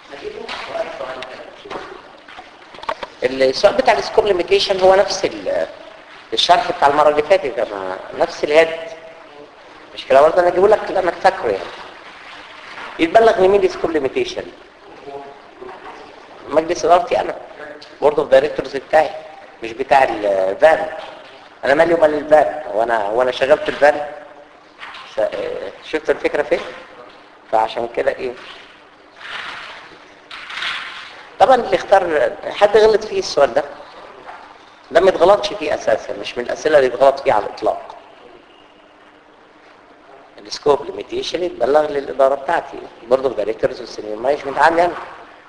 السؤال بتاع السكوب ليميتيشن هو نفس ال- الشرح بتاع المره اللي فاتت انا نفس الهيد مش كده برضه انا اجيبه لك لانك فاكره يعني يتبلغ لمين السكوب ليميتيشن مجلس ادارتي انا بورد اوف دايركتورز بتاعي مش بتاع الفان انا مالي ومال الفان وانا وانا شغال في الفان ف- آه، شفت الفكره فين فعشان كده ايه طبعا اللي اختار حد غلط فيه السؤال ده ده ما يتغلطش فيه اساسا مش من الاسئله اللي يتغلط فيها على الاطلاق السكوب ليميتيشن يتبلغ للاداره بتاعتي برضه الدايركتورز والسينيور مانجمنت عني انا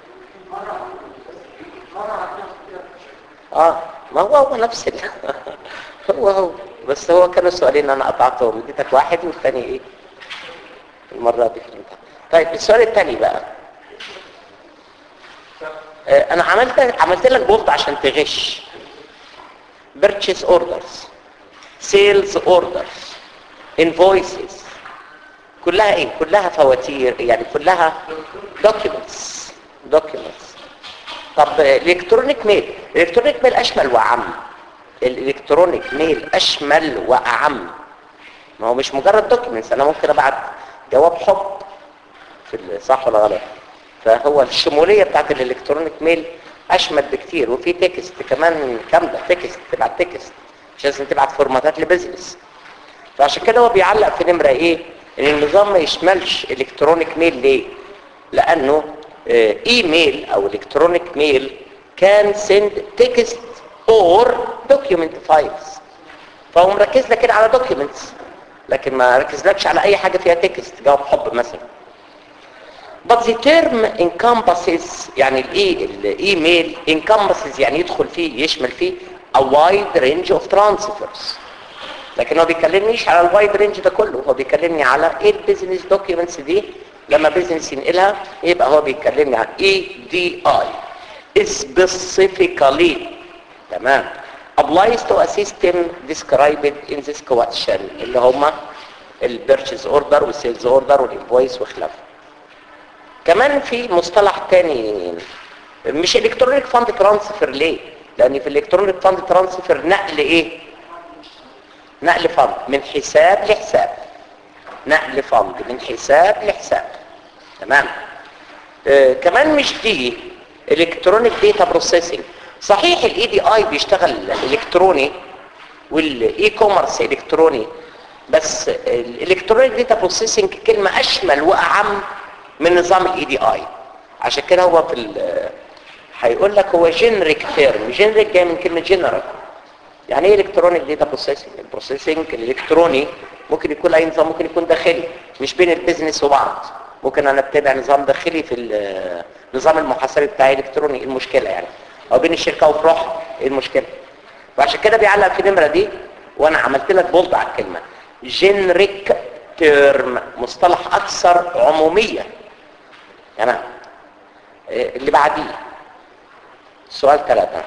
اه ما هو هو نفس ال... هو هو بس هو كانوا السؤالين انا قطعتهم اديتك واحد والثاني ايه المره دي في الامتحان طيب السؤال الثاني بقى آه، انا عملت عملت لك بولد عشان تغش purchase orders sales orders invoices كلها ايه كلها فواتير يعني كلها documents documents طب الالكترونيك ميل الالكترونيك ميل اشمل واعم الالكترونيك ميل اشمل واعم ما هو مش مجرد دوكيومنتس انا ممكن ابعت جواب حب في ال- صح ولا غلط فهو الشموليه بتاعت الالكترونيك ميل اشمل بكتير وفي تكست كمان كامله تكست تبعت تكست مش لازم تبعت فورماتات لبزنس فعشان كده هو بيعلق في نمره ايه ان النظام ما يشملش الكترونيك ميل ليه لانه آه، ايميل او الكترونيك ميل كان سند تكست اور دوكيومنت فايلز فهو مركز لك كده على دوكيومنتس لكن ما ركزلكش على اي حاجه فيها تكست جواب حب مثلا but the term encompasses يعني الايه الايميل encompasses يعني يدخل فيه يشمل فيه a wide range of transfers لكن هو بيكلمنيش على الوايد رينج ده كله هو بيكلمني على ايه البيزنس دوكيومنتس دي لما بيزنس ينقلها يبقى هو بيكلمني عن اي دي اي specifically تمام applies to a system described in this question اللي هما البيرتشيز اوردر والسيلز اوردر والانفويس وخلافه كمان في مصطلح تاني مش الكترونيك فاند ترانسفير ليه لان في الالكترونيك فاند ترانسفير نقل ايه نقل فند من حساب لحساب نقل فند من حساب لحساب تمام آه كمان مش دي الكترونيك داتا بروسيسنج صحيح الاي دي اي بيشتغل الكتروني والاي كوميرس الكتروني بس الالكترونيك داتا بروسيسنج كلمه اشمل واعم من نظام الاي دي اي عشان كده هو في ال- هيقول لك هو جينريك تيرم جينريك جاي من كلمه جنرال يعني ايه الكترونيك داتا بروسيسنج البروسيسنج الالكتروني ممكن يكون اي نظام ممكن يكون داخلي مش بين البيزنس وبعض ممكن انا اتبع نظام داخلي في ال- نظام المحاسبه بتاعي الكتروني ايه المشكله يعني او بين الشركه وفروعها ايه المشكله وعشان كده بيعلق في النمره دي وانا عملت لك بولد على الكلمه جينريك تيرم مصطلح اكثر عموميه تمام إيه اللي بعديه سؤال ثلاثة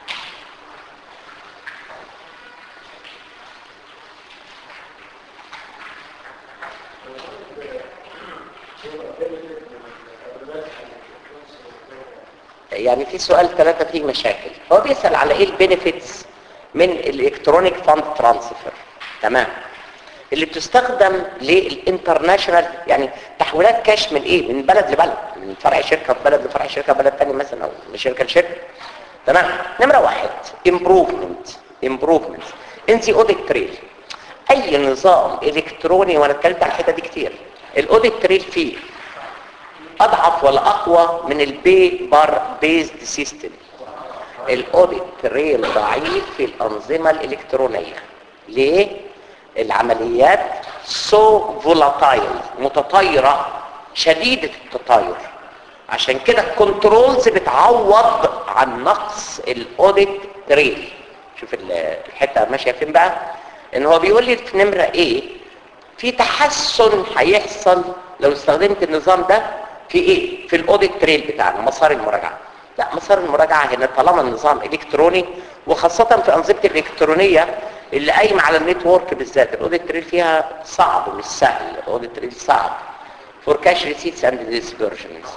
يعني في سؤال ثلاثة فيه مشاكل هو بيسأل على ايه البينيفيتس من الالكترونيك فاند ترانسفير تمام اللي بتستخدم للانترناشونال يعني تحويلات كاش من ايه من بلد لبلد من فرع شركه في بلد لفرع شركه في بلد ثاني مثلا او من شركه لشركه تمام نمره واحد improvement improvement in the audit trail اي نظام الكتروني وانا اتكلمت على الحته دي كتير الاوديت تريل فيه اضعف ولا اقوى من البي بار بيزد سيستم الاوديت تريل ضعيف في الانظمه الالكترونيه ليه العمليات سو فولاتايل متطايره شديده التطاير عشان كده الكنترولز بتعوض عن نقص الاوديت تريل شوف ال- الحته ماشيه فين بقى ان هو بيقول لي في نمره ايه في تحسن هيحصل لو استخدمت النظام ده في ايه في الاوديت تريل بتاعنا مسار المراجعه لا مسار المراجعه هنا طالما النظام الكتروني وخاصه في انظمه الالكترونيه اللي قايمه على النتورك بالذات الاوديت تريل فيها صعب مش سهل الاوديت تريل صعب for cash receipts and disbursements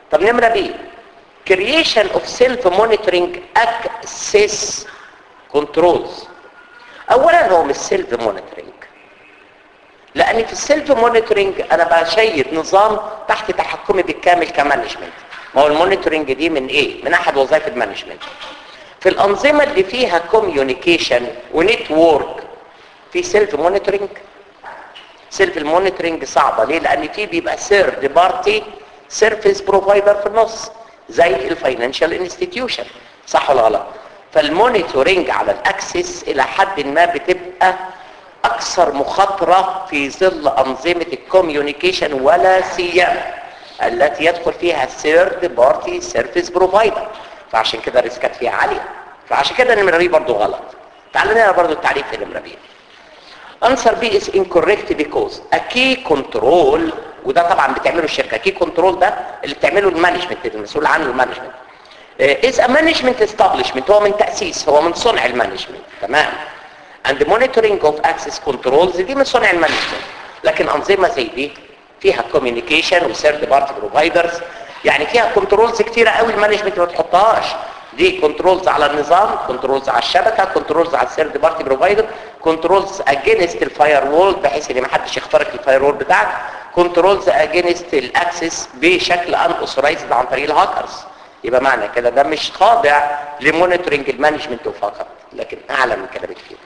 طب نمرة بي creation of self monitoring access controls اولا هو مش سيلف مونيتورنج لان في السيلف مونيتورنج انا بشيد نظام تحت تحكمي بالكامل كمانجمنت ما هو المونيتورنج دي من ايه من احد وظائف المانجمنت في الانظمه اللي فيها كوميونيكيشن ونتورك في سيلف مونيتورنج سيلف المونيتورنج صعبه ليه لان في بيبقى سيرد بارتي سيرفيس بروفايدر في النص زي الفاينانشال انستتيوشن صح ولا غلط فالمونيتورنج على الاكسس الى حد ما بتبقى اكثر مخاطره في ظل انظمه الكوميونيكيشن ولا سيما التي يدخل فيها الثيرد بارتي سيرفيس بروفايدر فعشان كده الريسكات فيها عاليه فعشان كده النمره بي برضه غلط تعال نقرا برضه التعريف في النمره بي answer B is incorrect because a key control وده طبعا بتعمله الشركه key control ده اللي بتعمله المانجمنت المسؤول عنه المانجمنت is a management establishment هو من تأسيس هو من صنع المانجمنت تمام and monitoring of access controls دي من صنع المانجمنت لكن أنظمة زي دي فيها communication و third party providers يعني فيها كنترولز كتيرة قوي المانجمنت ما تحطهاش دي كنترولز على النظام كنترولز على الشبكة كنترولز على الثيرد بارتي بروفايدر كنترولز اجينست الفاير وول بحيث ان ما حدش يخترق الفاير وول بتاعك كنترولز اجينست الاكسس بشكل ان اوثرايزد عن طريق الهاكرز يبقى معنى كده ده مش خاضع لمونيتورنج المانجمنت فقط لكن اعلى من كده بكتير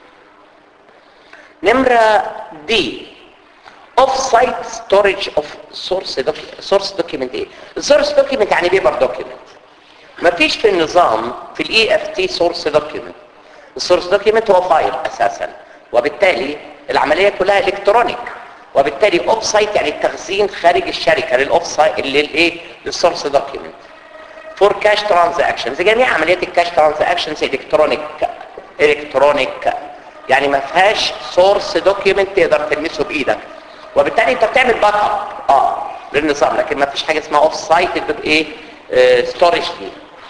نمرة دي اوف سايت ستورج اوف سورس سورس دوكيمنت ايه السورس دوكيمنت يعني بيبر دوكيمنت مفيش في النظام في الاي اف تي سورس دوكيمنت السورس دوكيمنت هو فايل اساسا وبالتالي العمليه كلها الكترونيك وبالتالي اوف سايت يعني التخزين خارج الشركه للاوف سايت للايه للسورس دوكيمنت فور كاش ترانزاكشنز جميع عمليات الكاش ترانزاكشنز الكترونيك الكترونيك يعني ما فيهاش سورس دوكيمنت تقدر تلمسه بايدك وبالتالي انت بتعمل باك اب اه للنظام لكن ما فيش حاجه اسمها اوف سايت ايه ستورج دي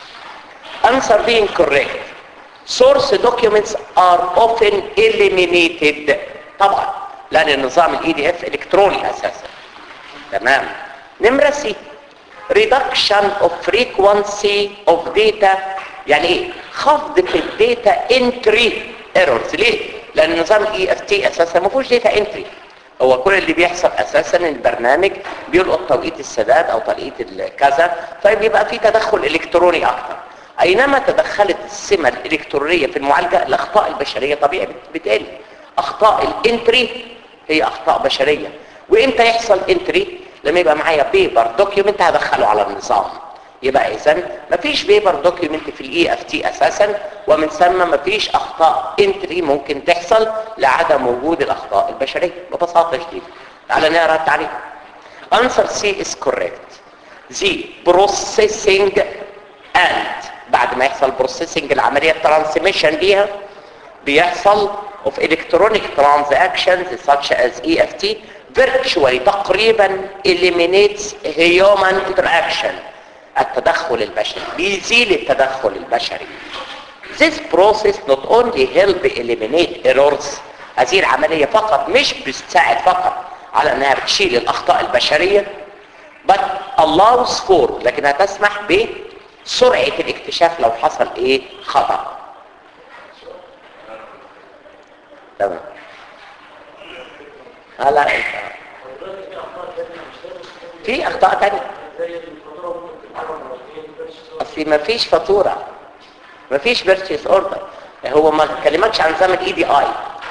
answer being correct source documents are often eliminated طبعا لان النظام الاي دي اف الكتروني اساسا تمام نمره سي reduction of frequency of data يعني ايه خفض في الداتا انتري ايرورز ليه لان نظام الاي اف تي اساسا ما فيهوش داتا انتري هو كل اللي بيحصل اساسا البرنامج بيلقط توقيت السداد او توقيت كذا فبيبقى في تدخل الكتروني اكتر اينما تدخلت السمه الالكترونيه في المعالجه الاخطاء البشريه طبيعي بتقل اخطاء الانتري هي اخطاء بشريه وامتى يحصل انتري لما يبقى معايا بيبر دوكيومنت هدخله على النظام يبقى اذا مفيش بيبر دوكيومنت في الاي اف تي اساسا ومن ثم مفيش اخطاء انتري ممكن تحصل لعدم وجود الاخطاء البشريه ببساطه شديده تعال نقرا التعريف answer C is correct the processing and بعد ما يحصل بروسيسنج العمليه الترانسميشن ليها بيحصل of electronic transactions such as EFT virtually تقريبا eliminates human interaction التدخل البشري بيزيل التدخل البشري This process not only help eliminate errors هذه العملية فقط مش بتساعد فقط على انها بتشيل الاخطاء البشرية but allows for لكنها تسمح بسرعة الاكتشاف لو حصل ايه خطأ تمام هلا انت في اخطاء تانية اصل ما فيش فاتوره ما فيش بيرتشيز اوردر هو ما اتكلمكش عن نظام الاي دي اي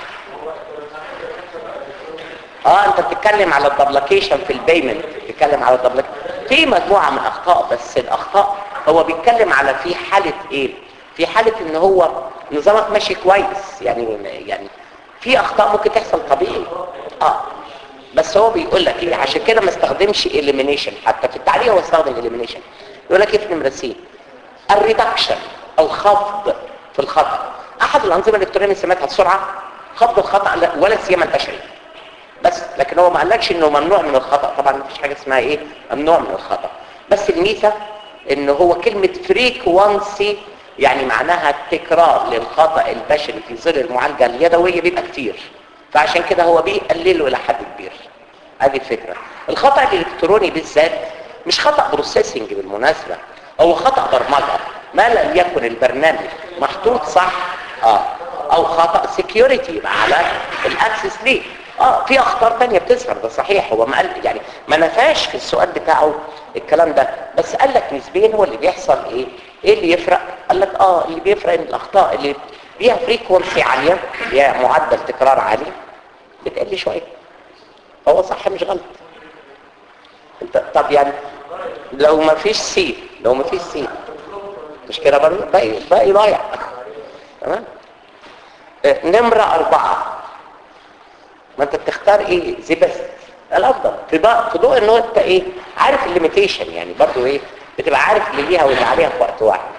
اه انت بتتكلم على الدبليكيشن في البيمنت بتتكلم على الدبليكيشن في مجموعه من اخطاء بس الاخطاء هو بيتكلم على في حاله ايه في حاله ان هو نظامك ماشي كويس يعني يعني في اخطاء ممكن تحصل طبيعي اه بس هو بيقول لك ايه عشان كده ما استخدمش اليمينيشن حتى في التعليق هو استخدم اليمينيشن يقول لك ايه في نمره سي الريدكشن او خفض في الخطا احد الانظمه الالكترونيه سميتها السرعه خفض الخطا ولا سيما البشري بس لكن هو ما قالكش انه ممنوع من الخطا طبعا ما فيش حاجه اسمها ايه ممنوع من الخطا بس الميزه ان هو كلمه فريكوانسي يعني معناها التكرار للخطا البشري في ظل المعالجه اليدويه بيبقى كتير فعشان كده هو بيقلله الى حد كبير هذه الفكره الخطا الالكتروني بالذات مش خطأ بروسيسنج بالمناسبة هو خطأ برمجة ما لم يكن البرنامج محطوط صح اه او خطأ سكيورتي يبقى على الاكسس ليه اه في اخطار تانية بتظهر ده صحيح هو ما قال يعني ما نفاش في السؤال بتاعه الكلام ده بس قال لك نسبيا هو اللي بيحصل ايه ايه اللي يفرق قال لك اه اللي بيفرق ان الاخطاء اللي ليها فريكونسي عاليه ليها معدل تكرار عالي بتقل شويه هو صح مش غلط انت طب يعني لو ما فيش سي لو ما فيش سي مش كده برضه باقي باقي ضايع تمام آه، نمرة أربعة ما انت بتختار ايه زي بس الافضل في ضوء في ضوء ان هو انت ايه عارف الليميتيشن يعني برضو ايه بتبقى عارف اللي ليها واللي عليها في وقت واحد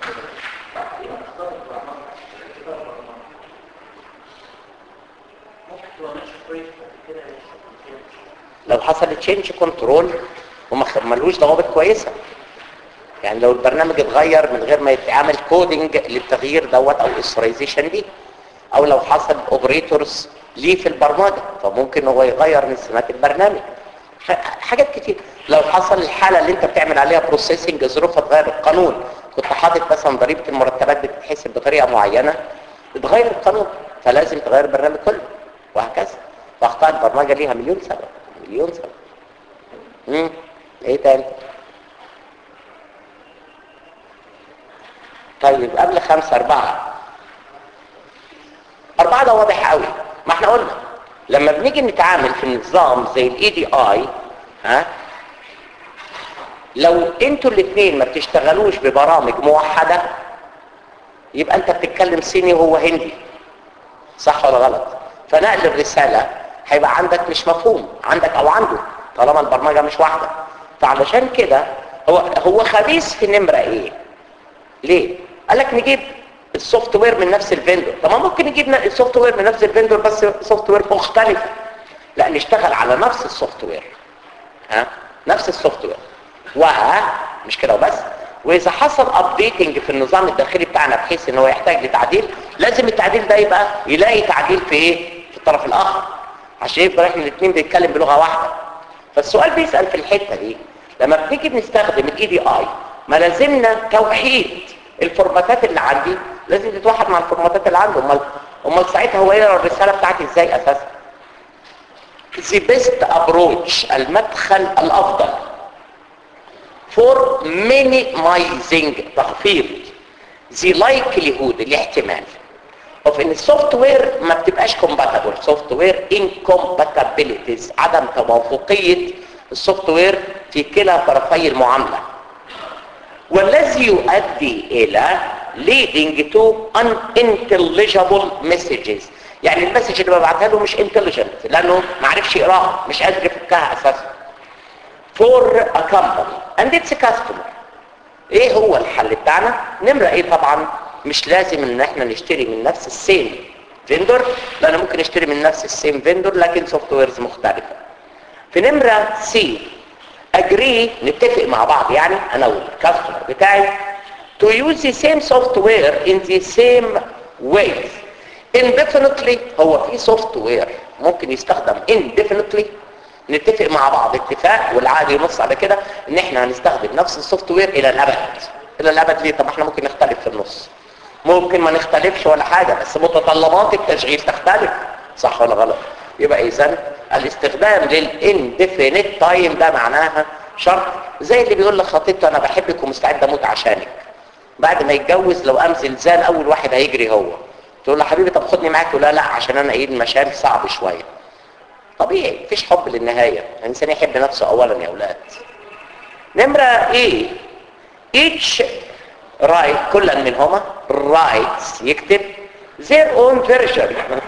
لو حصل تشينج كنترول وما خ- ملوش ضوابط كويسه يعني لو البرنامج اتغير من غير ما يتعمل كودنج للتغيير دوت او اسرايزيشن دي او لو حصل اوبريتورز ليه في البرمجه فممكن هو يغير من سمات البرنامج ح- حاجات كتير لو حصل الحاله اللي انت بتعمل عليها بروسيسنج ظروفها اتغير القانون كنت حاطط مثلا ضريبه المرتبات بتتحسب بطريقه معينه اتغير القانون فلازم تغير البرنامج كله وهكذا فاخطاء البرمجه ليها مليون سبب مليون سبب امم ايه تاني طيب قبل خمسة أربعة أربعة ده واضح قوي ما احنا قلنا لما بنيجي نتعامل في نظام زي الاي دي اي ها لو انتوا الاثنين ما بتشتغلوش ببرامج موحدة يبقى انت بتتكلم صيني وهو هندي صح ولا غلط فنقل الرسالة هيبقى عندك مش مفهوم عندك او عنده طالما البرمجة مش واحدة فعلشان كده هو هو خبيث في نمرة ايه ليه قال لك نجيب السوفت وير من نفس الفندور طب ما ممكن نجيب ن- السوفت وير من نفس الفندور بس سوفت وير مختلف لا نشتغل على نفس السوفت وير ها نفس السوفت وير و مش كده وبس واذا حصل ابديتنج في النظام الداخلي بتاعنا بحيث ان هو يحتاج لتعديل لازم التعديل ده يبقى يلاقي تعديل في ايه في الطرف الاخر عشان يبقى احنا الاثنين بنتكلم بلغه واحده فالسؤال بيسال في الحته دي لما بنيجي بنستخدم الاي دي اي ما لازمنا توحيد الفورماتات اللي عندي لازم تتوحد مع الفورماتات اللي عنده امال امال ساعتها هو يقرا الرساله بتاعتي ازاي اساسا the best approach المدخل الافضل for minimizing تخفيض the likelihood الاحتمال of ان السوفت وير ما بتبقاش compatible سوفت وير incompatibilities عدم توافقية السوفت وير في كلا طرفي المعاملة والذي يؤدي الى leading to unintelligible messages يعني المسج اللي ببعتها له مش intelligent لانه ما عرفش يقراها مش قادر يفكها اساسا for a company and its customer ايه هو الحل بتاعنا نمرة ايه طبعا مش لازم ان احنا نشتري من نفس السيم فيندور لان ممكن نشتري من نفس السيم فيندور لكن سوفت ويرز مختلفة في نمرة سي اجري نتفق مع بعض يعني انا والكاستمر بتاعي to use the same software in the same ways indefinitely هو في سوفت وير ممكن يستخدم indefinitely نتفق مع بعض اتفاق والعقد ينص على كده ان احنا هنستخدم نفس السوفت وير الى الابد الى الابد ليه طب احنا ممكن نختلف في النص ممكن ما نختلفش ولا حاجة بس متطلبات التشغيل تختلف صح ولا غلط يبقى اذا الاستخدام للانديفينيت تايم ده معناها شرط زي اللي بيقول لخطيبته انا بحبك ومستعد اموت عشانك بعد ما يتجوز لو قام زلزال اول واحد هيجري هو تقول له حبيبي طب خدني معاك ولا لا عشان انا ايه المشام صعب شويه طبيعي مفيش حب للنهايه الانسان يحب نفسه اولا يا اولاد نمره ايه each right كل منهما writes يكتب their own version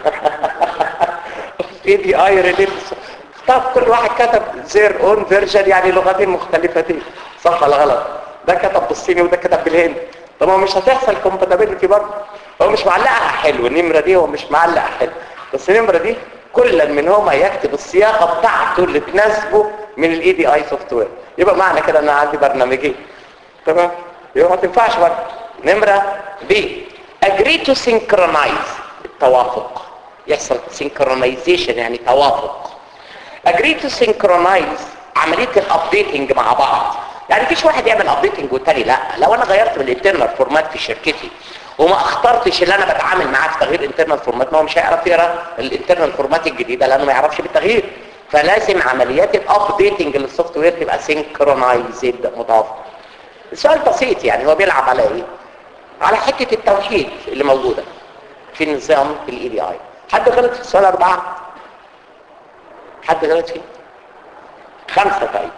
اي دي اي ريليتس طب كل واحد كتب their own version يعني لغتين مختلفتين صح ولا غلط ده كتب بالصيني وده كتب بالهندي طب هو مش هتحصل كومباتيبيلتي برضه هو مش معلقها حلو النمره دي هو مش معلقها حلو بس النمره دي كل منهما يكتب الصياغه بتاعته اللي تناسبه من الاي دي اي سوفت وير يبقى معنى كده ان انا عندي برنامجين تمام يبقى ما تنفعش برضه نمره بي agree to synchronize التوافق يحصل synchronization يعني توافق agree to synchronize عمليه الابديتنج مع بعض يعني مفيش واحد يعمل ابديتنج والتاني لا لو انا غيرت من الانترنال فورمات في شركتي وما اخترتش اللي انا بتعامل معاه في تغيير انترنال فورمات ما هو مش هيعرف يقرا الانترنال فورمات الجديده لانه ما يعرفش بالتغيير فلازم عمليات الابديتنج للسوفت وير تبقى سينكرونايزد متوافقه السؤال بسيط يعني هو بيلعب على ايه على حته التوحيد اللي موجوده في نظام الاي دي اي حد غلط في السؤال اربعه حد غلط فيه خمسه طيب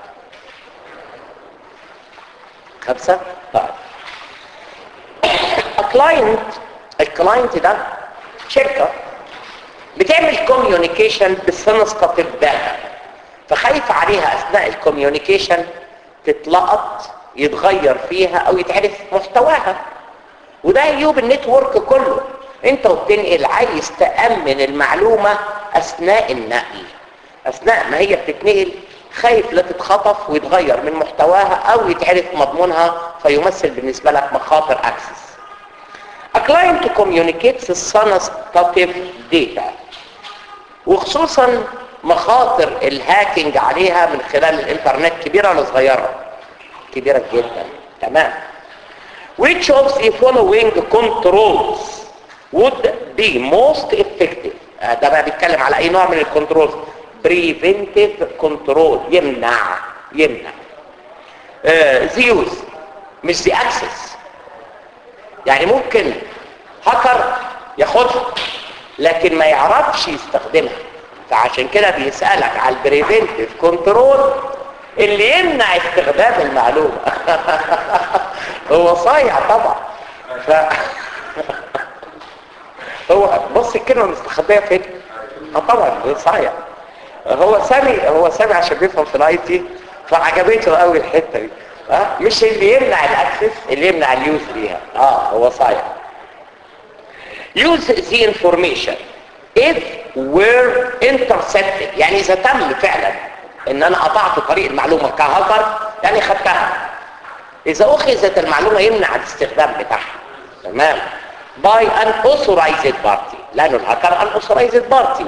خمسه طيب الكلاينت الكلاينت ده شركه بتعمل كوميونيكيشن بالسنسكتيف داتا فخايف عليها اثناء الكوميونيكيشن تتلقط يتغير فيها او يتعرف محتواها وده عيوب النتورك كله انت وبتنقل عايز تامن المعلومه اثناء النقل اثناء ما هي بتتنقل خايف لا تتخطف ويتغير من محتواها او يتعرف مضمونها فيمثل بالنسبه لك مخاطر اكسس A client communicates sensitive data وخصوصا مخاطر الهاكينج عليها من خلال الانترنت كبيرة ولا صغيرة كبيرة جدا تمام which of the following controls would be most effective آه ده بقى بيتكلم على اي نوع من الكنترولز preventive control يمنع يمنع آه the use مش the access يعني ممكن هاكر ياخدها لكن ما يعرفش يستخدمها فعشان كده بيسألك على البريفنتيف كنترول اللي يمنع استخدام المعلومة هو صايع طبعا ف... هو بص الكلمة مستخبية فين اه طبعا هو صايع هو سامي هو سامي عشان بيفهم في الاي تي فعجبته قوي الحتة دي اه مش اللي يمنع الاكسس اللي يمنع اليوز ليها اه هو صايع use the information if were intercepted يعني اذا تم فعلا ان انا قطعت طريق المعلومة كهاكر يعني خدتها اذا اخذت المعلومة يمنع الاستخدام بتاعها تمام by an authorized party لانه الهاكر an authorized party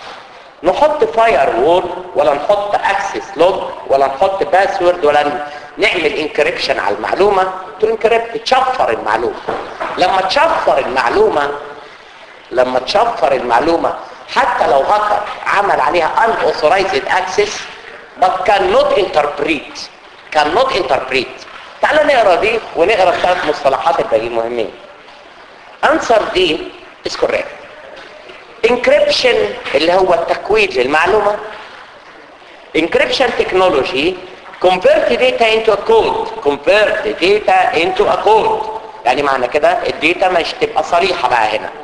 نحط فاير وول ولا نحط اكسس لوج ولا نحط باسورد ولا نعمل انكريبشن على المعلومة تنكريبت تشفر المعلومة لما تشفر المعلومة لما تشفر المعلومة حتى لو هاكر عمل عليها unauthorized access but cannot interpret cannot interpret تعال نقرا دي ونقرا الثلاث مصطلحات الباقيين مهمين answer دي is correct encryption اللي هو التكويد للمعلومة encryption technology convert data into a code convert data into a code يعني معنى كده الداتا مش تبقى صريحة بقى هنا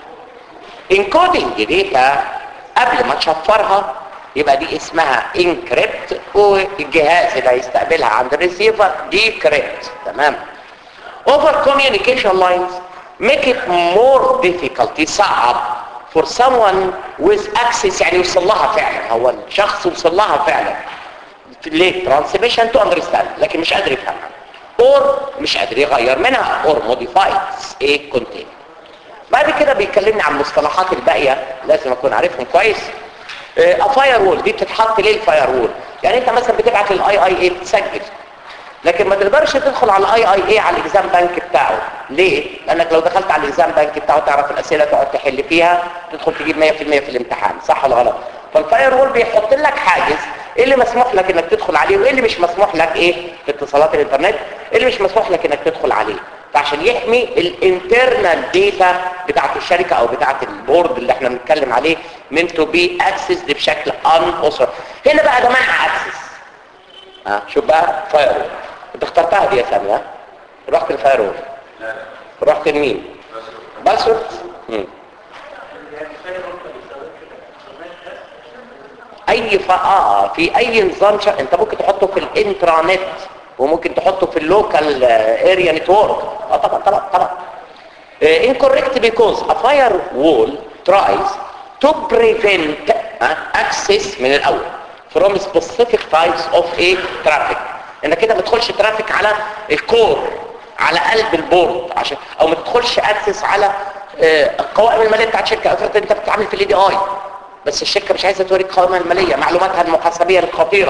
encoding data قبل ما تشفرها يبقى دي اسمها encrypt والجهاز اللي هيستقبلها عند الريسيفر decrypt تمام over communication lines make it more difficult يصعب for someone with access يعني يوصل لها فعلا هو الشخص يوصل لها فعلا ليه transmission to understand لكن مش قادر يفهمها or مش قادر يغير منها or modifies a content بعد كده بيكلمني عن المصطلحات الباقية لازم اكون عارفهم كويس فاير وول دي بتتحط ليه الفاير وول يعني انت مثلا بتبعت للاي اي اي بتسجل لكن ما تقدرش تدخل على الاي اي اي على الاكزام بانك بتاعه ليه لانك لو دخلت على الاكزام بانك بتاعه تعرف الاسئله تقعد تحل فيها تدخل تجيب 100% في الامتحان صح ولا غلط فالفاير وول بيحط لك حاجز ايه اللي مسموح لك انك تدخل عليه وايه اللي مش مسموح لك ايه في اتصالات الانترنت ايه اللي مش مسموح لك انك تدخل عليه فعشان يحمي الانترنال داتا بتاعت الشركه او بتاعت البورد اللي احنا بنتكلم عليه من تو بي اكسس بشكل ان اسر هنا بقى ده منع اكسس ها شوف بقى فاير وول انت اخترتها دي يا سامي ها رحت الفاير وول رحت لمين باسورد اي ف... اه في اي نظام ش... انت ممكن تحطه في الانترانت وممكن تحطه في اللوكال اريا نتورك اه طبعا طبعا طبعا uh, incorrect because a firewall tries to prevent uh, access من الاول from specific types of a traffic انك كده ما تدخلش ترافيك على الكور على قلب البورد عشان او ما تدخلش اكسس على uh, القوائم الماليه بتاعت شركه افرض انت بتتعامل في الاي دي اي بس الشركه مش عايزه توريك قوائمها الماليه معلوماتها المحاسبيه الخطيره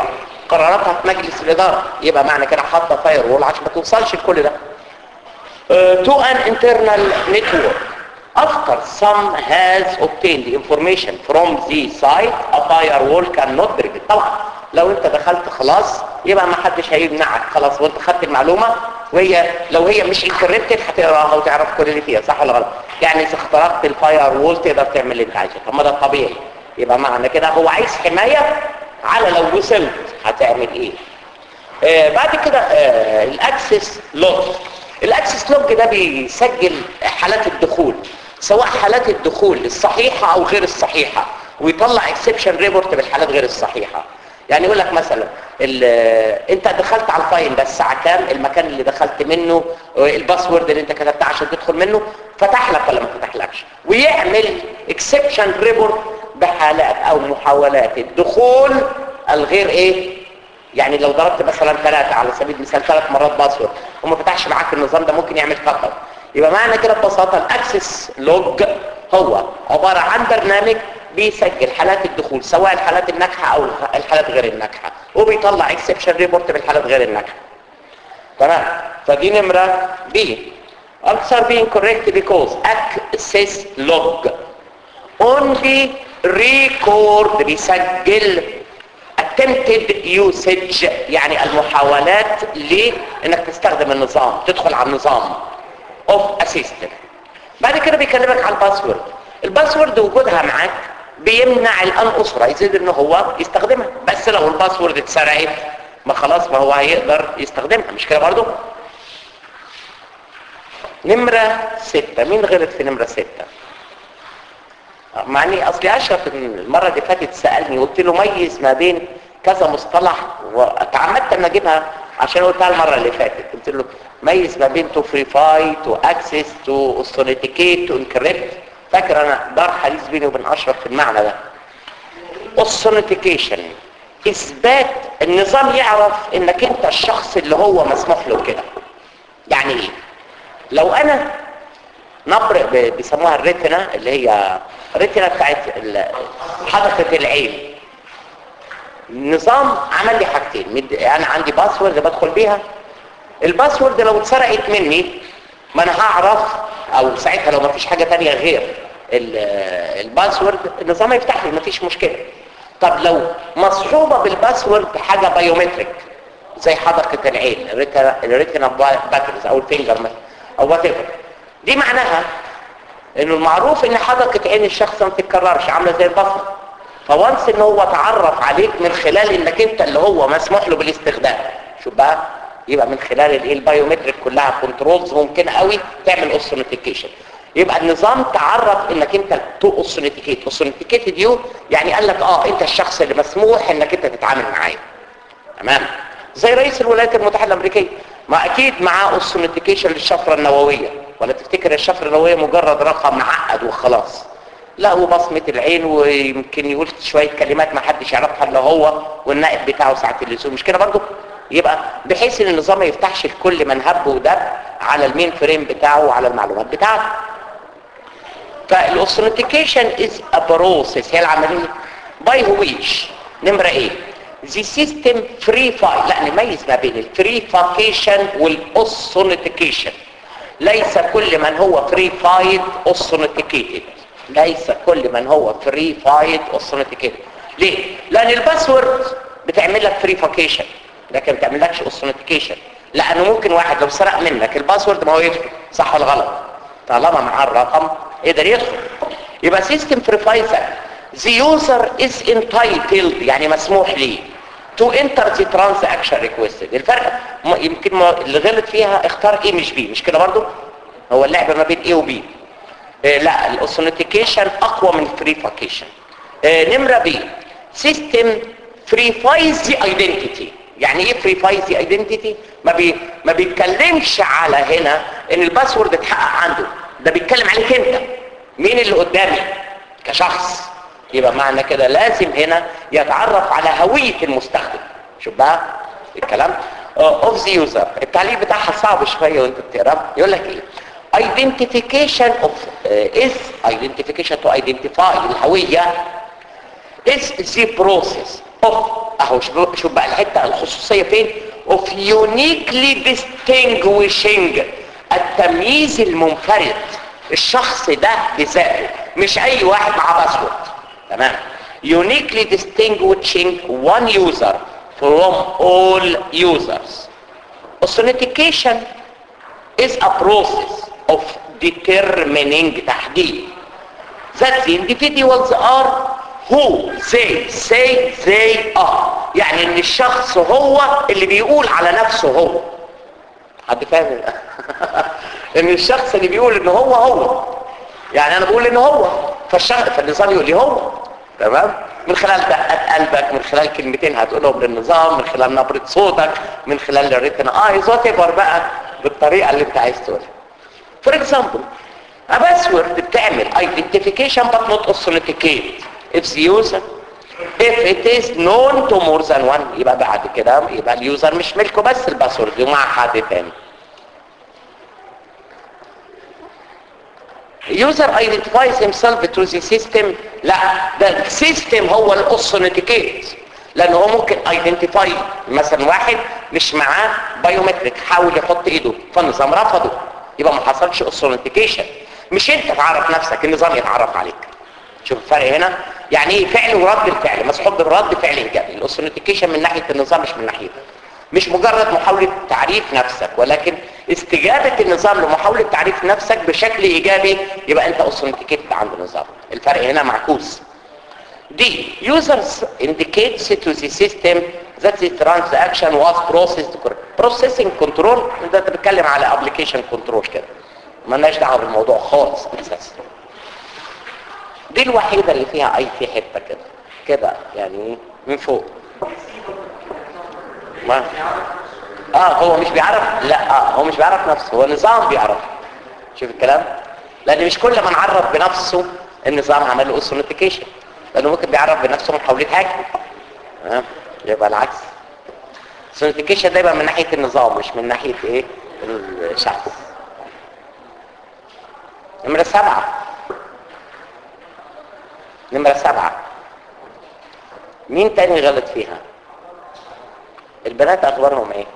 قراراتها في مجلس الاداره يبقى معنى كده حاطه فاير وول عشان ما توصلش لكل ده uh, to an internal network after some has obtained the information from the site a firewall cannot be repeated طبعا لو انت دخلت خلاص يبقى ما حدش هيمنعك خلاص وانت خدت المعلومه وهي لو هي مش انكريبتد هتقراها وتعرف كل اللي فيها صح ولا غلط يعني اذا اخترقت الفاير وول تقدر تعمل اللي انت عايزه طب ما ده طبيعي يبقى معنى كده هو عايز حمايه على لو وصلت هتعمل ايه آه بعد كده آه الاكسس لوج الاكسس لوج ده بيسجل حالات الدخول سواء حالات الدخول الصحيحة او غير الصحيحة ويطلع اكسبشن ريبورت بالحالات غير الصحيحة يعني يقول لك مثلا انت دخلت على الفايل ده الساعة كام المكان اللي دخلت منه الباسورد اللي انت كتبته عشان تدخل منه فتح لك ولا ما فتحلكش ويعمل اكسبشن ريبورت بحالات او محاولات الدخول الغير ايه يعني لو ضربت مثلا ثلاثة على سبيل المثال ثلاث مرات باسورد وما فتحش معاك النظام ده ممكن يعمل خطر يبقى معنى كده ببساطة الاكسس لوج هو عبارة عن برنامج بيسجل حالات الدخول سواء الحالات الناجحة او الحالات غير الناجحة وبيطلع اكسبشن ريبورت بالحالات غير الناجحة تمام فدي نمرة بي answer being correct because access log only record بيسجل attempted usage يعني المحاولات لانك تستخدم النظام تدخل على النظام of a system بعد كده بيكلمك على الباسورد الباسورد وجودها معاك بيمنع الانأوثرايزد ان هو يستخدمها بس لو الباسورد اتسرقت ما خلاص ما هو هيقدر يستخدمها مش كده برضو نمرة ستة مين غلط في نمرة ستة معني اصلي اشرف المرة اللي فاتت سألني قلت له ميز ما بين كذا مصطلح وتعمدت ان اجيبها عشان قلتها المرة اللي فاتت قلت له ميز ما بين تو فريفاي تو اكسس تو اوثنتيكيت تو انكريبت فاكر انا دار حديث بيني وبين اشرف في المعنى ده اوثنتيكيشن اثبات النظام يعرف انك انت الشخص اللي هو مسموح له كده يعني ايه لو انا نبر بيسموها الريتنا اللي هي الريتنا بتاعت حدقة العين النظام عمل لي حاجتين انا عندي باسورد بدخل بيها الباسورد لو اتسرقت مني ما انا هعرف او ساعتها لو ما فيش حاجة تانية غير الباسورد النظام يفتح لي ما فيش مشكلة طب لو مصحوبة بالباسورد حاجة بايومتريك زي حدقة العين الريتنا باترز او الفينجر مثلا او وات دي معناها انه المعروف ان حدقة عين الشخص ما تتكررش عامله زي البصر فوانس ان هو تعرف عليك من خلال انك انت اللي هو مسموح له بالاستخدام شوف بقى يبقى من خلال الايه البايومتريك كلها كنترولز ممكن قوي تعمل اوثنتيكيشن يبقى النظام تعرف انك انت تو اوثنتيكيت اوثنتيكيتد يو يعني قال لك اه انت الشخص اللي مسموح انك انت تتعامل معاه تمام زي رئيس الولايات المتحده الامريكيه ما اكيد معاه اوثنتيكيشن للشفره النوويه ولا تفتكر الشفره النوويه مجرد رقم معقد وخلاص لا وبصمة العين ويمكن يقول شوية كلمات ما حدش يعرفها الا هو والنائب بتاعه ساعة اللزوم مش كده برضه يبقى بحيث ان النظام ما يفتحش لكل من هب ودب على المين فريم بتاعه وعلى المعلومات بتاعته فالاوثنتيكيشن از ا بروسيس هي العمليه باي ويش نمره ايه the system free file لا نميز ما بين الفريفاكيشن والاوثنتيكيشن ليس كل من هو فري فايد اوثنتيكيتد ليس كل من هو فري فايد اوثنتيكيتد ليه لان الباسورد بتعمل لك فريفاكيشن لكن ما بتعملكش اوثنتيكيشن لانه ممكن واحد لو سرق منك الباسورد ما هو يدخل صح ولا غلط طالما معاه الرقم يقدر يدخل يبقى سيستم فريفايزر the user is entitled يعني مسموح ليه to enter the transaction requested الفرق يمكن ما اللي غلط فيها اختار ايه مش بي مش كده برضو هو اللعبة ما بين ايه وبي إيه لا الاوثنتيكيشن اقوى من الفريفاكيشن إيه نمرة بي سيستم فريفايز the identity يعني ايه فريفايز the identity ما بي ما بيتكلمش على هنا ان الباسورد اتحقق عنده ده بيتكلم عليك انت مين اللي قدامي كشخص يبقى معنى كده لازم هنا يتعرف على هوية المستخدم شوف بقى الكلام اوف ذا يوزر التعليق بتاعها صعب شوية وانت بتقرا يقول لك ايه identification of uh, is identification to identify الهوية is the process اوف اهو شوف شوف بقى الحته الخصوصيه فين اوف يونيكلي distinguishing التمييز المنفرد الشخص ده بذاته مش اي واحد معاه باسورد تمام uniquely distinguishing one user from all users authentication is a process of determining تحديد that the individuals are who they say they are يعني ان الشخص هو اللي بيقول على نفسه هو حد فاهم ان الشخص اللي بيقول ان هو هو يعني انا بقول ان هو فالشخص فالنظام يقول لي هو تمام من خلال دقات قلبك من خلال كلمتين هتقولهم للنظام من خلال نبرة صوتك من خلال الريتن ايز وات بقى بالطريقة اللي انت عايز تقولها فور اكزامبل a password بتعمل identification but not authenticate if the user if it is known to more than one يبقى بعد كده يبقى اليوزر مش ملكه بس الباسورد ومع حد تاني user identifies himself to the system لا ده السيستم هو الاوثنتيكيت لان هو ممكن ايدنتيفاي مثلا واحد مش معاه بايومتريك حاول يحط ايده فالنظام رفضه يبقى ما حصلش اوثنتيكيشن مش انت تعرف نفسك النظام يتعرف عليك شوف الفرق هنا يعني ايه فعل ورد الفعل مسحوب بالرد فعل ايجابي الاوثنتيكيشن من ناحيه النظام مش من ناحيتك مش مجرد محاولة تعريف نفسك ولكن استجابة النظام لمحاولة تعريف نفسك بشكل ايجابي يبقى انت اوثنتيكيت عند النظام الفرق هنا معكوس دي users indicates to the system that the transaction was processed correctly processing control ده انت بتتكلم على application control كده مالناش دعوه بالموضوع خالص اساسا دي الوحيدة اللي فيها اي في حتة كده كده يعني من فوق ما اه هو مش بيعرف لا آه هو مش بيعرف نفسه هو النظام بيعرف شوف الكلام لان مش كل من عرف بنفسه النظام عمل له اوثنتيكيشن لانه ممكن بيعرف بنفسه محاولة حاجة آه. يبقى العكس اوثنتيكيشن دايما من ناحية النظام مش من ناحية ايه الشخص نمرة سبعة نمرة سبعة مين تاني غلط فيها البنات اخبارهم ايه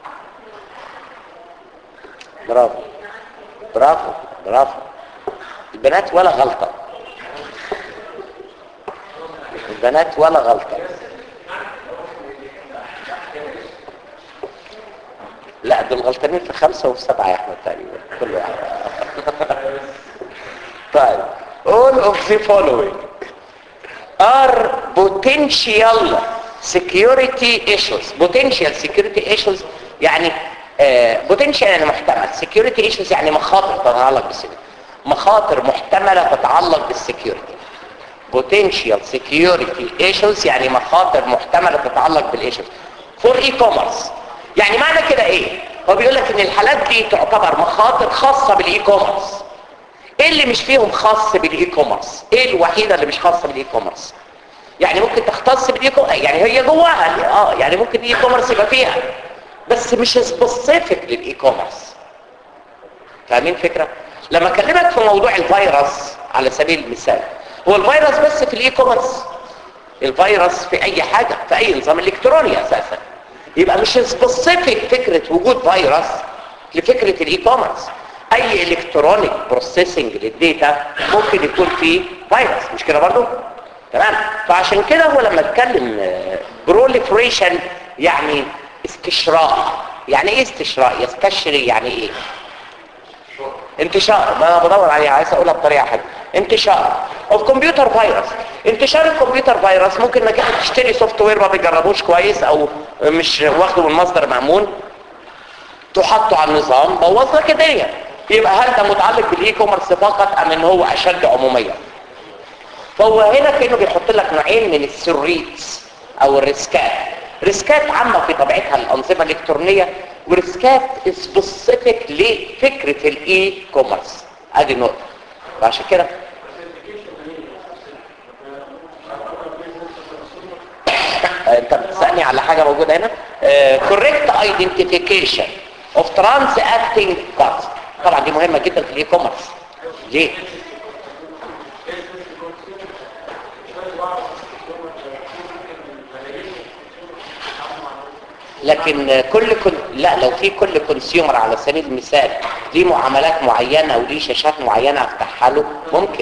برافو برافو برافو البنات ولا غلطة البنات ولا غلطة لا دول غلطانين في خمسة وفي سبعة يا احمد تقريبا كل واحد طيب all of the following are potential security issues potential security issues يعني آه potential يعني محتمل security issues يعني مخاطر تتعلق بالسكيورتي مخاطر محتملة تتعلق بالسكيورتي potential security issues يعني مخاطر محتملة تتعلق بالايشوز for e-commerce يعني معنى كده ايه هو بيقول لك ان الحالات دي تعتبر مخاطر خاصة بالاي كوميرس ايه اللي مش فيهم خاص بالاي كوميرس ايه الوحيدة اللي مش خاصة بالاي كوميرس يعني ممكن تختص بالاي كوميرس يعني هي جواها اه يعني ممكن الاي كوميرس يبقى فيها بس مش سبيسيفيك للاي كوميرس فاهمين الفكرة لما اكلمك في موضوع الفيروس على سبيل المثال هو الفيروس بس في الاي كوميرس الفيروس في اي حاجة في اي نظام الكتروني اساسا يبقى مش سبيسيفيك فكرة وجود فيروس لفكرة الاي كوميرس اي الكترونيك بروسيسنج للديتا ممكن يكون فيه فيروس مش كده برضو تمام فعشان كده هو لما اتكلم بروليفريشن يعني استشراء يعني ايه استشراء يستشري يعني ايه انتشار ما انا بدور عليها عايز اقولها بطريقه حلوه انتشار اوف كمبيوتر فيروس انتشار الكمبيوتر فيروس ممكن انك انت تشتري سوفت وير ما بيجربوش كويس او مش واخده من مصدر مامون تحطه على النظام بوظ لك الدنيا يبقى هل ده متعلق بالاي كوميرس فقط ام ان هو اشد عموميه فهو هنا كانه بيحط لك نوعين من السريتس او الريسكات ريسكات عامه في طبيعتها الانظمه الالكترونيه وريسكات سبيسيفيك لفكره الاي كوميرس ادي نقطه فعشان كده انت بتسالني على حاجه موجوده هنا كوريكت ايدنتيفيكيشن اوف ترانس اكتنج كارز طبعا دي مهمه جدا في الاي كوميرس ليه لكن كل كل لا لو في كل كونسيومر على سبيل المثال ليه معاملات معينه وليه شاشات معينه افتحها له ممكن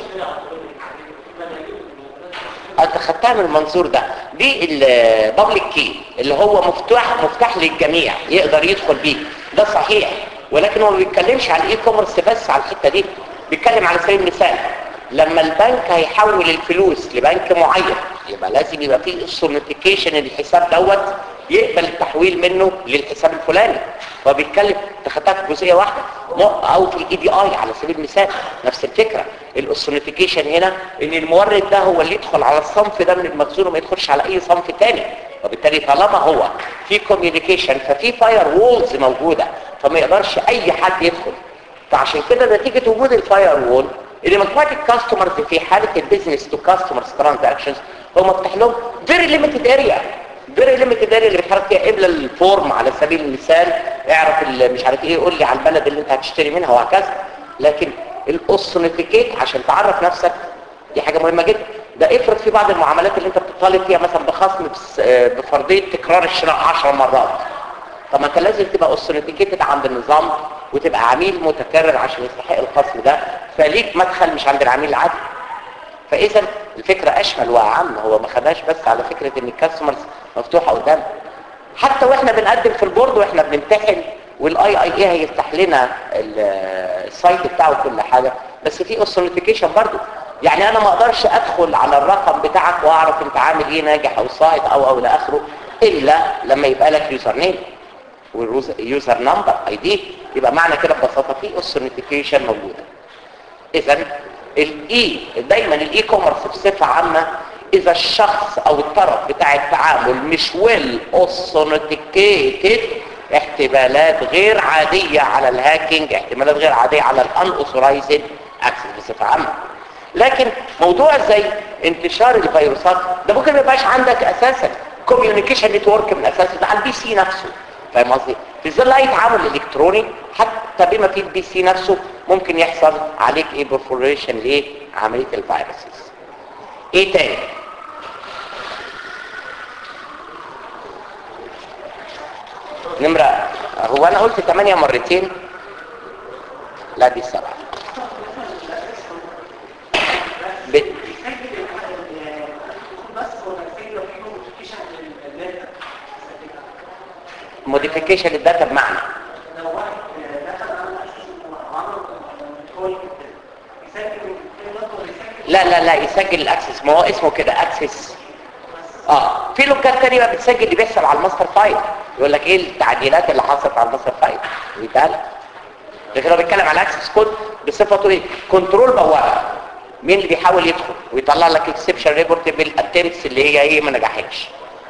انت خدتها من المنظور ده دي البابليك كي اللي هو مفتوح مفتاح للجميع يقدر يدخل بيه ده صحيح ولكن هو ما بيتكلمش على الاي كوميرس بس على الحته دي بيتكلم على سبيل المثال لما البنك هيحول الفلوس لبنك معين يبقى لازم يبقى فيه سورنيفيكيشن الحساب دوت يقبل التحويل منه للحساب الفلاني هو بيتكلم تخطيها في جزئيه واحده او في الاي دي اي على سبيل المثال نفس الفكره السورنيفيكيشن هنا ان المورد ده هو اللي يدخل على الصنف ده من المخزون وما يدخلش على اي صنف تاني وبالتالي طالما هو في كوميونيكيشن ففي فاير وولز موجوده فما يقدرش اي حد يدخل فعشان كده نتيجه وجود الفاير وول ان مجموعه الكاستمرز في حاله البيزنس تو كاستمرز ترانزاكشنز هو مفتح لهم فيري ليميتد اريا فيري ليميتد اريا اللي بيتحرك فيها قبل الفورم على سبيل المثال اعرف مش عارف ايه يقول لي على البلد اللي انت هتشتري منها وهكذا لكن الاوثنتيكيت عشان تعرف نفسك دي حاجه مهمه جدا ده افرض في بعض المعاملات اللي انت بتطالب فيها مثلا بخصم بفرضيه تكرار الشراء 10 مرات طب ما انت لازم تبقى اوثنتيكيتد عند النظام وتبقى عميل متكرر عشان يستحق الخصم ده فليك مدخل مش عند العميل العادي فاذا الفكره اشمل واعم هو ما خدهاش بس على فكره ان الكاستمرز مفتوحه قدام حتى واحنا بنقدم في البورد واحنا بنمتحن والاي اي اي هيفتح لنا السايت بتاعه كل حاجه بس في اوثنتيكيشن برضه يعني انا ما اقدرش ادخل على الرقم بتاعك واعرف انت عامل ايه ناجح او سايت او او الى اخره الا لما يبقى لك يوزر نيم واليوزر نمبر اي دي يبقى معنى كده ببساطه في اوثنتيكيشن موجوده اذا الاي دايما الاي كوميرس بصفه عامه اذا الشخص او الطرف بتاع التعامل مش ويل اوثنتيكيتد احتمالات غير عاديه على الهاكينج احتمالات غير عاديه على الان اوثورايزد اكسس بصفه عامه لكن موضوع زي انتشار الفيروسات ده ممكن ما يبقاش عندك اساسا كوميونيكيشن نتورك من اساسه ده على البي سي نفسه فاهم قصدي في ظل اي تعامل الكتروني حتى بما فيه البي سي نفسه ممكن يحصل عليك ايه برفوريشن لعمليه الفيروسز ايه تاني نمرة هو انا قلت 8 مرتين لا دي سبعة ب... موديفيكيشن للداتا بمعنى لا لا لا يسجل الاكسس ما هو اسمه كده اكسس اه في لوكات تانية بقى بتسجل اللي بيحصل على الماستر فايل يقول لك ايه التعديلات اللي حصلت على الماستر فايل ويبقى لك لكن هو بيتكلم على اكسس كود بصفته ايه كنترول بوابه مين اللي بيحاول يدخل ويطلع لك اكسبشن ريبورت بالاتمتس اللي هي ايه ما نجحتش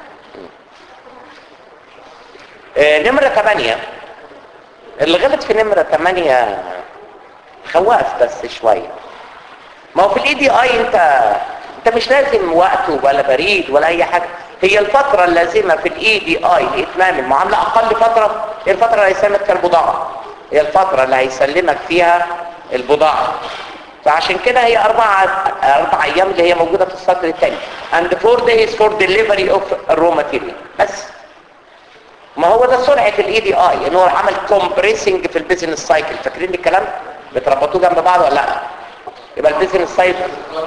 آه نمرة 8 اللي غلط في نمرة 8 خواف بس شوية ما هو في الاي دي اي انت انت مش لازم وقت ولا بريد ولا اي حاجة هي الفترة اللازمة في الاي دي اي لاتمام المعاملة اقل فترة هي الفترة اللي هيسلمك فيها البضاعة هي الفترة اللي هيسلمك فيها البضاعة فعشان كده هي اربع اربع ايام اللي هي موجودة في السطر الثاني and four days for delivery of raw material بس ما هو ده سرعة الاي دي اي ان هو عمل كومبريسنج في البيزنس سايكل فاكرين الكلام بتربطوه جنب بعض ولا لا يبقى البيزنس سايكل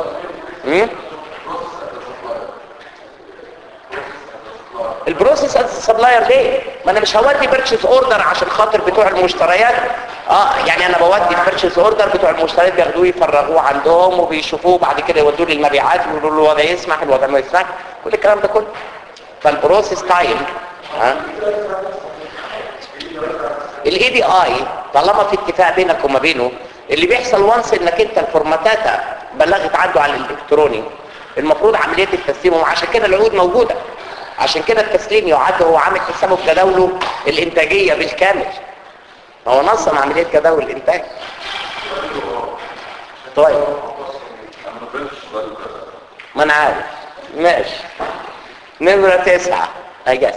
البروسيس از سبلاير ليه ما انا مش هودي بيرتشيز اوردر عشان خاطر بتوع المشتريات اه يعني انا بودي البيرتشيز اوردر بتوع المشتريات بياخدوه يفرغوه عندهم وبيشوفوه بعد كده يودوه للمبيعات يقولوا له الوضع يسمح الوضع ما يسمح كل الكلام ده كله فالبروسيس تايم الاي دي اي طالما في اتفاق بينك وما بينه اللي بيحصل وانس انك انت الفورماتات بلغت عنده على الالكتروني المفروض عمليه التسليم وعشان كده العقود موجوده عشان كده التسليم يعد هو عامل حسابه في جداوله الانتاجيه بالكامل هو نظم عمليه جداول الانتاج طيب ما انا عارف ماشي نمرة تسعة اجس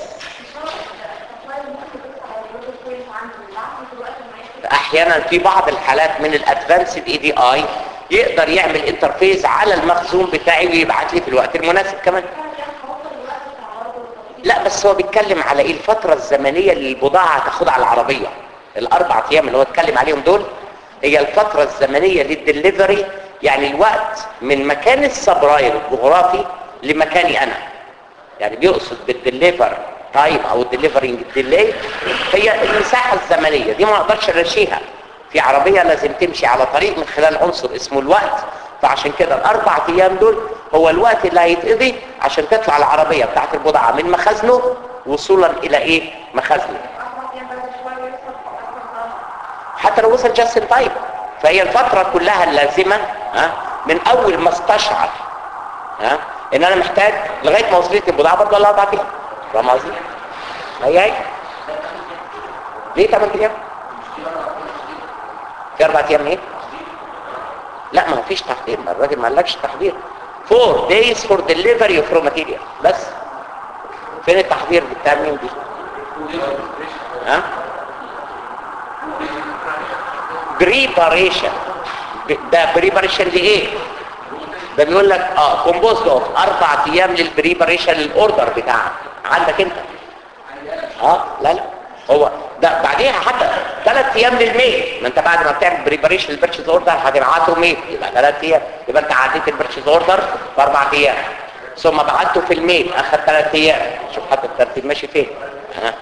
احيانا في بعض الحالات من الادفانسد اي دي اي يقدر يعمل انترفيس على المخزون بتاعي ويبعت لي في الوقت المناسب كمان لا لا بس هو بيتكلم على ايه الفتره الزمنيه اللي البضاعه هتاخدها على العربيه الاربع ايام اللي هو اتكلم عليهم دول هي الفتره الزمنيه للدليفري يعني الوقت من مكان السبراير الجغرافي لمكاني انا يعني بيقصد بالدليفر تايم او الدليفرنج ديلي هي المساحه الزمنيه دي ما اقدرش ارشيها في عربيه لازم تمشي على طريق من خلال عنصر اسمه الوقت فعشان كده الاربع ايام دول هو الوقت اللي هيتقضي عشان تطلع العربيه بتاعت البضاعه من مخازنه وصولا الى ايه مخازنه حتى لو وصل جاست تايم فهي الفتره كلها اللازمه ها من اول ما استشعر ها ان انا محتاج لغايه ما وصلت البضاعه برضه الله اربع ايام فاهم قصدي؟ هي هي ليه 8 ايام؟ في اربع ايام ايه؟ لا ما فيش تحضير ما الراجل ما قالكش تحضير 4 days for delivery of raw material بس فين التحضير بتاع مين دي؟ ها؟ بريباريشن ده بريباريشن لايه؟ ده بيقول لك اه كومبوست اوف اربع ايام للبريباريشن للاوردر بتاعك عندك انت اه لا لا هو ده بعديها حتى ثلاث ايام للميل ما انت بعد ما بتعمل بريباريشن للبرشيز اوردر هتبعته ميل يبقى ثلاث ايام يبقى انت عديت البرشيز اوردر في اربع ايام ثم بعته في الميل اخذ ثلاث ايام شوف حتى الترتيب ماشي فين ها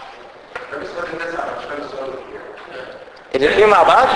الاثنين مع بعض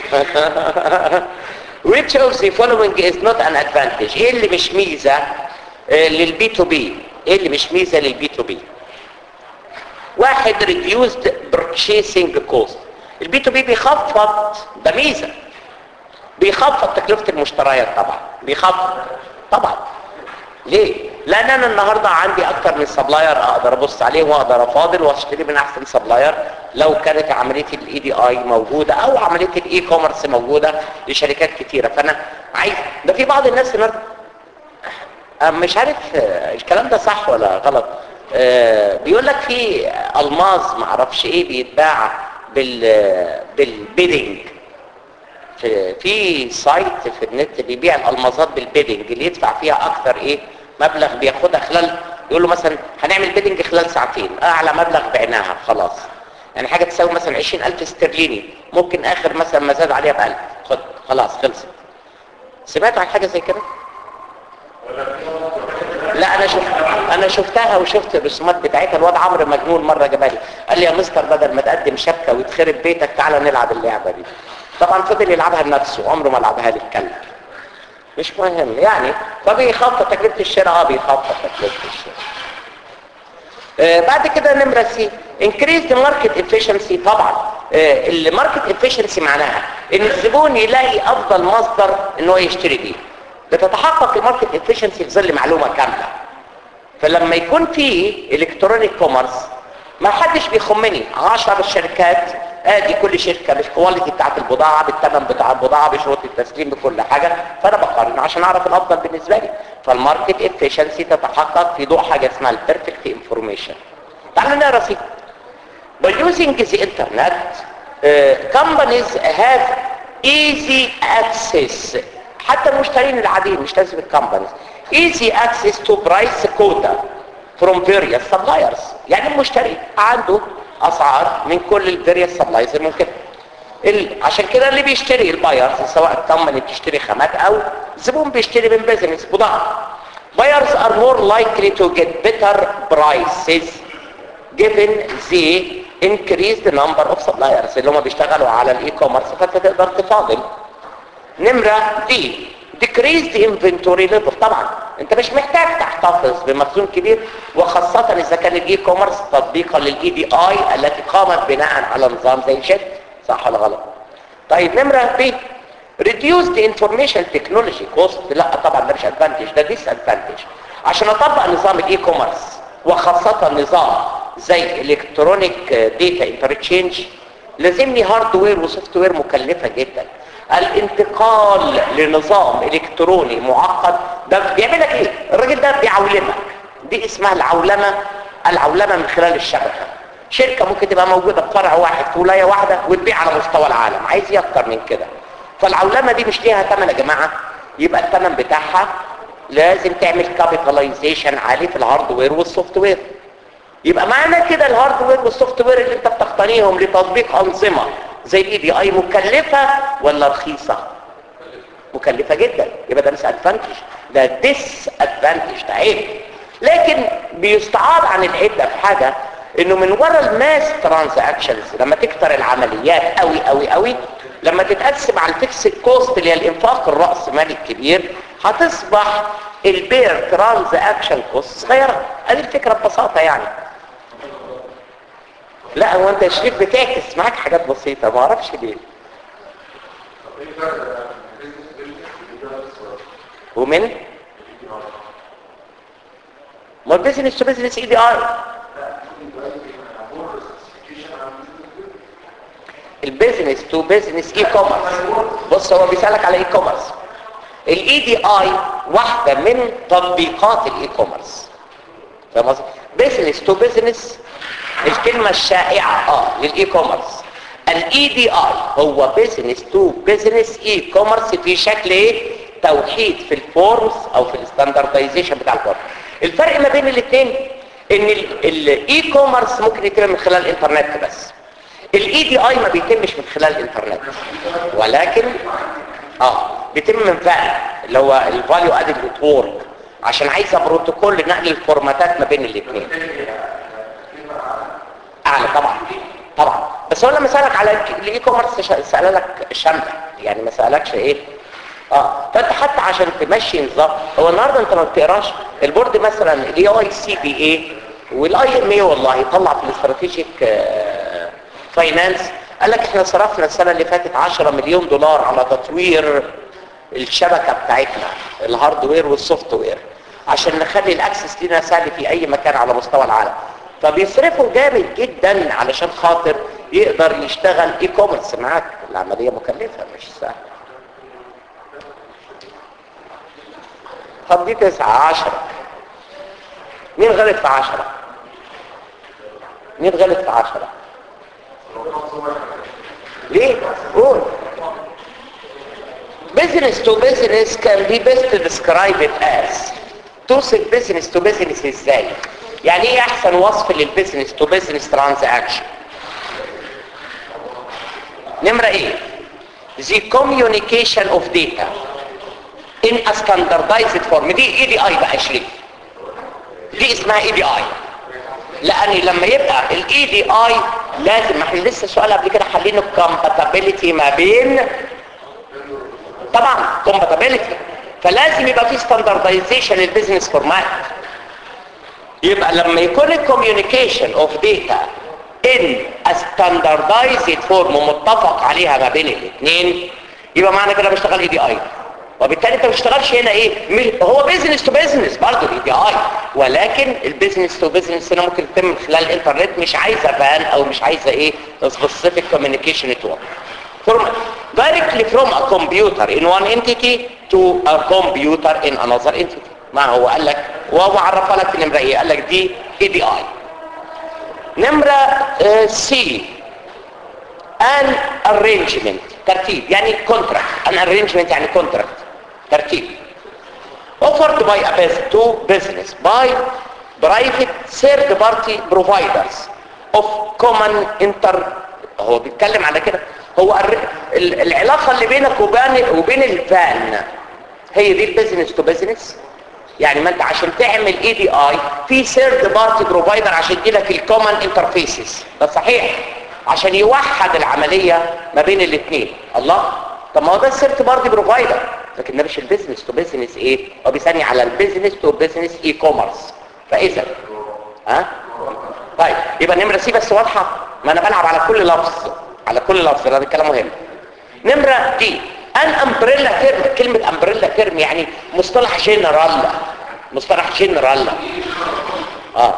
which of the following is not an advantage ايه اللي مش ميزه آه، للبي تو بي ايه اللي مش ميزه للبي تو بي واحد reduced purchasing cost البي تو بي بيخفض ده ميزه بيخفض تكلفه المشتريات طبعا بيخفض طبعا ليه لان انا النهارده عندي اكتر من سبلاير اقدر ابص عليه واقدر افاضل واشتري من احسن سبلاير لو كانت عمليه الاي دي اي موجوده او عمليه الاي كوميرس موجوده لشركات كتيره فانا عايز ده في بعض الناس النهارده أه، مش عارف آه، الكلام ده صح ولا غلط آه، بيقول لك في الماظ معرفش ايه بيتباع بال بالبيدنج في في سايت في النت بيبيع الالمازات بالبيدنج اللي يدفع فيها اكتر ايه مبلغ بياخدها خلال يقول له مثلا هنعمل بيدنج خلال ساعتين اعلى مبلغ بعناها خلاص يعني حاجه تساوي مثلا 20000 استرليني ممكن اخر مثلا ما زاد عليها ب 1000 خد خلاص خلصت سمعت عن حاجه زي كده لا انا شفت انا شفتها وشفت الرسومات بتاعتها الواد عمرو مجنون مره جابها لي قال لي يا مستر بدل ما تقدم شبكه وتخرب بيتك تعالى نلعب اللعبه دي طبعا فضل يلعبها لنفسه عمره ما لعبها للكلب مش مهم يعني فبيخفض تكلفه الشراء اه بيخفض تكلفه الشراء آه بعد كده نمرة سي increase the market efficiency طبعا آه الماركت efficiency معناها ان الزبون يلاقي افضل مصدر ان هو يشتري بيه بتتحقق الماركت efficiency في ظل معلومة كاملة فلما يكون في الكترونيك كوميرس ما حدش بيخمني 10 شركات ادي كل شركه بالكواليتي بتاعت البضاعه بالثمن بتاع البضاعه بشروط التسليم بكل حاجه فانا بقارن عشان اعرف الافضل بالنسبه لي فالماركت افيشنسي تتحقق في ضوء حاجه اسمها البيرفكت انفورميشن تعالوا نقرا فيه By using the internet, uh, companies have easy access حتى المشترين العاديين مش لازم الكومبانيز easy access to price quota from various suppliers يعني المشتري عنده اسعار من كل الفيريوس سبلايز الممكن ال... عشان كده اللي بيشتري البايرز سواء الكومباني بتشتري خامات او زبون بيشتري من بيزنس بضاعه buyers are more likely to get better prices given the increased number of suppliers اللي هم بيشتغلوا على الاي كوميرس فانت تقدر تفاضل نمرة دي decrease the inventory level طبعا انت مش محتاج تحتفظ بمخزون كبير وخاصة اذا كان الاي كوميرس تطبيقا للاي دي اي التي قامت بناء على نظام زي شد صح ولا غلط طيب نمرة ب reduce the information technology cost لا طبعا ده مش advantage ده disadvantage عشان اطبق نظام الاي كوميرس وخاصة نظام زي الكترونيك داتا انترتشينج لازمني هاردوير وسوفت وير مكلفة جدا الانتقال لنظام الكتروني معقد ده بيعمل لك ايه الراجل ده بيعولمك دي اسمها العولمه العولمه من خلال الشبكه شركه ممكن تبقى موجوده بفرع واحد في ولايه واحده وتبيع على مستوى العالم عايز ايه اكتر من كده فالعولمه دي مش ليها ثمن يا جماعه يبقى الثمن بتاعها لازم تعمل كابيتاليزيشن عالي في الهاردوير والسوفت وير يبقى معنى كده الهاردوير والسوفت وير اللي انت بتقتنيهم لتطبيق انظمه زي الاي دي اي مكلفه ولا رخيصه مكلفه جدا يبقى ده مش ادفانتج ده ديس ادفانتج ده عيب لكن بيستعاض عن العيب ده في حاجه انه من ورا الماس ترانزاكشنز لما تكتر العمليات قوي قوي قوي لما تتقسم على الفيكس كوست اللي هي الانفاق الراسمالي الكبير هتصبح البير ترانزاكشن كوست صغيره ادي الفكره ببساطه يعني لا هو انت شريف بتعكس معاك حاجات بسيطه ما اعرفش ليه ومن ما البيزنس تو بيزنس اي دي اي البيزنس تو بيزنس اي كوميرس بص هو بيسالك على اي كوميرس الاي دي اي واحده من تطبيقات الاي كوميرس فاهم قصدي بيزنس تو بيزنس الكلمه الشائعه اه للاي كوميرس الاي دي اي هو بيزنس تو بيزنس اي كوميرس في شكل ايه توحيد في الفورمز او في الستاندردايزيشن بتاع الفورم الفرق ما بين الاثنين ان الاي كوميرس ممكن يتم من خلال الانترنت بس الاي دي اي ما بيتمش من خلال الانترنت ولكن اه بيتم من فعل اللي هو الفاليو ادد نتورك عشان عايزه بروتوكول لنقل الفورماتات ما بين الاثنين اعلى طبعا طبعا بس هو لما سالك على الاي كوميرس سال لك شامله يعني ما سالكش ايه اه فانت حتى عشان تمشي نظام هو النهارده انت ما بتقراش البورد مثلا الاي اي سي بي اي والاي ام اي والله يطلع في الاستراتيجيك آه فاينانس قال لك احنا صرفنا السنه اللي فاتت 10 مليون دولار على تطوير الشبكه بتاعتنا الهاردوير والسوفت وير عشان نخلي الاكسس لنا سهل في اي مكان على مستوى العالم فبيصرفوا جامد جدا علشان خاطر يقدر يشتغل اي كوميرس معاك العمليه مكلفه مش سهله طب دي تسعة عشرة مين غلط في عشرة مين غلط في عشرة ليه قول business to business can be best described as توصف business to business ازاي يعني ايه احسن وصف للبيزنس تو بيزنس ترانزاكشن نمرة ايه the communication of data in a standardized form دي اي دي اي بقى شريف دي اسمها اي دي اي لان لما يبقى الاي دي اي لازم احنا لسه السؤال قبل كده حلينه الكومباتابيلتي ما بين طبعا كومباتابيلتي فلازم يبقى في ستاندردايزيشن للبيزنس فورمات يبقى لما يكون الكوميونيكيشن اوف داتا ان ستاندردايزد فورم متفق عليها ما بين الاثنين يبقى معنى كده بشتغل اي دي اي وبالتالي انت ما بتشتغلش هنا ايه مش هو بيزنس تو بيزنس برضه الاي دي اي ولكن البيزنس تو بيزنس هنا ممكن يتم من خلال الانترنت مش عايزه فان او مش عايزه ايه سبيسيفيك كوميونيكيشن نتورك from directly from a computer in one entity to a computer in another entity ما هو قال لك وهو عرفها لك في النمره ايه قال لك دي اي دي اي نمره سي ان arrangement ترتيب يعني contract ان arrangement يعني contract ترتيب offered by a business to business by private third party providers of common inter هو بيتكلم على كده هو العلاقة اللي بينك وبين وبين الفان هي دي البيزنس تو بيزنس يعني ما انت عشان تعمل اي دي اي في ثيرد بارتي بروفايدر عشان يديلك الكومن انترفيسز ده صحيح عشان يوحد العمليه ما بين الاثنين الله طب ما هو ده الثيرد بارتي بروفايدر لكن ده مش البيزنس تو بيزنس ايه هو بيسمي على البيزنس تو بيزنس اي كوميرس فاذا ها طيب يبقى نمره سي بس واضحه ما انا بلعب على كل لفظ على كل لفظ ده كلام مهم نمره دي ان امبريلا تيرم كلمه امبريلا تيرم يعني مصطلح جنرال مصطلح جنرال اه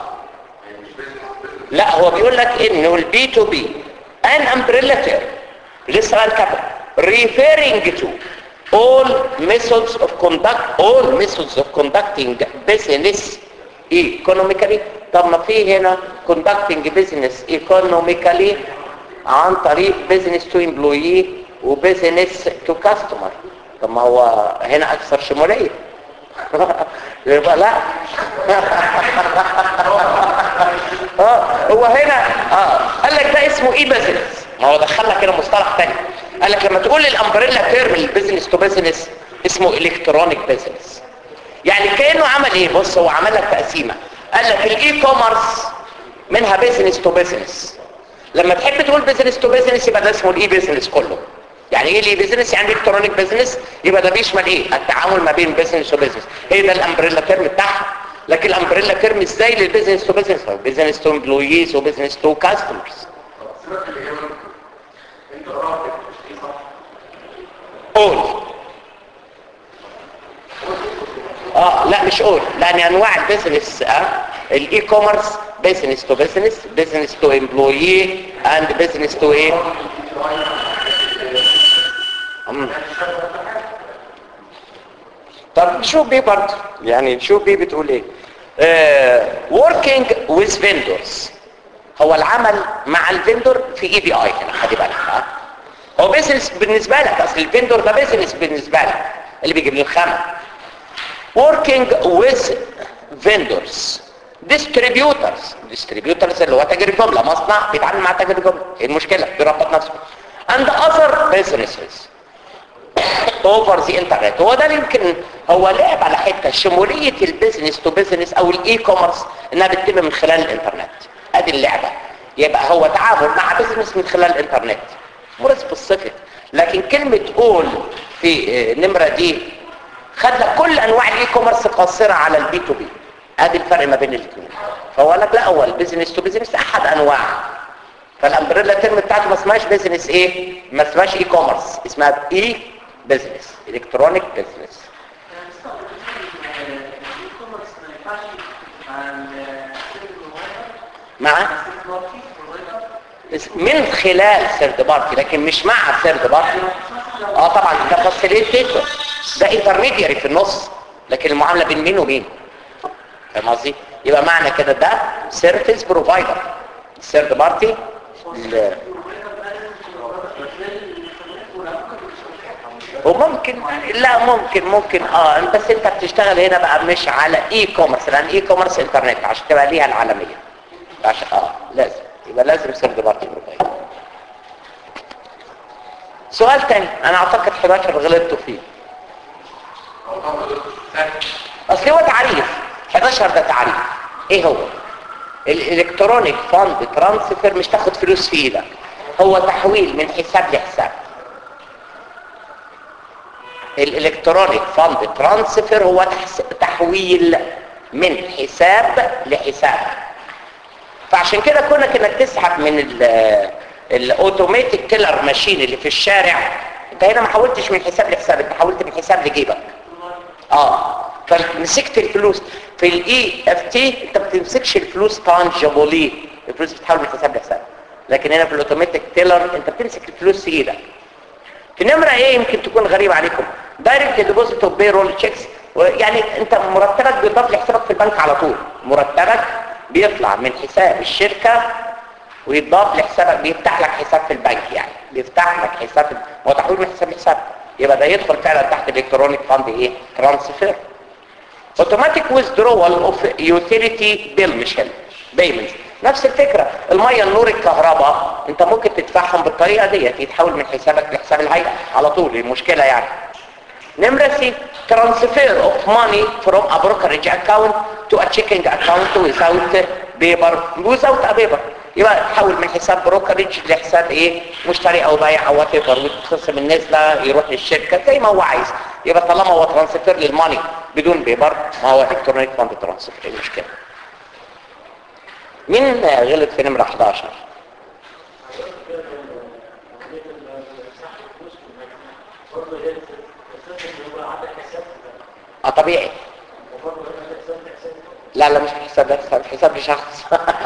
لا هو بيقول لك انه البي تو بي ان امبريلا تيرم لسه قال كده referring to all methods of conduct all methods of conducting business economically طب ما في هنا conducting business economically عن طريق business to employee وبيزنس تو كاستمر طب ما هو هنا اكثر شموليه يبقى لا اه هو هنا اه قال لك ده اسمه ايه بزنس ما هو دخل لك هنا مصطلح تاني قال لك لما تقول الامبريلا تيرم البيزنس تو بيزنس اسمه الكترونيك بيزنس يعني كانه عمل ايه بص هو عمل لك تقسيمه قال لك الاي كوميرس منها بيزنس تو بيزنس لما تحب تقول بيزنس تو بيزنس يبقى ده اسمه الاي بيزنس كله يعني ايه الاي بيزنس يعني الكترونيك بيزنس يبقى ده بيشمل ايه التعامل ما بين بيزنس وبيزنس هي ده الامبريلا تيرم بتاعها لكن الامبريلا تيرم ازاي للبيزنس تو بيزنس بيزنس تو امبلويز وبيزنس تو كاستمرز اول اه لا مش اول لان انواع البيزنس اه الاي كوميرس بيزنس تو بيزنس بيزنس تو امبلوي اند بيزنس تو ايه مم. طب شوف بيه برضه يعني شوف بيه بتقول ايه آه working with vendors هو العمل مع الفندور في اي بي اي هنا خلي بالك ها هو بيزنس بالنسبه لك اصل الفندور ده بيزنس بالنسبه لك اللي بيجيب لي الخامه working with vendors distributors distributors اللي هو تاجر جمله مصنع بيتعامل مع تاجر جمله ايه المشكله بيربط نفسه and other businesses اوفر ذا انترنت هو ده اللي يمكن هو لعب على حته شموليه البيزنس تو بيزنس او الاي كوميرس انها بتتم من خلال الانترنت ادي اللعبه يبقى هو تعامل مع بيزنس من خلال الانترنت مور سبيسيفيك لكن كلمه اول في النمره دي خد لك كل انواع الاي كوميرس قاصره على البي تو بي ادي الفرق ما بين الاثنين فهو لك لا اول بيزنس تو بيزنس احد انواع فالامبريلا تيرم بتاعته ما اسمهاش بيزنس ايه ما اسمهاش اي كوميرس اسمها اي بزنس الكترونيك بزنس مع من خلال سيرد بارتي لكن مش مع سيرد بارتي اه طبعا ده فاسيليتيتور ده انترميدياري في النص لكن المعامله بين مين ومين فاهم قصدي يبقى معنى كده ده سيرفيس بروفايدر السيرد بارتي وممكن لا ممكن ممكن اه بس انت بتشتغل هنا بقى مش على اي كوميرس لان اي كوميرس انترنت عشان تبقى ليها العالميه عشان اه لازم يبقى لازم سيرد بارتي بروفايدر سؤال تاني انا اعتقد 11 غلطتوا فيه اصل هو تعريف 11 ده تعريف ايه هو الالكترونيك فاند ترانسفير مش تاخد فلوس في ايدك هو تحويل من حساب لحساب الالكترونيك فاند ترانسفير هو تحويل من حساب لحساب فعشان كده كونك انك تسحب من الاوتوماتيك تيلر ماشين اللي في الشارع انت هنا ما حولتش من حساب لحساب انت حولت من حساب لجيبك اه فمسكت الفلوس في الاي اف تي انت ما بتمسكش الفلوس تانجبولي الفلوس بتتحول من حساب لحساب لكن هنا في الاوتوماتيك تيلر انت بتمسك الفلوس في ايدك في نمرة ايه يمكن تكون غريبة عليكم دايركت ديبوزيت اوف بيرول تشيكس يعني انت مرتبك بيضاف لحسابك في البنك على طول مرتبك بيطلع من حساب الشركة ويضاف لحسابك بيفتح لك حساب في البنك يعني بيفتح لك حساب هو تحويل من حساب لحساب يبقى ده يدخل فعلا تحت الكترونيك فاند ايه ترانسفير اوتوماتيك withdrawal اوف يوتيليتي بيل مش بيمنت نفس الفكرة المية النور الكهرباء انت ممكن تدفعهم بالطريقة دي يتحول من حسابك لحساب الهيئة على طول المشكلة يعني نمرة سي transfer of money from a brokerage account to a checking account without paper without a paper يبقى تحول من حساب بروكرج لحساب ايه مشتري او بايع او وات ايفر وتخصم النسبة يروح للشركة زي ما هو عايز يبقى طالما هو ترانسفير للماني بدون بيبر ما هو الكترونيك فاند ترانسفير المشكلة مين غلط في نمرة 11 اه طبيعي لا لا مش حساب حساب حساب لشخص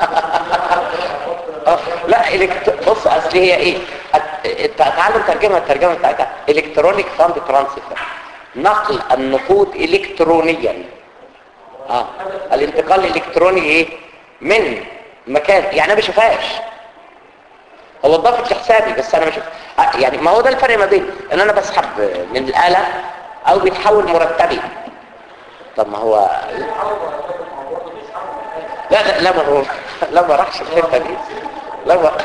لا إلكت... بص اصل هي ايه تعالوا ترجمها الترجمه بتاعتها الكترونيك فاند ترانسفير نقل النقود الكترونيا اه الانتقال الالكتروني ايه من مكان يعني انا ما بشوفهاش هو اتضافت لحسابي بس انا ما بشوف يعني ما هو ده الفرق ما بين ان انا بسحب من الاله او بيتحول مرتبي طب ما هو لا لا لا ما هو لا ما راحش الحته دي لا ما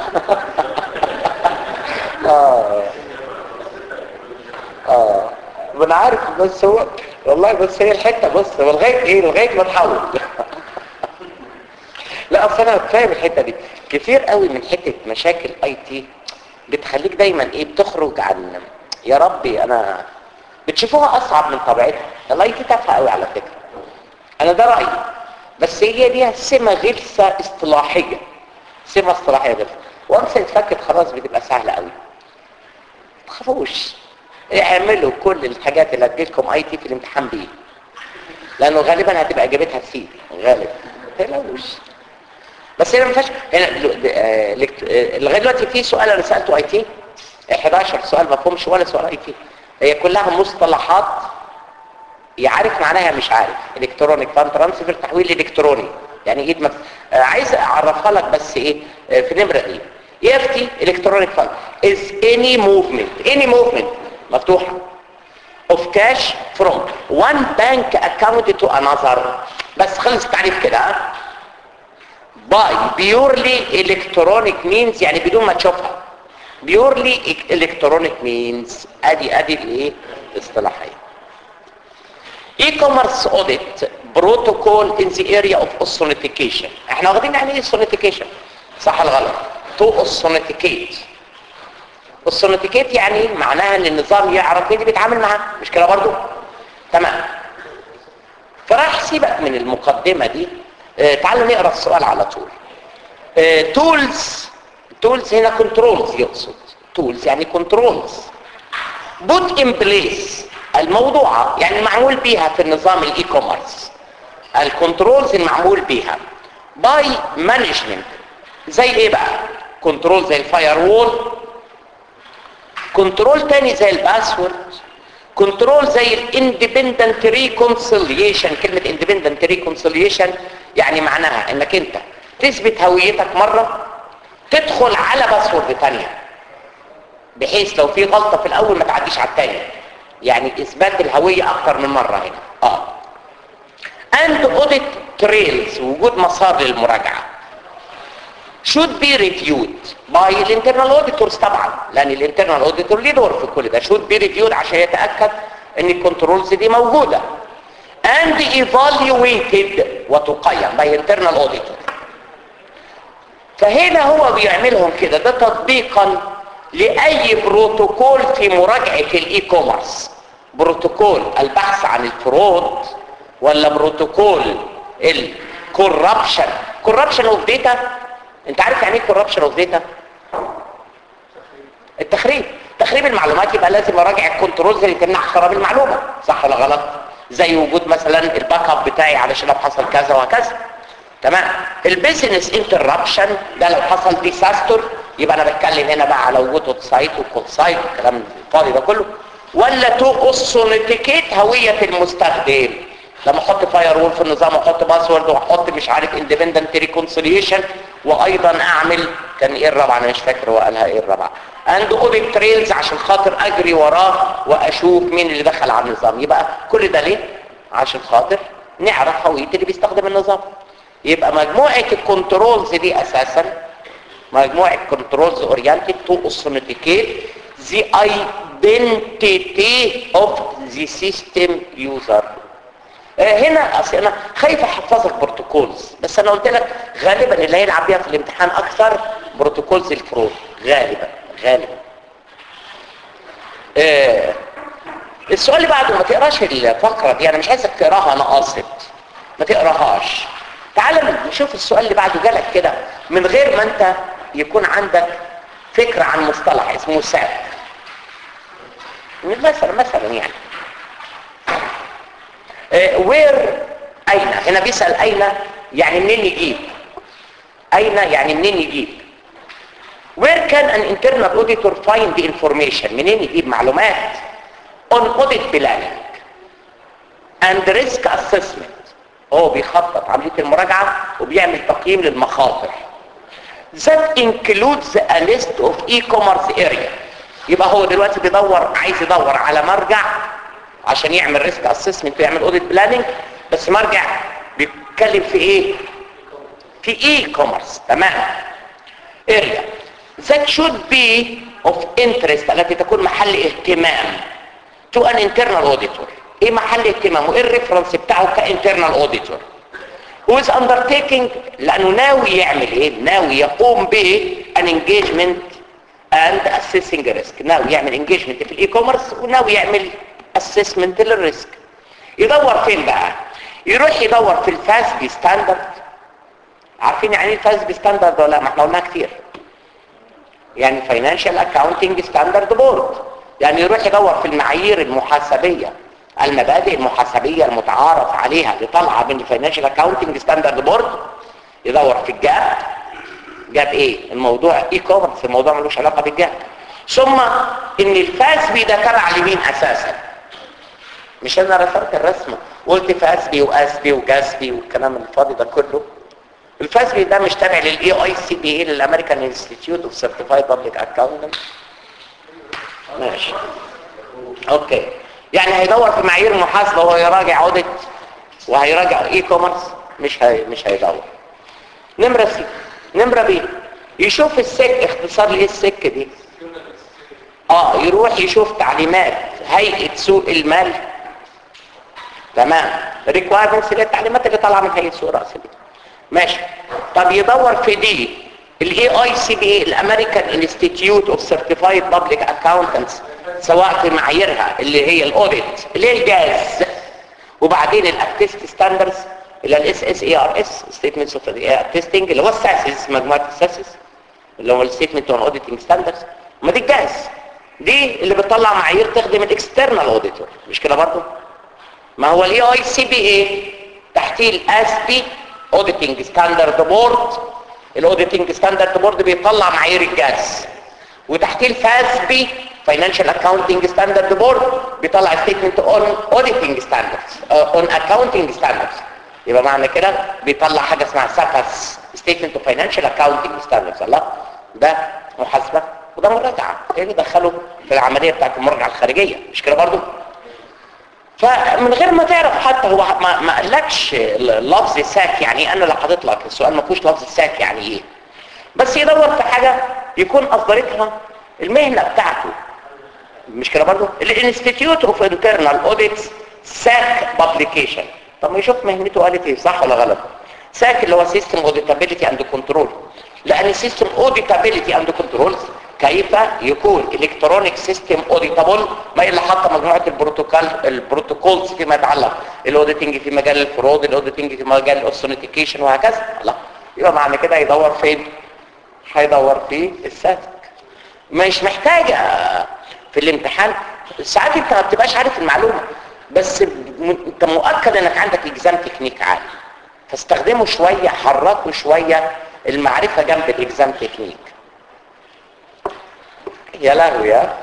اه اه ما انا عارف بس هو والله بس هي الحته بص هو لغايه ايه لغايه ما تحول لا اصل انا فاهم الحته دي كتير قوي من حته مشاكل اي تي بتخليك دايما ايه بتخرج عن يا ربي انا بتشوفوها اصعب من طبيعتها الاي تي تافهه قوي على فكره انا ده رايي بس هي ليها سمه غلسه اصطلاحيه سمه اصطلاحيه غلسه وانسى اتفكت خلاص بتبقى سهله قوي ما تخافوش اعملوا كل الحاجات اللي هتجيلكم اي تي في الامتحان بيه لانه غالبا هتبقى اجابتها سي غالبا ما تقلقوش بس هنا ما فيهاش هنا آه، لكت- آه، لغايه دلوقتي في سؤال انا سالته اي تي 11 سؤال ما فهمش ولا سؤال اي تي هي كلها مصطلحات يعرف معناها مش عارف الكترونيك فان ترانسفير تحويل الكتروني يعني ايد مك... آه عايز اعرفها لك بس ايه آه في نمره ايه اي اف تي الكترونيك فان از اني موفمنت اني موفمنت مفتوحه of cash from one bank account to another بس خلص التعريف كده ها؟ by purely electronic means يعني بدون ما تشوفها purely electronic means ادي ادي الايه الاصطلاحيه e-commerce audit protocol in the area of authentication احنا واخدين يعني ايه authentication صح ولا غلط to authenticate authenticate يعني معناها ان النظام يعرف مين اللي بيتعامل معاه مش كده برضو تمام فراح سيبك من المقدمة دي اه تعالوا نقرا السؤال على طول تولز تولز هنا كنترولز يقصد تولز يعني كنترولز بوت ان بليس الموضوعة يعني المعمول بيها في النظام الاي كوميرس الكنترولز المعمول بيها باي مانجمنت زي ايه بقى كنترول زي الفاير وول كنترول تاني زي الباسورد كنترول زي الاندبندنت ريكونسيليشن كلمة اندبندنت ريكونسيليشن يعني معناها انك انت تثبت هويتك مرة تدخل على باسورد تانية بحيث لو في غلطة في الاول ما تعديش على التاني يعني اثبات الهوية اكتر من مرة هنا اه and audit trails وجود مسار للمراجعة should be reviewed by الانترنال auditors طبعا لان الانترنال auditor ليه دور في كل ده should be reviewed عشان يتأكد ان الكنترولز دي موجودة and evaluated وتقيم by internal auditor فهنا هو بيعملهم كده ده تطبيقا لأي بروتوكول في مراجعة الاي كوميرس بروتوكول البحث عن الفرود ولا بروتوكول الكوربشن كوربشن اوف داتا انت عارف يعني ايه كوربشن اوف داتا التخريب تخريب المعلومات يبقى لازم اراجع الكنترولز اللي تمنع خراب المعلومه صح ولا غلط زي وجود مثلا الباك اب بتاعي علشان لو حصل كذا وكذا تمام البيزنس انتربشن ده لو حصل ديساستر يبقى انا بتكلم هنا بقى على وجود ويب سايت وكود سايت والكلام الفاضي ده كله ولا تو اوثنتيكيت هويه المستخدم لما احط فاير وول في النظام واحط باسورد واحط مش عارف اندبندنت ريكونسيليشن وايضا اعمل كان ايه الرابعه انا مش فاكر هو قالها ايه الرابعه اند اوديت تريلز عشان خاطر اجري وراه واشوف مين اللي دخل على النظام يبقى كل ده ليه عشان خاطر نعرف هويه اللي بيستخدم النظام يبقى مجموعه الكنترولز دي اساسا مجموعه كنترولز اورينتد تو اوثنتيكيت the identity of the system user هنا اصل انا خايف احفظك بروتوكولز بس انا قلت لك غالبا اللي هيلعب بيها في الامتحان اكثر بروتوكولز الفرود غالبا غالبا آه السؤال اللي بعده ما تقراش الفقره دي انا مش عايزك تقراها انا قاصد ما تقراهاش تعال نشوف السؤال اللي بعده جالك كده من غير ما انت يكون عندك فكره عن مصطلح اسمه ساب مثلا مثلا يعني وير اين هنا بيسأل اين يعني منين يجيب اين يعني منين يجيب where can an internal auditor find the information منين يجيب معلومات on audit planning and risk assessment هو بيخطط عملية المراجعة وبيعمل تقييم للمخاطر that includes a list of e-commerce area يبقى هو دلوقتي بيدور عايز يدور على مرجع عشان يعمل ريسك اسسمنت ويعمل اوديت بلاننج بس مرجع بيتكلم في ايه في اي كوميرس تمام area that should be of interest التي تكون محل اهتمام to an internal auditor ايه محل اهتمامه ايه الريفرنس بتاعه كانترنال auditor who is undertaking لانه ناوي يعمل ايه ناوي يقوم ب an engagement and assessing risk ناوي يعمل engagement في الاي كوميرس وناوي يعمل assessment للريسك يدور فين بقى يروح يدور في الفاسبي ستاندرد عارفين يعني ايه الفاسبي ستاندرد ولا ما احنا قلناها كتير يعني فاينانشال اكاونتنج ستاندرد بورد يعني يروح يدور في المعايير المحاسبيه المبادئ المحاسبيه المتعارف عليها اللي طالعه من الفاينانشال اكاونتنج ستاندرد بورد يدور في الجاب جاب ايه الموضوع اي كوميرس الموضوع ملوش علاقه بالجاب ثم ان الفاسبي ده تبع لمين اساسا مش انا رسمت الرسمه قلت فاسبي واسبي وجاسبي والكلام الفاضي ده كله الفاسبي ده مش تابع للاي اي سي بي اي للامريكان انستيتيوت اوف سيرتيفايد بابليك اكاونتنت ماشي اوكي يعني هيدور في معايير محاسبه وهو يراجع اوديت وهيراجع اي كوميرس مش هي مش هيدور نمره سي نمره بي يشوف السك اختصار لايه السك دي اه يروح يشوف تعليمات هيئه سوق المال تمام ريكوايرمنتس اللي التعليمات اللي طالعه من هيئه سوق راس المال ماشي طب يدور في دي الاي اي سي بي اي الامريكان انستيتيوت اوف سيرتيفايد بابليك اكاونتنتس سواء في معاييرها اللي هي الاوديت اللي هي الجاز وبعدين الاكتست ستاندردز اللي الاس اس اي ار اس ستيتمنتس اوف تيستنج اللي هو الساسس مجموعه الساسس اللي هو الستيتمنت اون اوديتنج ستاندردز ما دي الجاز دي اللي بتطلع معايير تخدم الاكسترنال اوديتور مش كده برضه ما هو الاي اي سي بي اي تحتيه الاس بي اوديتنج ستاندرد بورد الاوديتنج ستاندرد بورد بيطلع معايير الجاز وتحتيه الفاس بي فاينانشال اكاونتنج ستاندرد بورد بيطلع ستيتمنت اون اوديتنج ستاندردز اون اكاونتنج ستاندردز يبقى معنى كده بيطلع حاجه اسمها سافاس ستيتمنت اوف فاينانشال اكاونتنج ستاندردز الله ده محاسبه وده مراجعه ايه اللي دخله في العمليه بتاعت المراجعه الخارجيه مش كده برضه فمن غير ما تعرف حتى هو ما, ما قالكش لفظ ساك يعني انا اللي حاطط لك السؤال ما فيهوش لفظ ساك يعني ايه بس يدور في حاجه يكون اصدرتها المهنه بتاعته مش كده برضه الانستيتيوت اوف انترنال اوديتس ساك بابليكيشن طب ما يشوف مهنته قالت ايه صح ولا غلط ساك اللي هو سيستم اوديتابيلتي اند كنترول لان سيستم اوديتابيلتي اند كنترول كيف يكون الكترونيك سيستم اوديتابل ما الا حتى مجموعه البروتوكول البروتوكولز فيما يتعلق الاوديتنج في مجال الفرود الاوديتنج في مجال الاوثنتيكيشن وهكذا لا يبقى معنى كده يدور فين هيدور في الساك مش محتاجه في الامتحان ساعات انت ما بتبقاش عارف المعلومه بس انت مؤكد انك عندك اكزام تكنيك عالي فاستخدمه شويه حركه شويه المعرفه جنب الاكزام تكنيك يا لهوي يا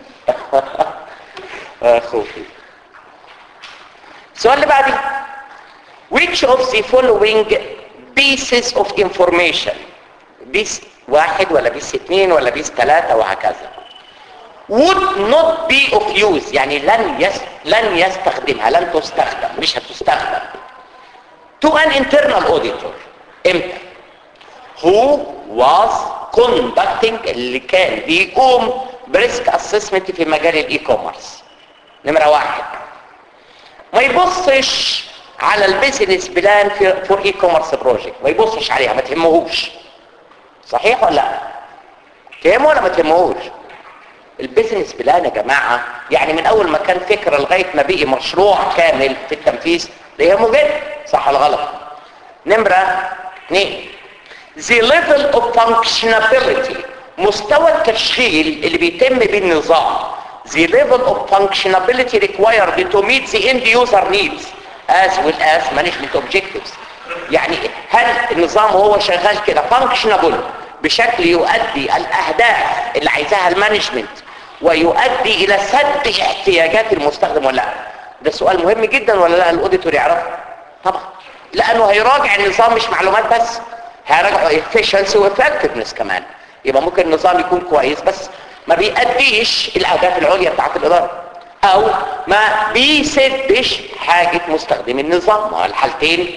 خوفي السؤال اللي بعدي which of the following pieces of information بيس واحد ولا بيس اثنين ولا بيس ثلاثة وهكذا would not be of use يعني لن يس لن يستخدمها لن تستخدم مش هتستخدم to an internal auditor امتى who was conducting اللي كان بيقوم بريسك اسسمنت في مجال الاي كوميرس نمره واحد ما يبصش على البيزنس بلان في فور اي كوميرس بروجكت ما يبصش عليها ما تهمهوش صحيح ولا لا تهمه ولا ما تهمهوش البيزنس بلان يا جماعه يعني من اول ما كان فكره لغايه ما بقي مشروع كامل في التنفيذ ده يهمه جدا صح ولا غلط نمره اثنين the level of functionality مستوى التشغيل اللي بيتم بالنظام the level of functionality required to meet the end user needs as well as management objectives يعني هل النظام وهو شغال كده functionable بشكل يؤدي الاهداف اللي عايزاها المانجمنت ويؤدي الى سد احتياجات المستخدم ولا لا ده سؤال مهم جدا ولا لا الاوديتور يعرفه طبعا لانه هيراجع النظام مش معلومات بس هيراجعوا efficiency وeffectiveness كمان يبقى ممكن النظام يكون كويس بس ما بيأديش الاهداف العليا بتاعت الاداره او ما بيسدش حاجه مستخدم النظام ما الحالتين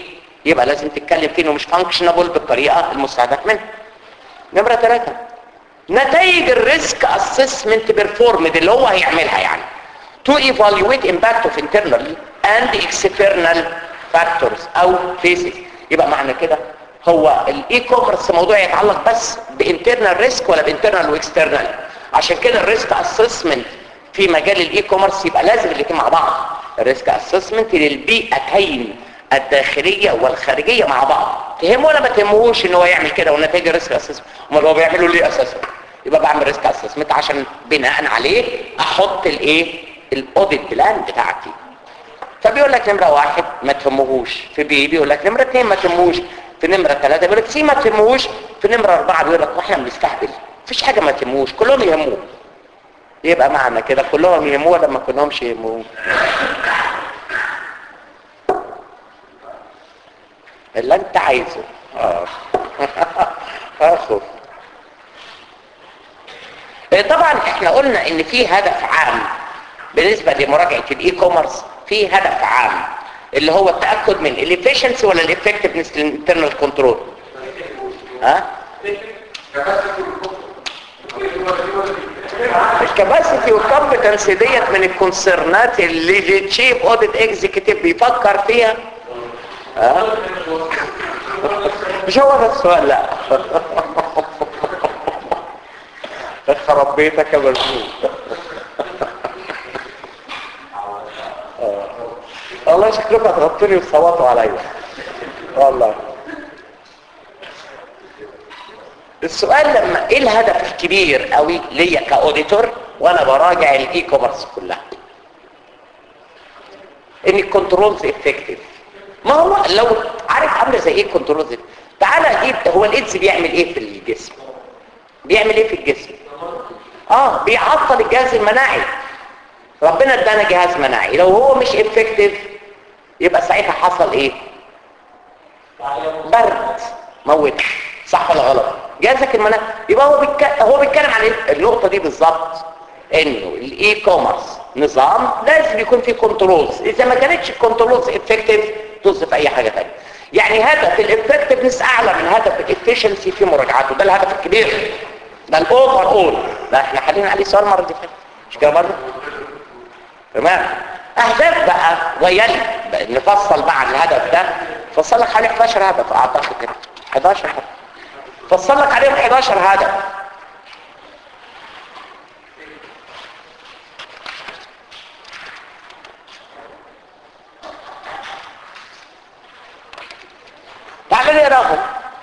يبقى لازم تتكلم فيه انه مش فانكشنابل بالطريقه المستهدف منها نمره ثلاثة نتائج الريسك اسسمنت بيرفورمد اللي هو هيعملها يعني to evaluate impact of internal and external factors او phases يبقى معنى كده هو الاي كوميرس موضوع يتعلق بس بانترنال ريسك ولا بانترنال واكسترنال عشان كده الريسك اسسمنت في مجال الاي كوميرس يبقى لازم الاثنين مع بعض الريسك اسسمنت للبيئتين الداخليه والخارجيه مع بعض تهمه ولا ما تهمهوش ان هو يعمل كده ونتائج الريسك اسسمنت امال هو بيعمله ليه اساسا يبقى بعمل ريسك اسسمنت عشان بناء عليه احط الايه الاوديت بلان بتاعتي فبيقول لك نمره واحد ما تهمهوش في بي بيقول لك نمره اثنين ما تهمهوش في نمره ثلاثه بيقول لك سي ما تهمهوش في نمره اربعه بيقول لك واحنا بنستهبل مفيش حاجه ما تهمهوش كلهم يهموه يبقى معنى كده كلهم يهموه لما كلهمش يهموه اللي انت عايزه اه اخف طبعا احنا قلنا ان في هدف عام بالنسبه لمراجعه الاي كوميرس في هدف عام اللي هو التاكد من الافشنسي ولا الافكتفنس للانترنال كنترول ها الكباسيتي والكومبتنس ديت من الكونسرنات اللي التشيف اوديت اكزيكتيف بيفكر فيها ها مش هو ده السؤال لا خرب بيتك يا مرسول والله شكلكم هتغطوني وتصوتوا عليا والله السؤال لما ايه الهدف الكبير قوي ليا كاوديتور وانا براجع الاي كوميرس كلها ان الكنترولز افكتيف ما هو لو عارف عامله زي ايه الكنترولز تعالى جيب هو الايدز بيعمل ايه في الجسم بيعمل ايه في الجسم اه بيعطل الجهاز المناعي ربنا ادانا جهاز مناعي لو هو مش افكتيف يبقى ساعتها حصل ايه برد موت صح ولا غلط جهازك المناعي يبقى هو بيتك... هو بيتكلم عن النقطه دي بالظبط انه الاي كوميرس نظام لازم يكون فيه كنترولز اذا ما كانتش الكنترولز افكتيف طز في اي حاجه ثانيه يعني هدف الافكتفنس اعلى من هدف الافشنسي في مراجعاته ده الهدف الكبير ده الاوفر اول ده احنا حالين عليه سؤال مره دي فاتت مش كده برضه تمام اهداف بقى ويلي نفصل بقى عن الهدف ده فصل لك عليه 11 هدف اعتقد كده 11 هدف فصل لك عليهم 11 هدف تعالوا نقراهم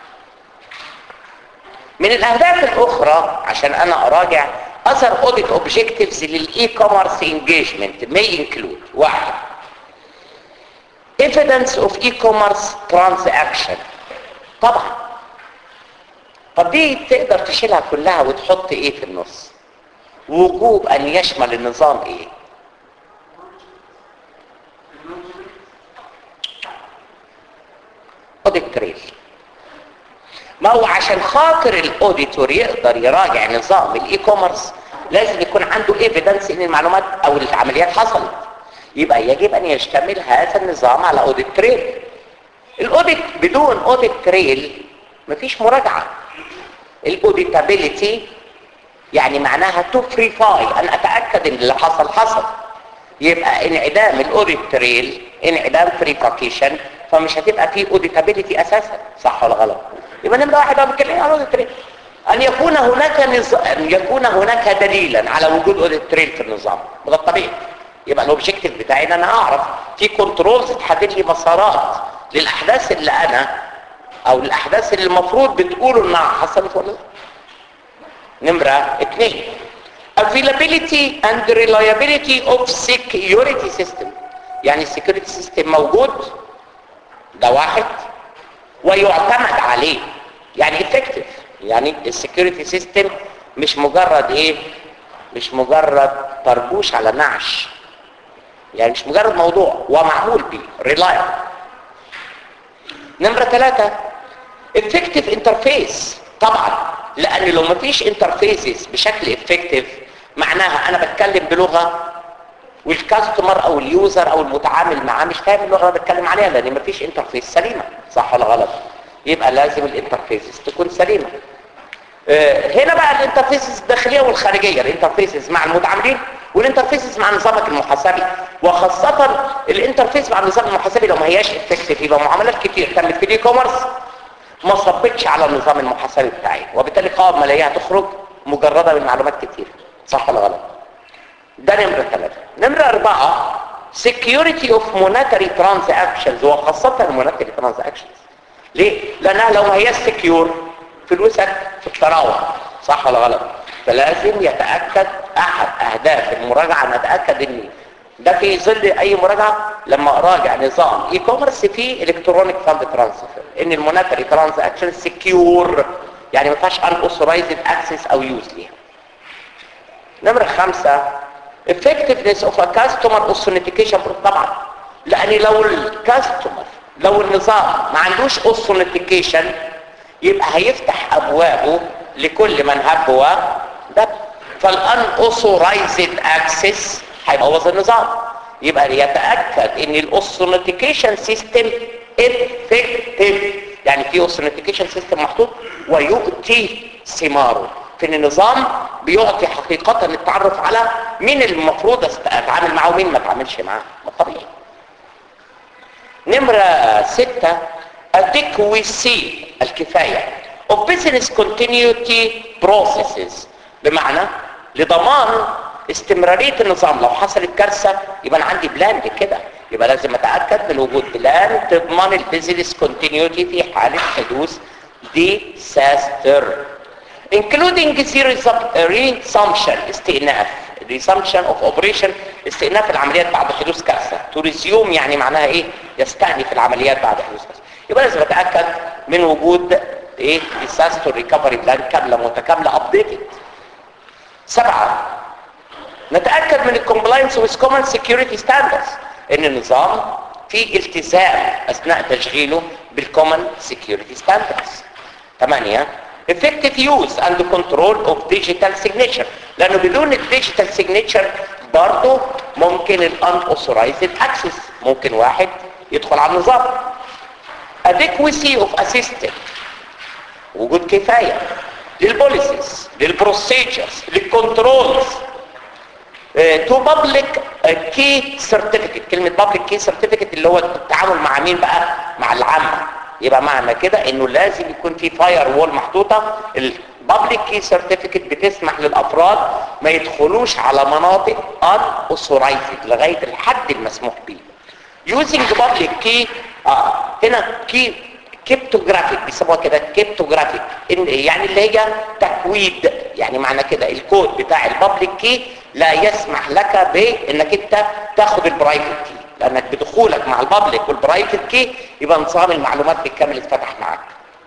من الاهداف الاخرى عشان انا اراجع other audit objectives للاي كوميرس engagement may include واحد evidence of e-commerce transaction طبعا طب دي تقدر تشيلها كلها وتحط ايه في النص وجوب ان يشمل النظام ايه audit trail ما هو عشان خاطر الاوديتور يقدر يراجع نظام الاي كوميرس لازم يكون عنده ايفيدنس ان المعلومات او العمليات حصلت يبقى يجب ان يشتمل هذا النظام على اوديت تريل الاوديت بدون اوديت تريل مفيش مراجعه الاوديتابيليتي يعني معناها تو فريفاي ان اتاكد ان اللي حصل حصل يبقى انعدام الاوديت تريل انعدام فريفاكيشن فمش هتبقى فيه اوديتابيليتي اساسا صح ولا غلط يبقى نمره واحد هو بيتكلم عن اوديت تريل ان يكون هناك نز... ان يكون هناك دليلا على وجود اوديت تريل في النظام وده الطبيعي يبقى الاوبجيكتيف بتاعي ان انا اعرف في كنترولز تحدد لي مسارات للاحداث اللي انا او الاحداث اللي المفروض بتقولوا انها حصلت ولا لا نمره اثنين availability and reliability of security system يعني السكيورتي سيستم موجود ده واحد ويعتمد عليه يعني effective يعني السكيورتي سيستم مش مجرد ايه مش مجرد طربوش على نعش يعني مش مجرد موضوع ومعمول بيه reliable نمرة ثلاثة effective interface طبعا لان لو مفيش interfaces بشكل effective معناها انا بتكلم بلغة والكاستمر او اليوزر او المتعامل معاه مش فاهم اللغه اللي بتكلم عليها لان مفيش انترفيس سليمه صح ولا غلط يبقى لازم الانترفيسز تكون سليمه آه، هنا بقى الانترفيسز الداخليه والخارجيه الانترفيسز مع المتعاملين والانترفيسز مع نظامك المحاسبي وخاصه الانترفيس مع النظام المحاسبي لو ما هياش افكتيف يبقى معاملات كتير تمت في الاي كوميرس ما صبتش على النظام المحاسبي بتاعي وبالتالي قائمه ماليه هتخرج مجرده من معلومات كتير صح ولا غلط ده نمرة ثلاثة نمرة أربعة security of monetary transactions وخاصة المونتري transactions ليه؟ لأنها لو ما هي سكيور فلوسك في التراوح صح ولا غلط؟ فلازم يتأكد أحد أهداف المراجعة أن أتأكد إن ده في ظل أي مراجعة لما أراجع نظام اي كوميرس فيه الكترونيك فاند ترانسفير إن المونتري ترانزاكشن سكيور يعني ما فيهاش ان اوثرايزد اكسس او يوز ليها نمرة خمسة effectiveness of a customer authentication طبعا لان لو الكاستمر لو النظام ما عندوش authentication يبقى هيفتح ابوابه لكل من هب ودب فالان authorized access هيبوظ النظام يبقى يتاكد ان الاوثنتيكيشن سيستم effective يعني في اوثنتيكيشن سيستم محطوط ويؤتي ثماره في ان النظام بيعطي حقيقة التعرف على مين المفروض اتعامل معاه ومين ما اتعاملش معاه ما طبيعي نمرة ستة adequacy الكفاية of business continuity processes بمعنى لضمان استمرارية النظام لو حصلت كارثة يبقى انا عندي بلان كده يبقى لازم اتأكد من وجود بلان تضمن البيزنس كونتينيوتي في حالة حدوث disaster including the resumption استئناف resumption of operation استئناف العمليات بعد حدوث كارثة to resume يعني معناها ايه يستأنف العمليات بعد حدوث كارثة يبقى لازم اتأكد من وجود ايه disaster recovery plan كاملة متكاملة updated سبعة نتأكد من الكومبلاينس with common security standards ان النظام في التزام اثناء تشغيله بالكومن سكيورتي ستاندردز ثمانية effective use and control of digital signature لانه بدون الديجيتال signature برضه ممكن الان authorized access ممكن واحد يدخل على النظام adequacy of assistant وجود كفاية للبوليسيز للبروسيجرز للكنترولز تو بابليك كي سيرتيفيكت كلمه بابليك كي سيرتيفيكت اللي هو التعامل مع مين بقى مع العامه يبقى معنى كده انه لازم يكون في فاير وول محطوطه البابليك كي سيرتيفيكت بتسمح للافراد ما يدخلوش على مناطق ان اوثورايزد لغايه الحد المسموح به يوزنج بابليك كي اه هنا كي كريبتوجرافيك بيسموها كده كريبتوجرافيك يعني اللي هي تكويد يعني معنى كده الكود بتاع البابليك كي لا يسمح لك بانك انت تاخد البرايفت كي لانك بدخولك مع البابليك والبرايفت كي يبقى نظام المعلومات بالكامل اتفتح معاك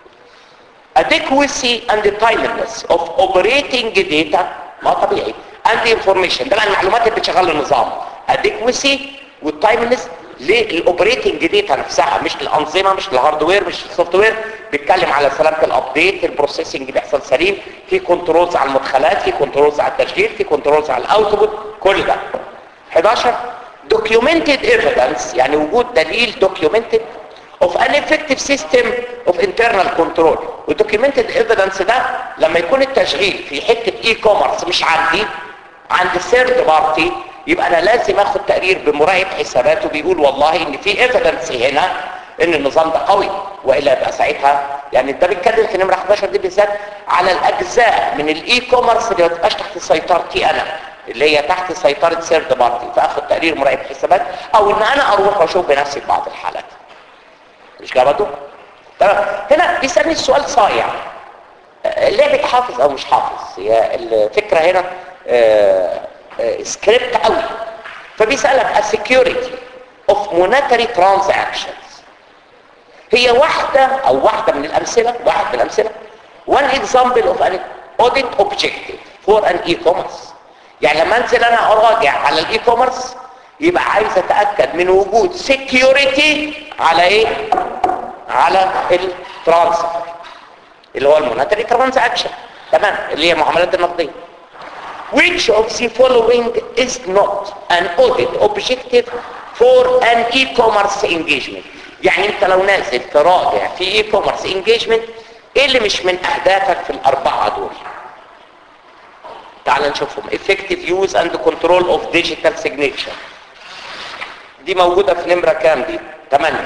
adequacy and timeliness of operating data ما طبيعي and information ده بقى المعلومات اللي بتشغل النظام adequacy والتايملنس للاوبريتنج داتا نفسها مش الانظمه مش الهاردوير مش السوفت وير بيتكلم على سلامه الابديت البروسيسنج بيحصل سليم في كنترولز على المدخلات في كنترولز على التشغيل في كنترولز على الاوتبوت كل ده 11 documented evidence يعني وجود دليل documented of an effective system of internal control والdocumented evidence ده لما يكون التشغيل في حته اي كوميرس مش عندي عند ثيرد بارتي يبقى انا لازم اخد تقرير بمراقب حساباته بيقول والله ان في ايفيدنس هنا ان النظام ده قوي والا يبقى ساعتها يعني انت بتتكلم في نمره 11 دي بالذات على الاجزاء من الاي كوميرس اللي ما تبقاش تحت سيطرتي انا اللي هي تحت سيطره ثيرد بارتي فاخد تقرير مراقب حسابات او ان انا اروح واشوف بنفسي في بعض الحالات مش كده برضه تمام هنا بيسالني السؤال صايع اللعبة حافظ او مش حافظ هي الفكره هنا آه سكريبت قوي فبيسألك السكيورتي اوف مونتري ترانزاكشنز هي واحدة او واحدة من الامثلة واحد من الامثلة one example of an audit objective for an e-commerce يعني لما انزل انا اراجع على الاي كوميرس يبقى عايز اتاكد من وجود سكيورتي على ايه على الترانسفير اللي هو المونتري ترانزاكشن تمام اللي هي معاملات النقديه which of the following is not an audit objective for an e-commerce engagement يعني انت لو نازل تراجع في e-commerce engagement ايه اللي مش من اهدافك في الاربعة دول تعال نشوفهم effective use and control of digital signature دي موجودة في نمرة كام دي 8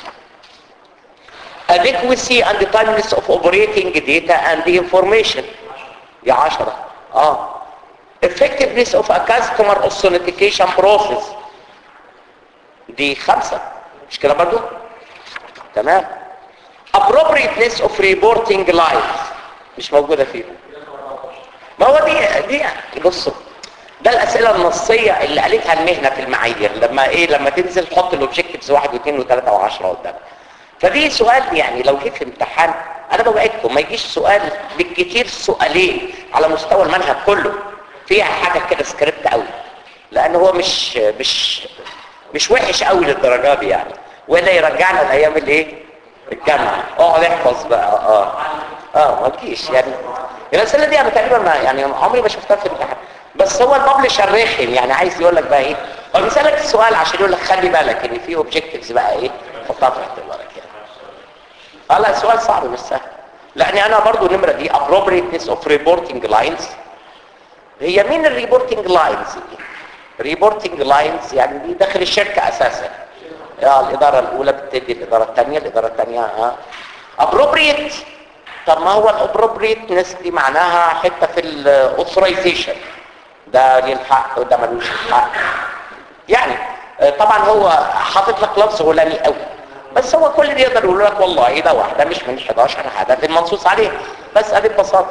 adequacy and timeliness of operating data and information دي 10 اه effectiveness of a customer authentication process دي خمسة مش كده برضو تمام appropriateness of reporting lines مش موجودة فيهم ما هو دي دي بصوا ده الاسئله النصيه اللي قالتها المهنه في المعايير لما ايه لما تنزل تحط الاوبجكتيفز واحد واثنين وثلاثه وعشره قدامك فدي سؤال يعني لو جه في امتحان انا بوعدكم ما يجيش سؤال بالكتير سؤالين على مستوى المنهج كله فيها حاجه كده سكريبت قوي لان هو مش مش مش وحش قوي للدرجه دي يعني ولا يرجعنا لايام الايه الجامعه اقعد احفظ بقى اه اه ما تجيش يعني الاسئله دي انا تقريبا ما يعني عمري ما شفتها في الامتحان بس هو الببلشر رخم يعني عايز يقول لك بقى ايه هو بيسالك السؤال عشان يقول لك خلي بالك ان في اوبجكتيفز بقى ايه حطها في اعتبارك يعني اه لا السؤال صعب مش سهل لان انا برضو النمره دي appropriateness of reporting lines هي مين الريبورتنج لاينز دي ريبورتنج لاينز يعني دي داخل الشركه اساسا اه الاداره الاولى بتدي الاداره الثانيه الاداره الثانيه اه appropriate طب ما هو الابروبريتنس دي معناها حته في الاوثرايزيشن ده ليه الحق وده ملوش الحق يعني طبعا هو حاطط لك لفظ غلامي قوي بس هو كل اللي يقدر يقول لك والله ده واحده مش من 11 هدف المنصوص عليه بس ادي ببساطه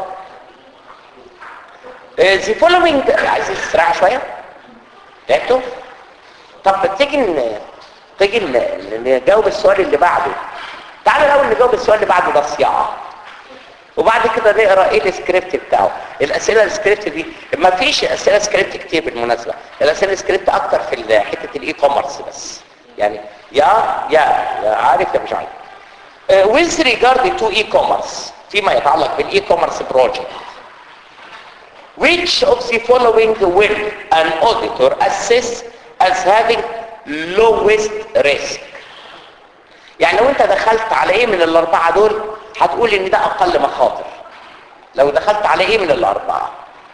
ذا فولوينج عايز تستريح شويه تعبتوا طب تيجي تيجي نجاوب السؤال اللي بعده تعالى الاول نجاوب السؤال اللي بعده ده صياعه وبعد كده نقرا ايه السكريبت بتاعه الاسئله السكريبت دي ما فيش اسئله سكريبت كتير بالمناسبه الاسئله السكريبت اكتر في حته الاي كوميرس بس يعني يا يا يا عارف يا مش عارف uh, with regard to e-commerce فيما يتعلق بالاي كوميرس بروجكت which of the following will an auditor assess as having lowest risk يعني لو انت دخلت على ايه من الاربعه دول هتقول ان ده اقل مخاطر لو دخلت على ايه من الاربعه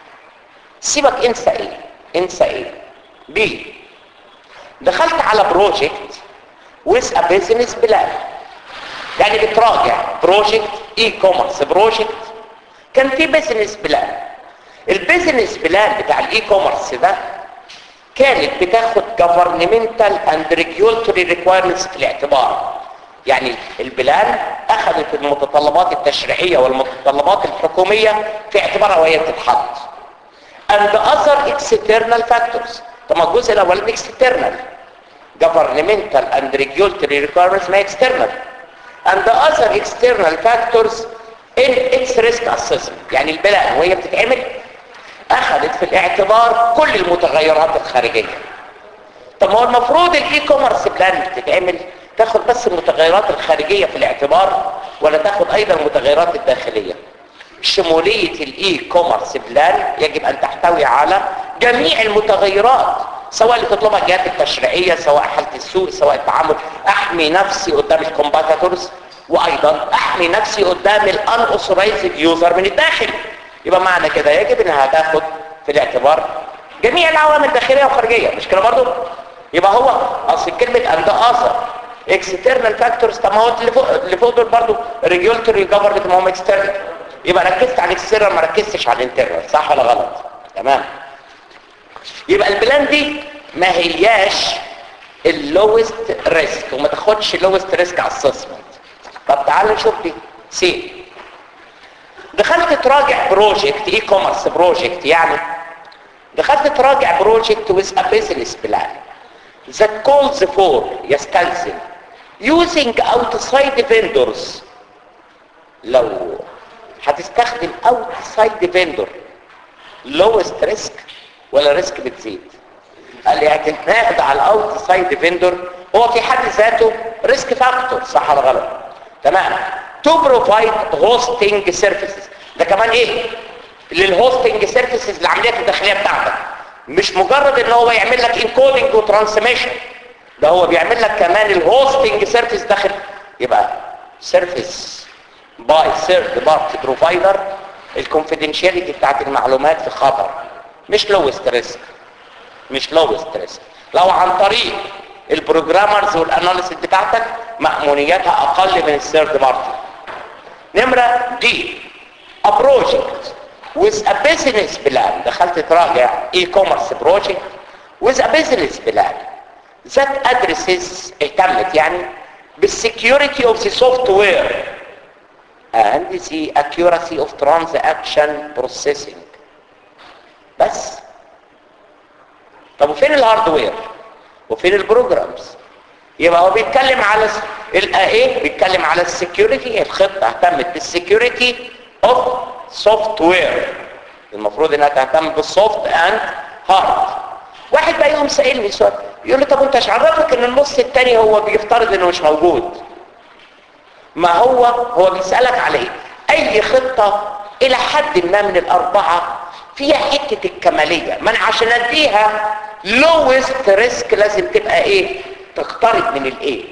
سيبك انسى ايه انسى ايه بي دخلت على بروجكت with a business plan يعني بتراجع بروجكت اي كوميرس بروجكت كان في بيزنس بلان البيزنس بلان بتاع الاي كوميرس ده كانت بتاخد governmental and regulatory requirements في الاعتبار يعني البلان اخذت المتطلبات التشريعية والمتطلبات الحكومية في اعتبارها وهي بتتحط and other external factors طب الجزء الاولاني external governmental and regulatory requirements ما external and the other external factors in its risk assessment يعني البلان وهي بتتعمل اخذت في الاعتبار كل المتغيرات الخارجية طب ما هو المفروض الاي كوميرس بلان بتتعمل تاخد بس المتغيرات الخارجية في الاعتبار ولا تاخد ايضا المتغيرات الداخلية شمولية الاي كوميرس بلان يجب ان تحتوي على جميع المتغيرات سواء اللي تطلبها الجهات التشريعية سواء حالة السوق سواء التعامل احمي نفسي قدام الكومباتيتورز وايضا احمي نفسي قدام الان اوثرايزد يوزر من الداخل يبقى معنى كده يجب انها تاخد في الاعتبار جميع العوامل الداخلية وخارجية مش كده برضو يبقى هو اصل كلمة اند اثر اكسترنال فاكتورز طب ما هو اللي فوق اللي فوق دول برضه ريجولتوري جفرمنت ما هم اكسترنال يبقى ركزت على الاكسترنال ما ركزتش على الانترنال صح ولا غلط تمام يبقى البلان دي ما هياش اللوست ريسك وما تاخدش اللوست ريسك اسسمنت طب تعال نشوف دي سي دخلت تراجع بروجكت اي كوميرس بروجكت يعني دخلت تراجع بروجكت with a business plan that calls for يستلزم using outside vendors لو هتستخدم outside vendor lowest risk ولا risk بتزيد قال لي اعتماد على outside vendor هو في حد ذاته risk factor صح ولا غلط تمام to provide hosting services ده كمان ايه للهوستنج سيرفيسز العمليات الداخليه بتاعتك مش مجرد ان هو يعمل لك انكودنج وترانسميشن ده هو بيعمل لك كمان الهوستنج سيرفيس داخل يبقى سيرفيس باي ثيرد بارتي بروفايدر الكونفيدنشاليتي بتاعت المعلومات في خطر مش لوست ريسك مش لوست ريسك لو عن طريق البروجرامرز والاناليسيس بتاعتك مأمونياتها اقل من الثيرد بارتي نمرة دي a project with a business plan دخلت تراجع e-commerce project with a business plan that addresses اهتمت يعني بالsecurity of the software and the accuracy of transaction processing بس طب وفين الهاردوير وفين البروجرامز يبقى هو بيتكلم على ايه بيتكلم على السكيورتي الخطه اهتمت بالسكيورتي اوف سوفت وير المفروض انها تهتم بالسوفت اند هارد واحد بقى يقوم سائلني سؤال يقول لي طب انت ايش عرفك ان النص الثاني هو بيفترض انه مش موجود ما هو هو بيسالك على ايه اي خطه الى حد ما من الاربعه فيها حته الكماليه ما انا عشان اديها لوست ريسك لازم تبقى ايه تقترب من الايه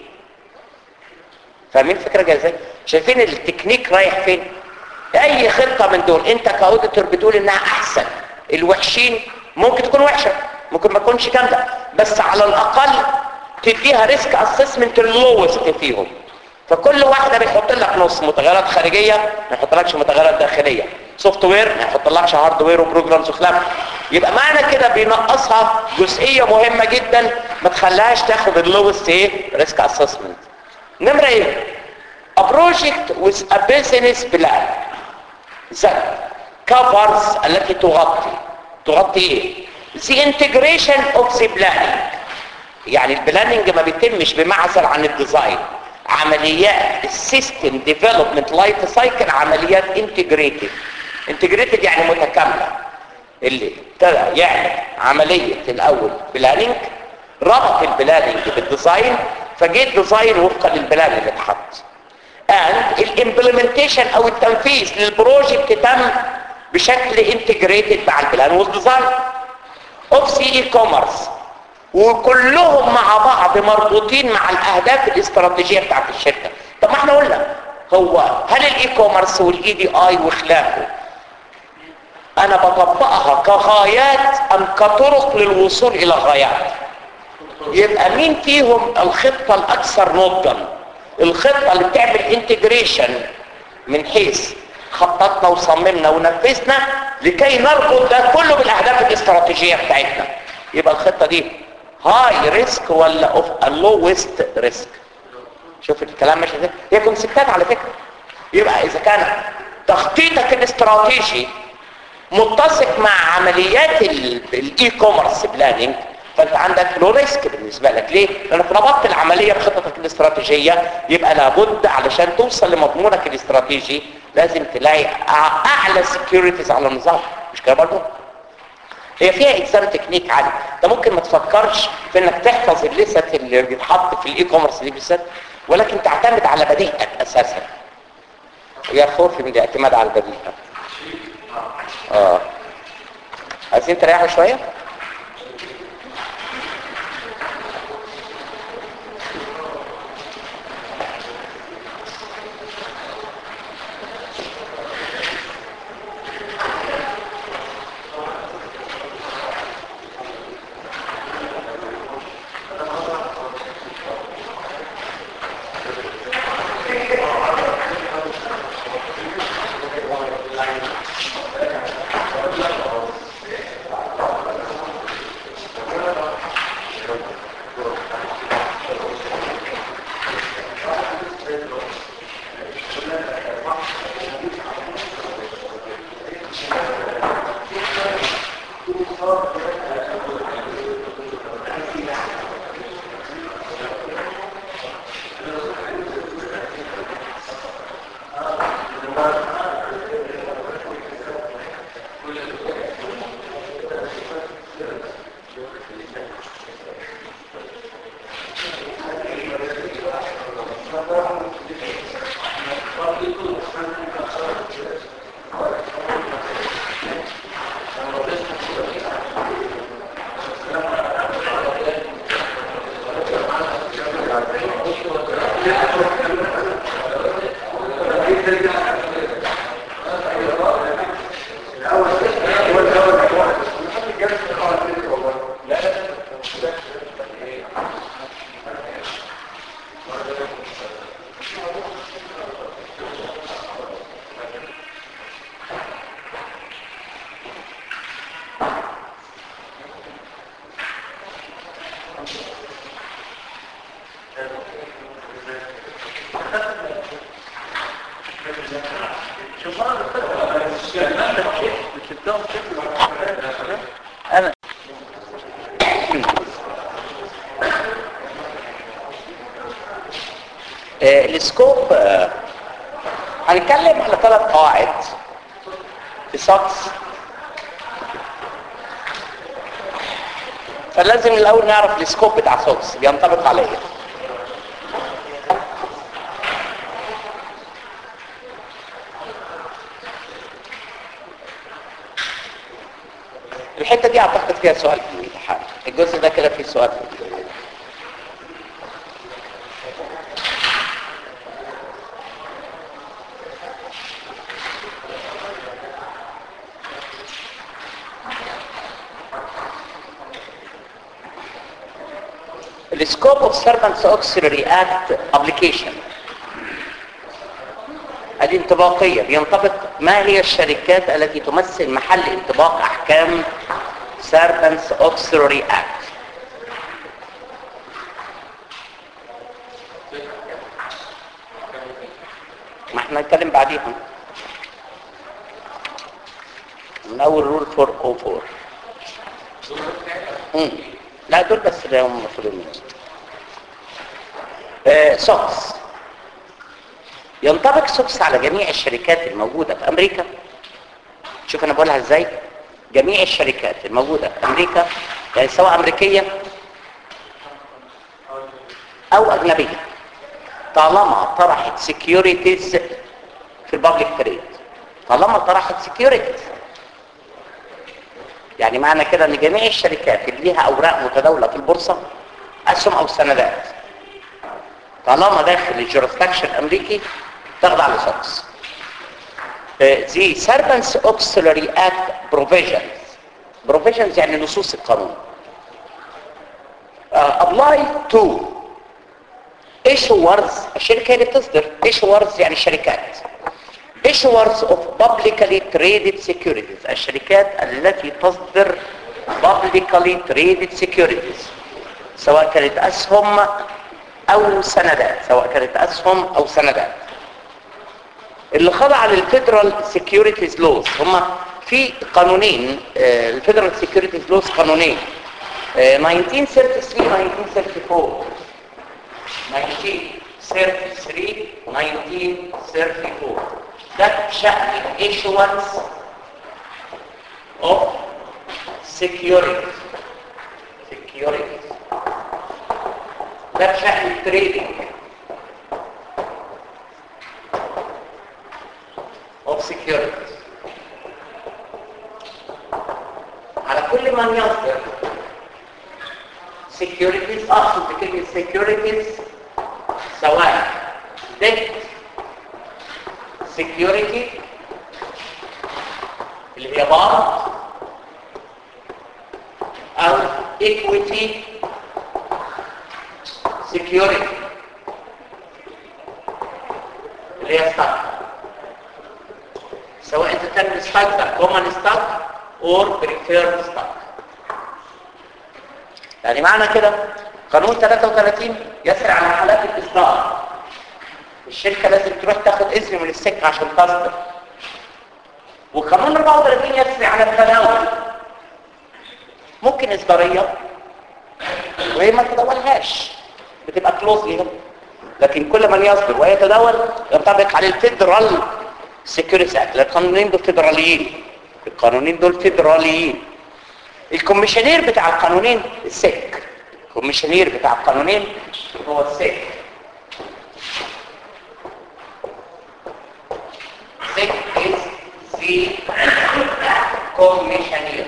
فاهمين الفكره جايه ازاي شايفين التكنيك رايح فين اي خطه من دول انت كاوديتور بتقول انها احسن الوحشين ممكن تكون وحشه ممكن ما تكونش جامده بس على الاقل تديها ريسك اسسمنت اللوست فيهم فكل واحده بيحط لك نص متغيرات خارجيه ما يحطلكش متغيرات داخليه سوفت وير ما يحطلكش هاردوير وبروجرامز وخلافه يبقى معنى كده بينقصها جزئيه مهمه جدا ما تخليهاش تاخد اللوست ايه ريسك اسسمنت نمره ايه a project with a business plan that covers التي تغطي تغطي ايه the integration of the planning يعني البلاننج ما بيتمش بمعزل عن الديزاين عمليات السيستم ديفلوبمنت لايف سايكل عمليات انتجريتد انتجريتد يعني متكامله اللي ابتدى يعمل عمليه الاول بلاننج ربط البلاننج بالديزاين فجه الديزاين وفقا للبلان اللي اتحط and الامبلمنتيشن او التنفيذ للبروجكت تم بشكل انتجريتد مع البلان والديزاين اوف سي اي كوميرس وكلهم مع بعض مربوطين مع الاهداف الاستراتيجيه بتاعت الشركه طب ما احنا قلنا هو هل الاي كوميرس والاي دي اي وخلافه انا بطبقها كغايات ام كطرق للوصول الى غايات يبقى مين فيهم الخطه الاكثر نضجا الخطه اللي بتعمل انتجريشن من حيث خططنا وصممنا ونفذنا لكي نربط ده كله بالاهداف الاستراتيجيه بتاعتنا يبقى الخطه دي هاي ريسك ولا اوف لوست ريسك شوف الكلام ماشي ازاي هي كونسبتات على فكره يبقى اذا كان تخطيطك الاستراتيجي متسق مع عمليات الاي كوميرس بلاننج فانت عندك لو ريسك بالنسبه لك ليه لانك ربطت العمليه بخططك الاستراتيجيه يبقى لابد علشان توصل لمضمونك الاستراتيجي لازم تلاقي اعلى سكيورتيز على النظام مش كده برضه هي فيها اكزام تكنيك عالي انت ممكن ما تفكرش في انك تحفظ الليست اللي بيتحط في الاي كوميرس دي بالذات ولكن تعتمد على بديهتك اساسا هي الخوف من الاعتماد على البديهه اه عايزين تريحوا شويه انا آه، السكوب آه، هنتكلم على ثلاث قواعد في سوكس فلازم الاول نعرف السكوب بتاع سوكس بينطبق على ايه الحته دي اعتقد فيها سؤال في الامتحان الجزء ده كده فيه سؤال في الامتحان السكوب اوف سيرفنتس اوكسيلري اكت ابلكيشن الانطباقية بينطبق ما هي الشركات التي تمثل محل انطباق احكام Servants Auxiliary Act ما احنا نتكلم بعديها من اول رول 404 امم لا دول بس اللي هم المفروض منهم آه سوكس ينطبق سوكس على جميع الشركات الموجودة في أمريكا شوف أنا بقولها إزاي جميع الشركات الموجودة في أمريكا يعني سواء أمريكية أو أجنبية طالما طرحت سكيورتيز في البابليك تريد طالما طرحت سكيورتيز يعني معنى كده ان جميع الشركات اللي ليها اوراق متداوله في البورصه اسهم او سندات طالما داخل الجورستكشن الامريكي تخضع لسوكس the Servants Auxiliary Act provisions provisions يعني نصوص القانون uh, apply to issuers الشركة اللي بتصدر issuers يعني شركات issuers of publicly traded securities الشركات التي تصدر publicly traded securities سواء كانت أسهم أو سندات سواء كانت أسهم أو سندات اللي خضع للفيدرال سيكيورتيز لوز هما في قانونين الفيدرال سيكيورتيز لوز قانونين آه، 1933 1934 1933 1934 ده شأن issuance of securities securities ده شأن التريدنج of securities على كل من يصدر securities اقصد بكلمة securities سواء debt security اللي هي بعض او equity security اللي هي stock سواء انت كان الستاك ده كومن ستاك اور بريفيرد ستاك يعني معنى كده قانون 33 يسأل عن حالات الإصدار الشركة لازم تروح تاخد إذن من السكة عشان تصدر وقانون 34 يسأل عن التداول ممكن إصدارية وهي ما تداولهاش بتبقى كلوز ليهم لكن كل من يصدر ويتداول ينطبق عليه الفيدرال سيكوريتي اكت القانونين دول فيدراليين القانونين دول فيدراليين الكوميشنير بتاع القانونين السك الكوميشنير بتاع القانونين هو السك سك is the commissioner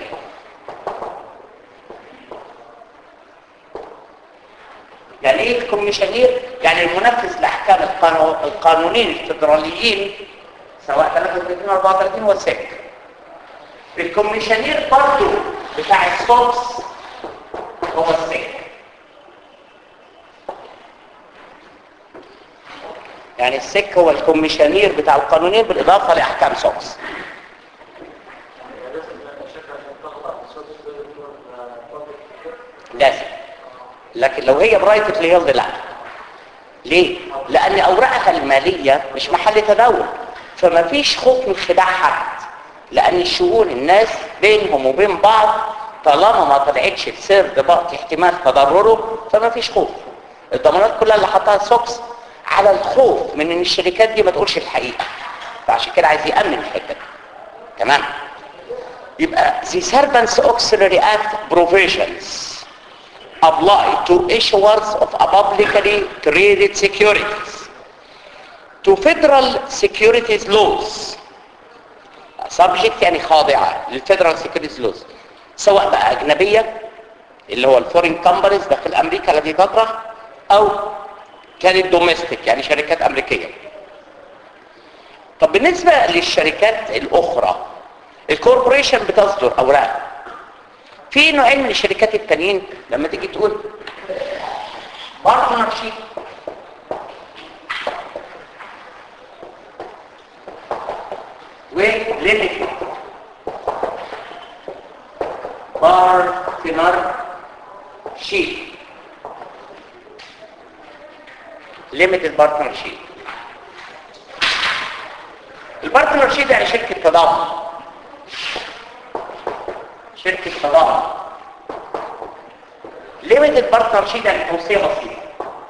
يعني ايه الكوميشنير يعني المنفذ لاحكام القانو- القانونين الفيدراليين سواء 33 او 34 هو السك الكوميشنير برضه بتاع السوكس هو السك يعني السك هو الكوميشنير بتاع القانونين بالاضافه لاحكام سوكس لازم لكن لو هي برايفتلي هيلد لا ليه لان اوراقها الماليه مش محل تداول فما فيش خوف من خداع حد لان الشؤون الناس بينهم وبين بعض طالما ما طلعتش بسرد بقى احتمال تضرره فما فيش خوف الضمانات كلها اللي حطها سوكس على الخوف من ان الشركات دي ما تقولش الحقيقه فعشان كده عايز يامن الحته دي تمام يبقى the servants auxiliary act provisions apply to issuers of a publicly traded securities to federal securities laws subject يعني خاضعة للفيدرال securities laws سواء بقى أجنبية اللي هو الفورين كومبانيز داخل أمريكا التي تطرح أو كانت دوميستيك يعني شركات أمريكية طب بالنسبة للشركات الأخرى الكوربوريشن بتصدر أوراق في نوعين من الشركات التانيين لما تيجي تقول بارتنر شيب وليميتد بارتنر شيب ليميتد بارتنر شيب البارتنر شيب يعني شركة تضامن شركة تضامن ليميتد بارتنر شيب يعني توصية بسيطة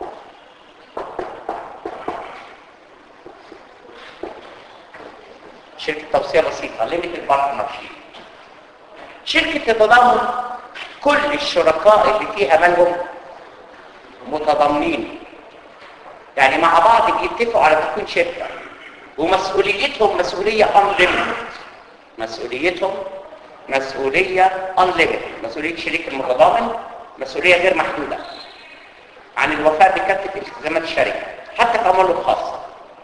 شركة توصية بسيطة ليميتد بارتنر شيب شركة التضامن كل الشركاء اللي فيها مالهم متضامنين يعني مع بعض بيتفقوا على تكوين شركة ومسؤوليتهم مسؤولية unlimited مسؤوليتهم مسؤولية unlimited مسؤولية شريك المتضامن مسؤولية غير محدودة عن الوفاء بكافة التزامات الشركة حتى في أمواله الخاصة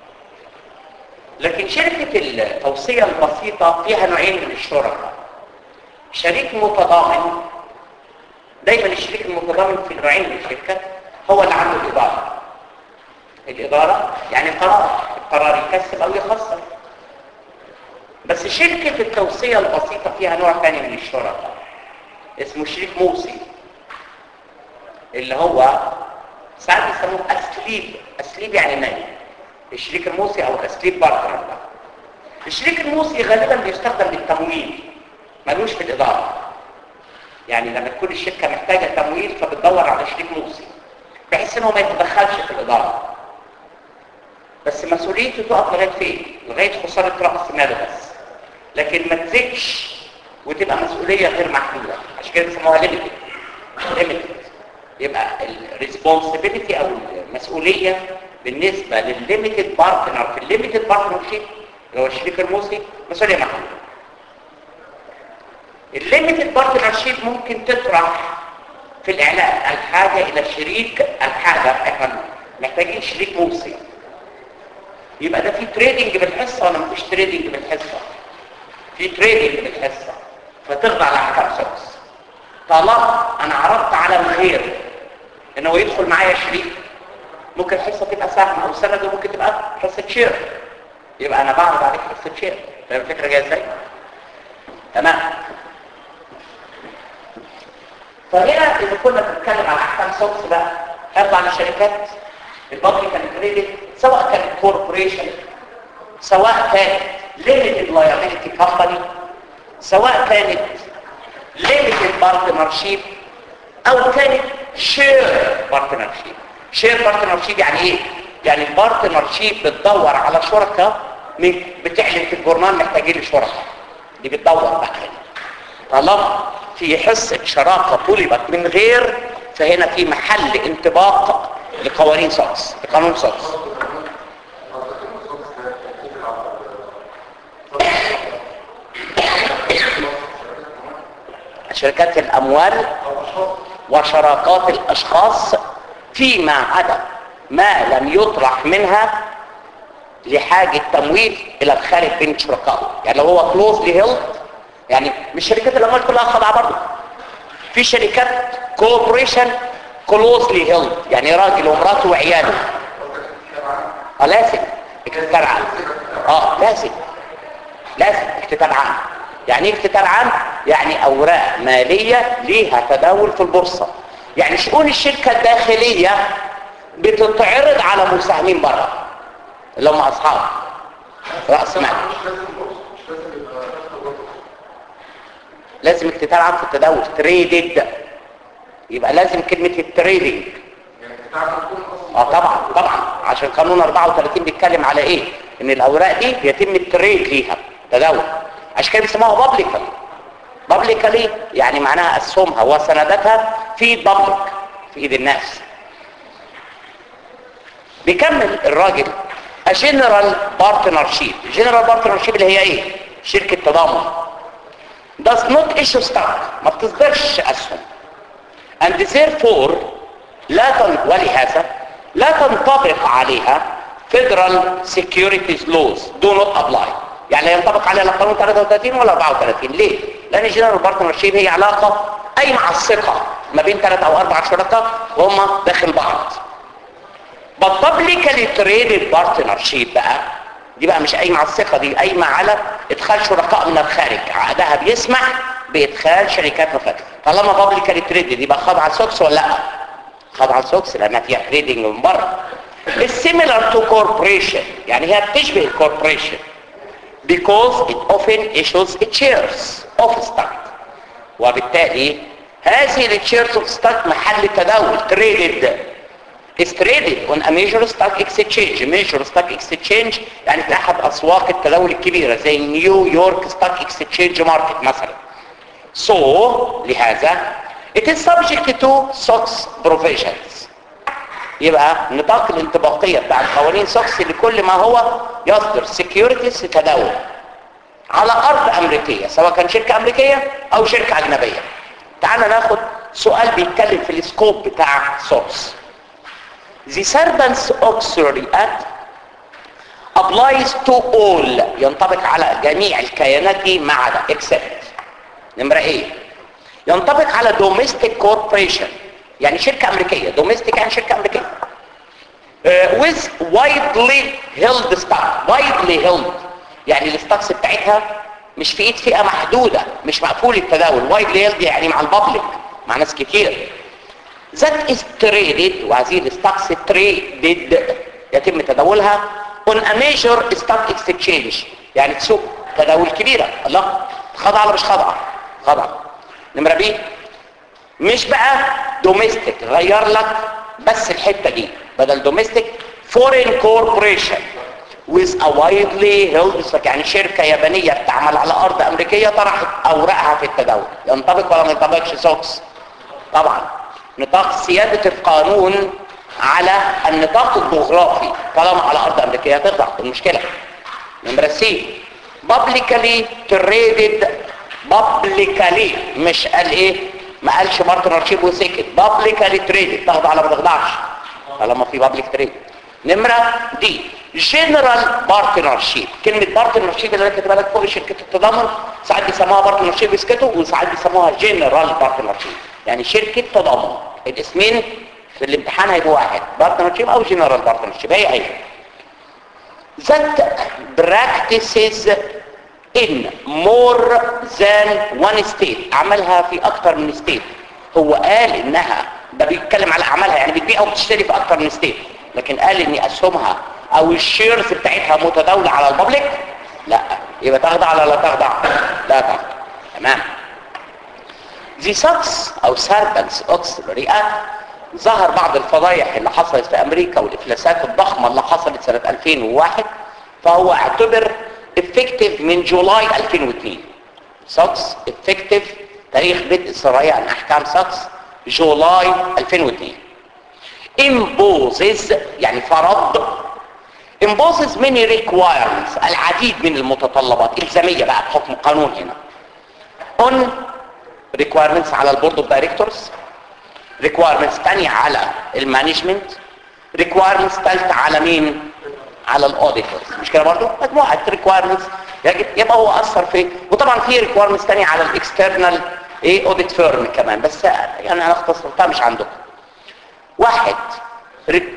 لكن شركة التوصية البسيطة فيها نوعين من الشركاء شريك متضامن دايما الشريك المتضامن في نوعين من الشركة هو اللي عنده الإدارة الإدارة يعني قرار القرار يكسب أو يخسر بس شركة التوصية البسيطة فيها نوع ثاني من الشركاء اسمه شريك موصي اللي هو ساعات بيسموه أسليب أسليب يعني نايم الشريك الموصي أو الأسليب بارتنر ده الشريك الموصي غالبا بيستخدم للتمويل ملوش في الإدارة يعني لما تكون الشركة محتاجة تمويل فبتدور على شريك موصي بحيث انه ما يتدخلش في الإدارة بس مسؤوليته تقف لغاية فين؟ لغاية خسارة رأس ماله بس لكن ما تزيدش وتبقى مسؤولية غير محدودة عشان كده بيسموها ليميتد ليميتد يبقى الريسبونسبيلتي او المسؤولية بالنسبة للليميتد بارتنر في الليميتد بارتنر شيب اللي هو الشريك الموصي مسؤولية محدودة الليميتد بارتنر شيب ممكن تطرح في الاعلان الحاجة الى الشريك الحاجة احنا محتاجين شريك موصي يبقى ده في تريدنج بالحصة ولا مفيش تريدنج بالحصة في تريدنج بالحصة فتخضع لأحكام سوكس طالما انا عرضت على الغير ان هو يدخل معايا شريك ممكن الحصة تبقى سهم او سند وممكن تبقى حصة شير يبقى انا بعرض عليك حصة شير فاهم الفكرة جاية ازاي؟ تمام فهنا اذا كنا بنتكلم على احكام سوكس بقى ارجع للشركات البابليكان كريدت سواء كانت كوربوريشن سواء كانت ليميتد لايبيلتي كومباني سواء كانت ليميتد بارتنرشيب او كانت شير بارتنرشيب شير بارتنرشيب يعني ايه يعني البارتنرشيب بتدور على شركاء من بتعلن في الجورنال محتاجين لشركاء دي بتدور بقى طالما في حصة شراكة طلبت من غير فهنا في محل انطباق لقوانين سوكس لقانون سوكس شركات الأموال وشراكات الأشخاص فيما عدا ما لم يطرح منها لحاجة تمويل إلى الخارج بين شركائه يعني لو هو closely held يعني مش شركات الأموال كلها خاضعة برضه في شركات كوبريشن كلوزلي هيلد يعني راجل ومراته وعياله اه لازم اكتتاب عام اه لازم لازم اكتتاب عام يعني ايه اكتتاب عام يعني اوراق ماليه ليها تداول في البورصه يعني شؤون الشركة الداخلية بتتعرض على مساهمين بره اللي هم اصحاب راس مال لازم تتعب في التداول تريدد يبقى لازم كلمة التريدنج اه طبعا طبعا عشان قانون 34 بيتكلم على ايه ان الاوراق دي بيتم التريد ليها تداول عشان كده بيسموها بابليكال بابليكالي يعني معناها اسهمها وسنداتها في بابليك في ايد الناس بيكمل الراجل جنرال بارتنرشيب جنرال بارتنرشيب اللي هي ايه شركة تضامن does not issue stock ما بتصدرش اسهم and therefore لا تن... ولهذا لا تنطبق عليها federal securities laws do not apply يعني لا ينطبق عليها لا قانون 33 ولا 34 ليه؟ لان الجنرال بارتنرشيب هي علاقة اي مع الثقة ما بين ثلاث او اربع شركاء وهم داخل بعض but publicly traded partnership بقى دي بقى مش قايمه على الثقه دي قايمه على ادخال شركاء من الخارج عقدها بيسمح بادخال شركات من الخارج طالما publicly traded يبقى خاضعه لسوكس ولا لا خاضعه لسوكس لانها فيها تريدنج من بره similar to corporation يعني هي بتشبه الكوربوريشن because it often issues shares of stock وبالتالي هذه الشيرز اوف ستوك محل تداول تريدد is traded on a major stock exchange major stock exchange يعني في احد اسواق التداول الكبيره زي نيويورك ستوك اكسشينج ماركت مثلا so لهذا it is subject to SOX provisions يبقى نطاق الانطباقيه بتاع القوانين SOX لكل ما هو يصدر securities تداول على ارض امريكيه سواء كان شركه امريكيه او شركه اجنبيه تعال ناخد سؤال بيتكلم في السكوب بتاع SOX The Servants Auxiliary Act applies to all ينطبق على جميع الكيانات دي ما عدا except نمرة ايه ينطبق على domestic corporation يعني شركة امريكية domestic يعني شركة امريكية uh, with widely held stock widely held يعني الستاكس بتاعتها مش في ايد فئة محدودة مش مقفول التداول widely held يعني مع البابليك مع ناس كتير that is traded وهذه الستاكس traded يتم تداولها on a major stock exchange يعني سوق تداول كبيرة الله خضع ولا مش خضع خضع نمرة بي مش بقى دوميستيك غير لك بس الحتة دي بدل دوميستيك فورين كوربوريشن with a widely held stock يعني شركة يابانية بتعمل على أرض أمريكية طرحت أوراقها في التداول ينطبق ولا ما ينطبقش سوكس طبعا نطاق سيادة القانون على النطاق الجغرافي طالما على أرض أمريكية تخضع المشكلة نمرة سي publicly traded publicly مش قال ايه ما قالش بارتنرشيب وسكت publicly traded تخضع ولا ما تخضعش طالما في public trade نمرة دي جنرال بارتنرشيب كلمة بارتنرشيب اللي انا كاتبها لك فوق شركة التضامن ساعات بيسموها بارتنرشيب يسكتوا وساعات بيسموها جنرال بارتنرشيب يعني شركة تضامن الاسمين في الامتحان هيبقوا واحد بارتنرشيب او جنرال بارتنرشيب هي هي that practices in more than one state عملها في اكتر من state هو قال انها ده بيتكلم على اعمالها يعني بتبيع وبتشتري في اكتر من state لكن قال ان اسهمها او الشيرز بتاعتها متداولة على البابليك لا يبقى تخضع ولا لا تخضع لا تخضع تمام The SOX او Servants Auxiliary Act ظهر بعض الفضايح اللي حصلت في امريكا والافلاسات الضخمة اللي حصلت سنة 2001 فهو اعتبر effective من جولاي 2002 SOX effective تاريخ بدء السراية عن احكام SOX جولاي 2002 imposes يعني فرض imposes many requirements العديد من المتطلبات الزامية بقى بحكم قانون هنا on requirements على البورد اوف دايركتورز requirements تانية على المانجمنت requirements تالتة على مين على الاوديتورز مش كده برضو مجموعة requirements يجب يبقى هو اثر في وطبعا في requirements تانية على الاكسترنال ايه اوديت فيرم كمان بس يعني انا اختصرتها مش عندكم واحد رك...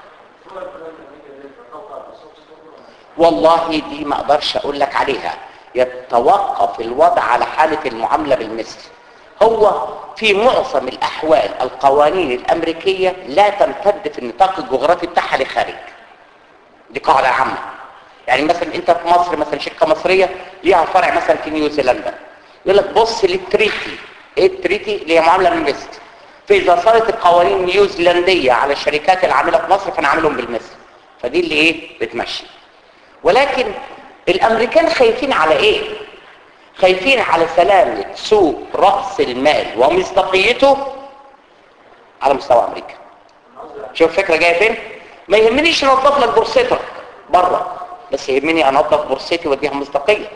والله دي ما اقدرش اقول لك عليها يتوقف الوضع على حالة المعاملة بالمثل هو في معظم الأحوال القوانين الأمريكية لا تمتد في النطاق الجغرافي بتاعها لخارج دي قاعدة عامة يعني مثلا انت في مصر مثلا شركة مصرية ليها فرع مثلا في نيوزيلندا يقول لك بص للتريتي ايه التريتي اللي هي معاملة بالمثل فإذا صارت القوانين النيوزيلندية على الشركات العاملة في مصر فنعملهم بالمثل فدي اللي ايه بتمشي ولكن الامريكان خايفين على ايه خايفين على سلامة سوق رأس المال ومصداقيته على مستوى امريكا شوف الفكرة جاية فين ما يهمنيش انظف لك بورصتك بره بس يهمني انظف بورصتي واديها مصداقية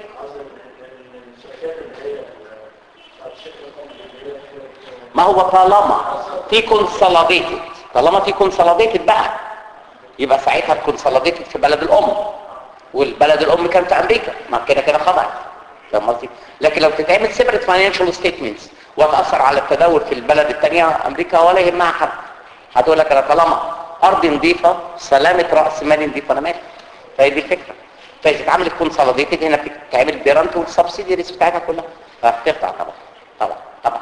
ما هو طالما في كونسوليديتد طالما في كونسوليديتد بقى يبقى ساعتها الكونسوليديتد في بلد الام والبلد الام كان في امريكا ما كده كده خضعت فاهم قصدي لكن لو تتعمل سيبريت فاينانشال ستيتمنتس وتاثر على التداول في البلد الثانيه امريكا ولا يهمها حد هتقول لك انا طالما ارض نظيفه سلامه راس مال نظيف انا مالي فهي دي الفكره فاذا اتعملت كونسوليديتد هنا بتتعمل بيرنت والسبسيديريز بتاعتها كلها فهتقطع طبعا طبعا طبعا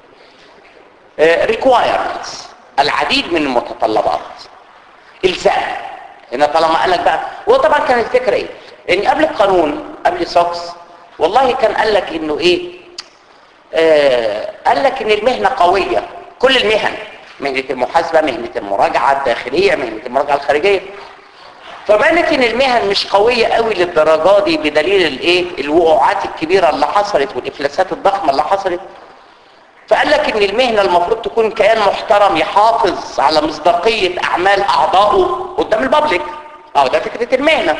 ريكوايرمنتس العديد من المتطلبات الزام هنا طالما قال لك بقى وطبعا كان الفكره ايه ان قبل القانون قبل سوكس والله كان قال لك انه ايه آه قال لك ان المهنه قويه كل المهن مهنه المحاسبه مهنه المراجعه الداخليه مهنه المراجعه الخارجيه فبانت ان المهن مش قويه قوي للدرجه دي بدليل الايه الوقوعات الكبيره اللي حصلت والافلاسات الضخمه اللي حصلت فقال لك ان المهنه المفروض تكون كيان محترم يحافظ على مصداقيه اعمال اعضائه قدام البابليك اه ده فكره المهنه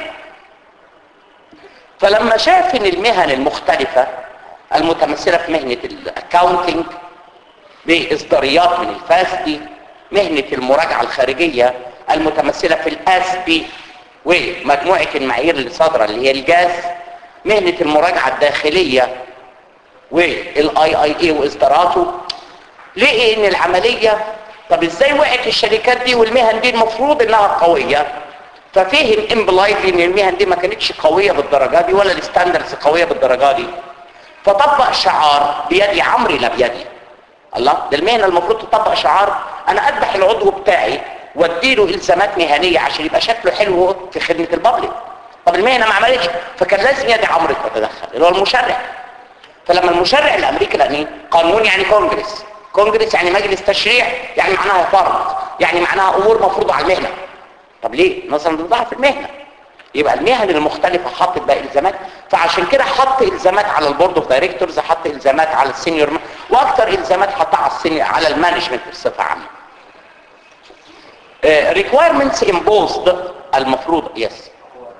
فلما شاف ان المهن المختلفه المتمثله في مهنه الاكاونتنج باصداريات من الفاسدي مهنه المراجعه الخارجيه المتمثله في الاسبي ومجموعه المعايير اللي صادره اللي هي الجاز مهنه المراجعه الداخليه والاي اي اي واصداراته لقي ان العمليه طب ازاي وقعت الشركات دي والمهن دي المفروض انها قويه ففهم امبلايدلي ان المهن دي ما كانتش قويه بالدرجه دي ولا الستاندردز قويه بالدرجه دي فطبق شعار بيدي عمري لا بيدي الله ده المهنه المفروض تطبق شعار انا اذبح العضو بتاعي واديله الزامات مهنيه عشان يبقى شكله حلو في خدمه البابليك طب المهنه ما عملتش فكان لازم يدي عمري تتدخل اللي هو المشرع فلما المشرع الامريكي لان ايه قانون يعني كونجرس كونجرس يعني مجلس تشريع يعني معناها فرض يعني معناها امور مفروضه على المهنه طب ليه نظرا لضعف المهنه يبقى المهن المختلفه حطت بقى الزامات فعشان كده حط الزامات على البورد اوف دايركتورز حط الزامات على السينيور واكثر الزامات حطها على السينيور على المانجمنت بصفه عامه ريكويرمنتس امبوزد المفروض يس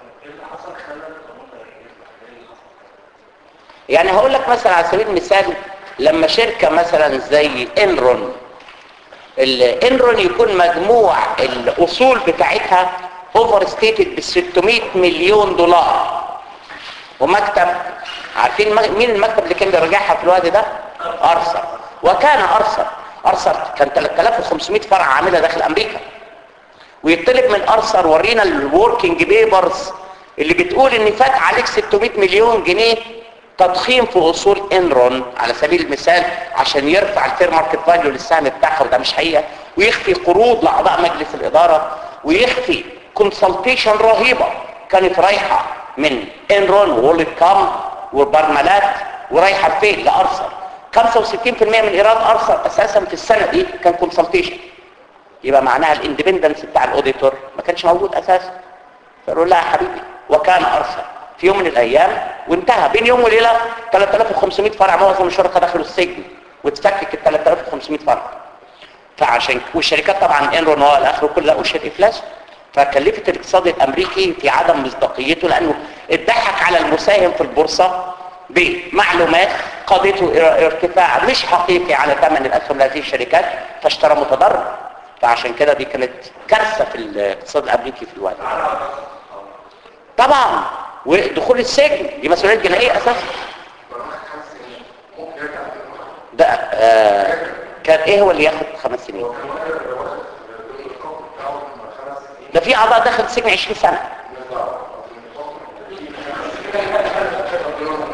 يعني هقول لك مثلا على سبيل المثال لما شركة مثلا زي انرون الانرون يكون مجموع الاصول بتاعتها اوفر ستيتد ب 600 مليون دولار ومكتب عارفين مين المكتب اللي كان بيراجعها في الوقت ده ارثر وكان ارثر ارثر كان 3500 فرع عامله داخل امريكا ويطلب من ارثر ورينا الوركينج بيبرز اللي بتقول ان فات عليك 600 مليون جنيه تضخيم في اصول انرون على سبيل المثال عشان يرفع الفير ماركت فاليو للسهم بتاعها وده مش حقيقه ويخفي قروض لاعضاء مجلس الاداره ويخفي كونسلتيشن رهيبه كانت رايحه من انرون وولد كام وبرملات ورايحه لفين لارثر 65% من ايراد ارثر اساسا في السنه دي كان كونسلتيشن يبقى معناها الاندبندنس بتاع الاوديتور ما كانش موجود اساسا فقالوا لا يا حبيبي وكان ارثر في يوم من الايام وانتهى بين يوم وليله 3500 فرع معظم الشركاء دخلوا السجن واتفكك ال 3500 فرع فعشان والشركات طبعا انرون والى اخره كلها اشهد افلاس فكلفت الاقتصاد الامريكي في عدم مصداقيته لانه اتضحك على المساهم في البورصه بمعلومات قضيته ارتفاع مش حقيقي على ثمن الاسهم لهذه الشركات فاشترى متضرر فعشان كده دي كانت كارثه في الاقتصاد الامريكي في الوقت طبعا ودخول السجن دي مسؤوليه جنائيه اساسا ده آه كان ايه هو اللي ياخد خمس سنين ده في اعضاء دخل السجن 20 سنه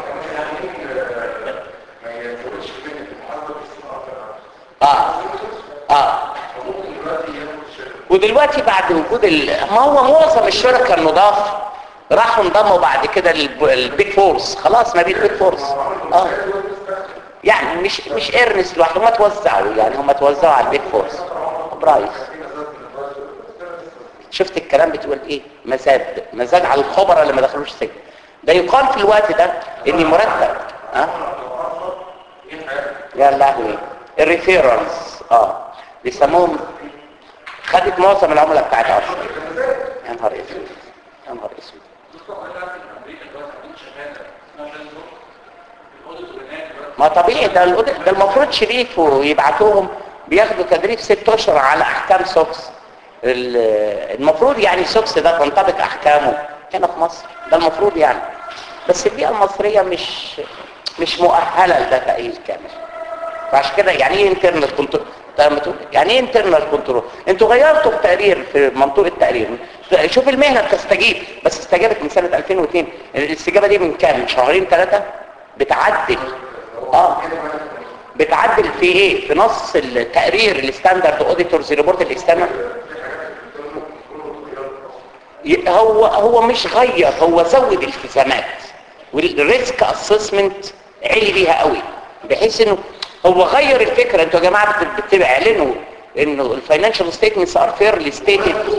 ودلوقتي بعد وجود ال... ما هو معظم الشركاء النضاف راحوا انضموا بعد كده للبيج فورس خلاص ما بين البيج فورس اه يعني مش مش ايرنس لوحده هم توزعوا يعني هم توزعوا على البيج فورس برايس شفت الكلام بتقول ايه مزاج مزاج على الخبراء اللي ما دخلوش السجن ده يقال في الوقت ده ان مرتب ها يا لهوي الريفيرالز اه بيسموهم خدت معظم العملاء بتاعتها اصلا يا نهار اسود يا نهار اسود ما طبيعي ده الأود- ده المفروض شريف ويبعتوهم بياخدوا تدريب ست اشهر على احكام سوكس ال- المفروض يعني سوكس ده تنطبق احكامه هنا في مصر ده المفروض يعني بس البيئه المصريه مش مش مؤهله لده تأهيل كامل فعشان كده يعني ايه انترنال كنترول يعني ايه انترنال كنترول انتوا غيرتوا التقرير في منطوق التقرير شوف المهنه بتستجيب بس استجابت من سنه 2002 الاستجابه دي من كام من شهرين ثلاثه بتعدل اه بتعدل في ايه في نص التقرير الستاندرد اوديتورز ريبورت الاكسترنال ي- هو هو مش غير هو زود التزامات والريسك اسسمنت عالي بيها قوي بحيث انه هو غير الفكره انتوا يا جماعه بت- بتعلنوا انه الفاينانشال ستيتمنتس ار فيرلي ستيتد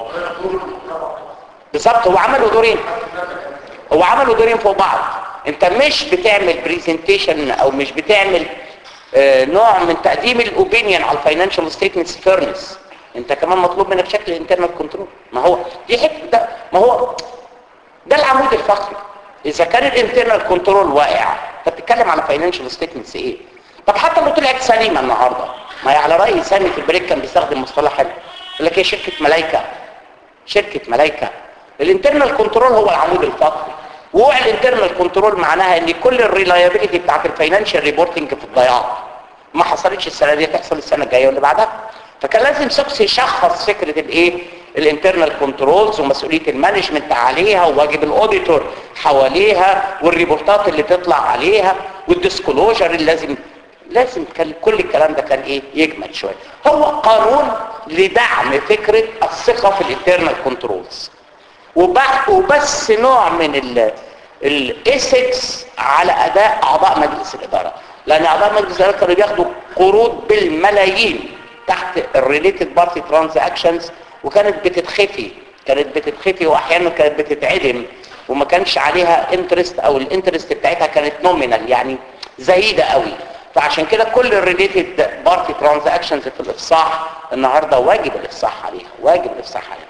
بالظبط هو عملوا دورين هو عملوا دورين فوق بعض انت مش بتعمل بريزنتيشن او مش بتعمل آه، نوع من تقديم الاوبينيون على الفاينانشال ستيتمنتس فيرنس انت كمان مطلوب منك شكل انترنال كنترول ما هو دي حته ده ما هو ده العمود الفقري اذا كان الانترنال كنترول واقع انت بتتكلم على فاينانشال ستيتمنتس ايه طب حتى لو طلعت سليمه النهارده ما هي على راي سامي في البريك كان بيستخدم مصطلح حلو يقول لك هي شركه ملايكه شركه ملايكه الانترنال كنترول هو العمود الفقري وقع الانترنال كنترول معناها ان كل الريلايبيليتي بتاعت الفاينانشال ريبورتنج في الضياع ما حصلتش السنه دي تحصل السنه الجايه واللي بعدها فكان لازم سوكس يشخص فكره الايه الانترنال كنترولز ومسؤوليه المانجمنت عليها وواجب الاوديتور حواليها والريبورتات اللي تطلع عليها والديسكلوجر اللي لازم لازم كان كل الكلام ده كان ايه يجمد شويه هو قانون لدعم فكره الثقه في الانترنال كنترولز وبح- وبس نوع من الايثكس على اداء اعضاء مجلس الاداره لان اعضاء مجلس الاداره كانوا بياخدوا قروض بالملايين تحت الريليتد بارتي ترانزاكشنز وكانت بتتخفي كانت بتتخفي واحيانا كانت بتتعدم وما كانش عليها انترست او الانترست بتاعتها كانت نومينال يعني زهيده قوي فعشان كده كل الريليتد بارتي ترانزاكشنز في الافصاح النهارده واجب الافصاح عليها واجب الافصاح عليها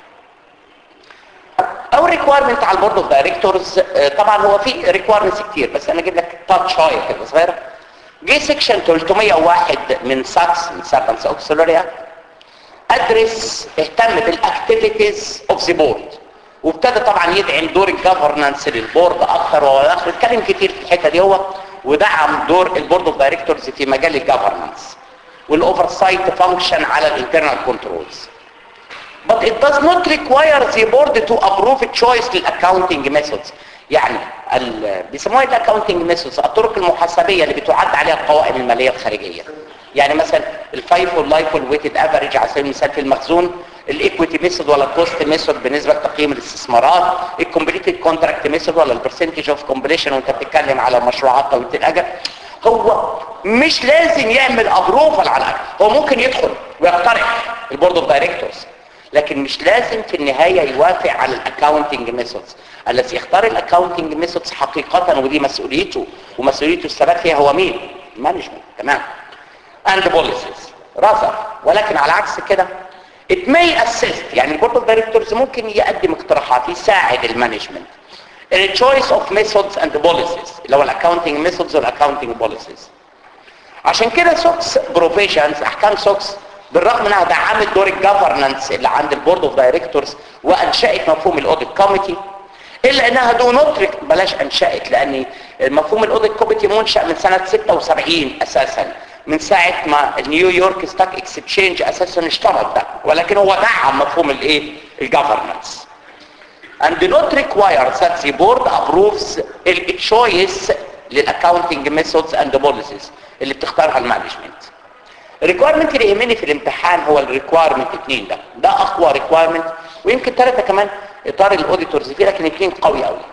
او ريكويرمنت على البورد اوف دايركتورز طبعا هو في ريكويرمنتس كتير بس انا اجيب لك تاتش شويه كده صغيره جه سيكشن 301 من ساكس من ساكنس اوكسلوريا ادرس اهتم بالاكتيفيتيز اوف ذا بورد وابتدى طبعا يدعم دور الجفرنانس للبورد اكتر واخر اتكلم كتير في الحته دي هو ودعم دور البورد اوف دايركتورز في مجال الجفرنانس والاوفر سايت فانكشن على الانترنال كنترولز but it does not require the board to approve a choice للاكاونتنج methods يعني ال- بيسموها الاكاونتنج methods الطرق المحاسبيه اللي بتعد عليها القوائم الماليه الخارجيه يعني مثلا الفايف واللايف والويتد افريج على سبيل المثال في المخزون الايكويتي ميثود ولا الكوست ميثود بالنسبه لتقييم الاستثمارات الكومبليتد كونتراكت ميثود ولا البرسنتج اوف كومبليشن وانت بتتكلم على مشروعات طويله الاجل هو مش لازم يعمل ابروفال على الأكل. هو ممكن يدخل ويقترح البورد اوف دايركتورز لكن مش لازم في النهاية يوافق على الاكاونتنج ميثودز الذي يختار الاكاونتنج ميثودز حقيقة ودي مسؤوليته ومسؤوليته الثبات فيها هو مين المانجمنت تمام and policies رفض ولكن على عكس كده it may assist يعني البورد اوف دايركتورز ممكن يقدم اقتراحات يساعد المانجمنت in a choice of methods and policies اللي هو الاكاونتنج ميثودز والاكاونتنج policies عشان كده سوكس بروفيشنز احكام سوكس بالرغم انها دعمت دور الجفرنانس اللي عند البورد اوف دايركتورز وانشات مفهوم الاوديت كوميتي الا انها دو نوت بلاش انشات لان مفهوم الاوديت كوميتي منشا من سنه 76 اساسا من ساعه ما نيويورك ستاك اكسشينج اساسا اشترط ده ولكن هو دعم مفهوم الايه الجفرنانس and do not require that the board approves the choice للاكاونتنج methods and policies اللي بتختارها المانجمنت الريكويرمنت اللي يهمني في الامتحان هو الريكويرمنت اثنين ده ده اقوى ريكويرمنت ويمكن ثلاثه كمان اطار الاوديتورز فيه لكن اثنين قوي قوي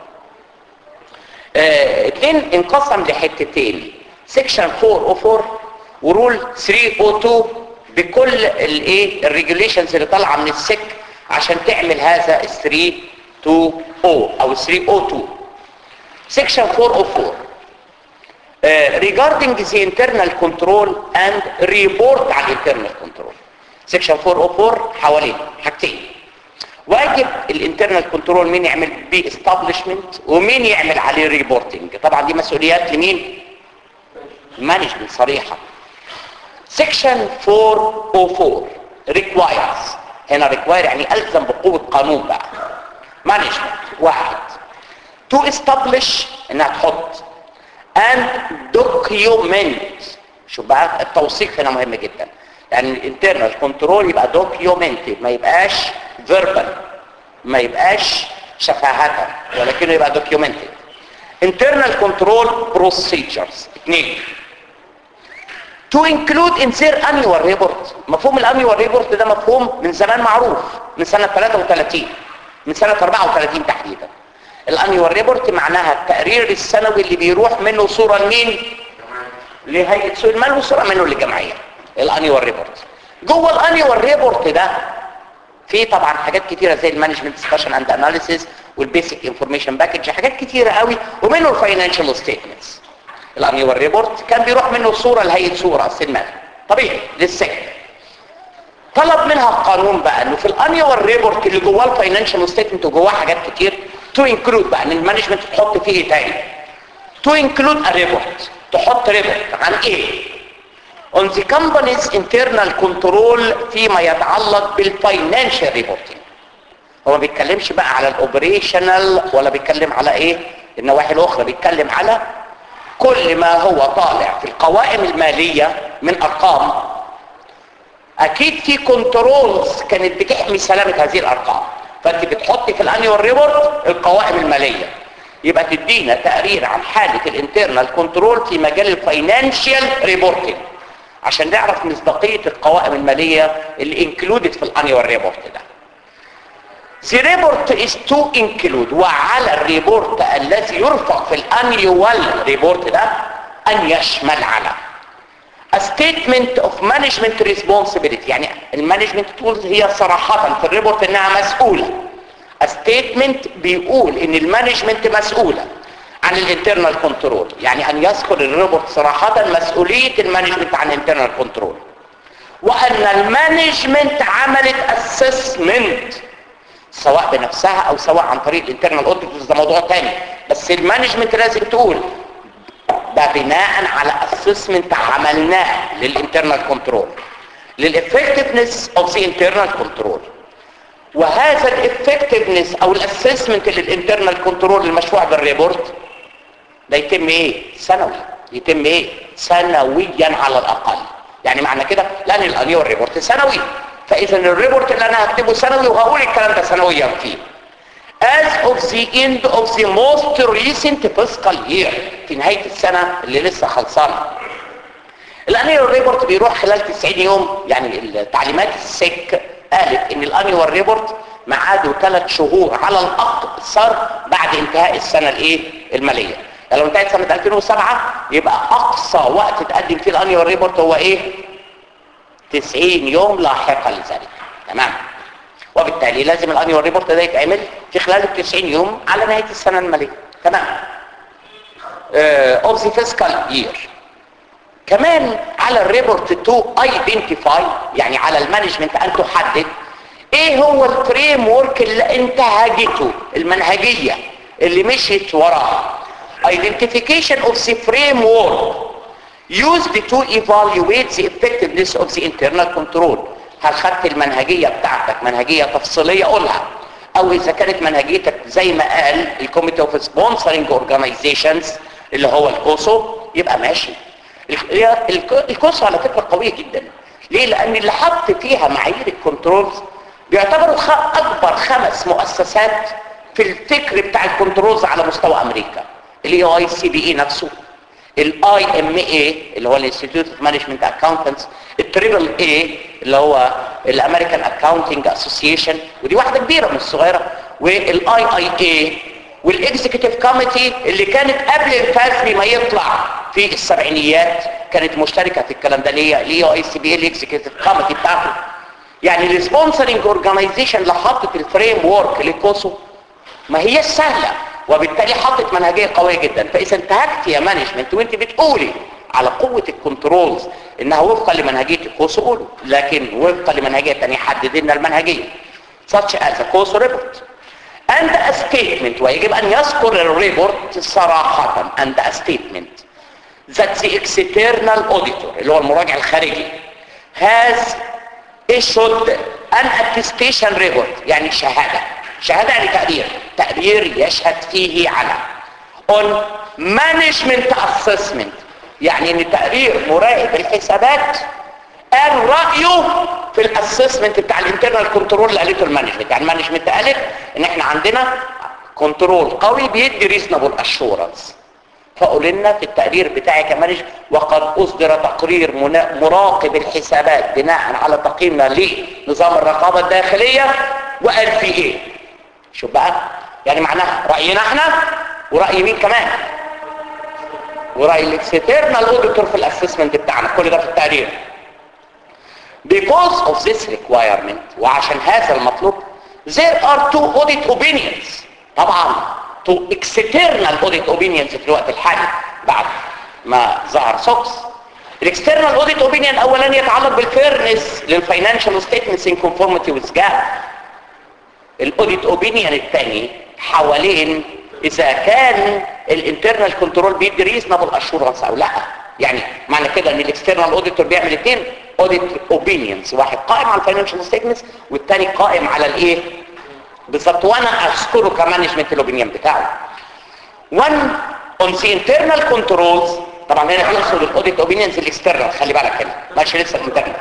آه، اثنين انقسم لحتتين سيكشن 404 ورول 302 بكل الايه الريجوليشنز اللي طالعه من السك عشان تعمل هذا ال 320 او 302 سيكشن 404 Uh, regarding the internal control and report على internal control section 404 حوالين حاجتين واجب الانترنال كنترول مين يعمل بيه establishment ومين يعمل عليه ريبورتنج طبعا دي مسؤوليات لمين مانجمنت صريحه section 404 requires هنا require يعني الزم بقوه قانون بقى مانجمنت واحد to establish انها تحط and document شوف بقى التوثيق هنا مهم جدا يعني الانترنال كنترول يبقى documented ما يبقاش verbal ما يبقاش شفاهة ولكنه يبقى documented internal control procedures اثنين to include in their annual report مفهوم الانيوال ريبورت ده مفهوم من زمان معروف من سنة 33 من سنة 34 تحديدا الانيوال ريبورت معناها التقرير السنوي اللي بيروح منه صورة لمين لهيئة سوق المال وصورة منه للجمعية الانيوال ريبورت جوه الانيوال ريبورت ده في طبعا حاجات كتيرة زي المانجمنت ديسكشن اند اناليسيس والبيسك انفورميشن باكج حاجات كتيرة قوي ومنه الفاينانشال ستيتمنتس الانيوال ريبورت كان بيروح منه صورة لهيئة سوق راس المال طبيعي للسجن طلب منها القانون بقى انه في الانيوال ريبورت اللي جواه الفاينانشال ستيتمنت وجواه حاجات كتير تو انكلود بقى ان المانجمنت تحط فيه ايه تاني تو انكلود ا ريبورت تحط ريبورت عن ايه on the company's internal control فيما يتعلق بالفاينانشال ريبورتنج هو ما بيتكلمش بقى على الاوبريشنال ولا بيتكلم على ايه النواحي الاخرى بيتكلم على كل ما هو طالع في القوائم الماليه من ارقام اكيد في كنترولز كانت بتحمي سلامه هذه الارقام فانت بتحطي في الانيوال ريبورت القوائم الماليه يبقى تدينا تقرير عن حاله الانترنال كنترول في مجال الفاينانشال ريبورتنج عشان نعرف مصداقيه القوائم الماليه اللي انكلودد في الانيوال ريبورت ده The report is to include وعلى الريبورت الذي يرفع في الانيوال ريبورت ده ان يشمل على A statement of management responsibility يعني المانجمنت تولز هي صراحة في الريبورت انها مسؤولة A statement بيقول ان المانجمنت مسؤولة عن الانترنال كنترول يعني ان يذكر الريبورت صراحة مسؤولية المانجمنت عن الانترنال كنترول وان المانجمنت عملت اسسمنت سواء بنفسها او سواء عن طريق الانترنال اوديتورز ده موضوع تاني بس المانجمنت لازم تقول ده بناء على اسسمنت عملناه للانترنال كنترول للافكتفنس اوف ذا انترنال كنترول وهذا الافكتفنس او الاسسمنت للانترنال كنترول المشروع بالريبورت ده يتم ايه سنوي يتم ايه سنويا على الاقل يعني معنى كده لان الانيو ريبورت سنوي فاذا الريبورت اللي انا هكتبه سنوي وهقول الكلام ده سنويا فيه as of the end of the most recent fiscal year في نهاية السنة اللي لسه خلصانة الانيوال ريبورت بيروح خلال 90 يوم يعني التعليمات السك قالت ان الانيوال ريبورت معاده ثلاث شهور على الاقصر بعد انتهاء السنة الايه المالية يعني لو انتهت سنة 2007 يبقى اقصى وقت تقدم فيه الانيوال ريبورت هو ايه 90 يوم لاحقا لذلك تمام وبالتالي لازم الانيوال ريبورت ده يتعمل في خلال ال 90 يوم على نهايه السنه الماليه تمام اوف ذا فيسكال يير كمان على الريبورت تو ايدنتيفاي يعني على المانجمنت ان تحدد ايه هو الفريم ورك اللي انتهجته المنهجيه اللي مشيت وراها identification of the framework used to evaluate the effectiveness of the internal control هل خدت المنهجية بتاعتك منهجية تفصيلية قولها او اذا كانت منهجيتك زي ما قال الكوميتي اوف سبونسرنج اورجانيزيشنز اللي هو الكوسو يبقى ماشي الكوسو على فكرة قوية جدا ليه لان اللي حط فيها معايير الكنترولز بيعتبروا اكبر خمس مؤسسات في الفكر بتاع الكنترولز على مستوى امريكا الاي اي سي بي اي نفسه الاي ام اي اللي هو الانستيتيوت اوف مانجمنت اكاونتنتس التريبل اي اللي هو الامريكان اكاونتنج اسوسيشن ودي واحده كبيره مش صغيره والاي اي اي والاكزيكتيف كوميتي اللي كانت قبل الفاسبي ما يطلع في السبعينيات كانت مشتركه في الكلام ده اللي هي الاي اي سي بي الاكزيكتيف كوميتي بتاعته يعني السبونسرنج اورجانيزيشن اللي حطت الفريم ورك لكوسو ما هي سهله وبالتالي حطت منهجيه قويه جدا فاذا انتهكت يا مانجمنت وانت بتقولي على قوه الكنترولز انها وفقا لمنهجيه الكوسو قولوا لكن وفقا لمنهجيه ثانيه حدد لنا المنهجيه such as a COSO report and a statement ويجب ان يذكر الريبورت صراحه and a statement that the external auditor اللي هو المراجع الخارجي has issued an attestation report يعني شهادة شهادة يعني تقرير تقرير يشهد فيه على on management assessment يعني ان تقرير مراقب الحسابات قال رأيه في الاسسمنت بتاع الانترنال كنترول اللي قالته المانجمنت يعني المانجمنت قالت ان احنا عندنا كنترول قوي بيدي ريزنبل اشورنس فقول لنا في التقرير بتاعي كمانج وقد اصدر تقرير منا- مراقب الحسابات بناء على تقييمنا لنظام الرقابه الداخليه وقال فيه ايه شوف بقى يعني معناها راينا احنا وراي مين كمان وراي الاكسترنال اوديتور في الاسسمنت بتاعنا كل ده في التقرير because of this requirement وعشان هذا المطلوب there are two audit opinions طبعا two external audit opinions في الوقت الحالي بعد ما ظهر سوكس الاكسترنال اوديت اوبينيون اولا يتعلق بالفيرنس للفاينانشال ستيتمنتس ان كونفورميتي وذ جاب الاوديت اوبينيون الثاني حوالين اذا كان الانترنال كنترول بيدي ريزنبل اشورنس او لا يعني معنى كده ان الاكسترنال اوديتور بيعمل اثنين اوديت اوبينيونز واحد قائم على الفاينانشال ستيتمنتس والثاني قائم على الايه بالظبط وانا اذكره كمانجمنت الاوبينيون بتاعه one on the internal controls طبعا هنا بيقصد الاوديت اوبينيونز الاكسترنال خلي بالك هنا ماشي لسه الانترنال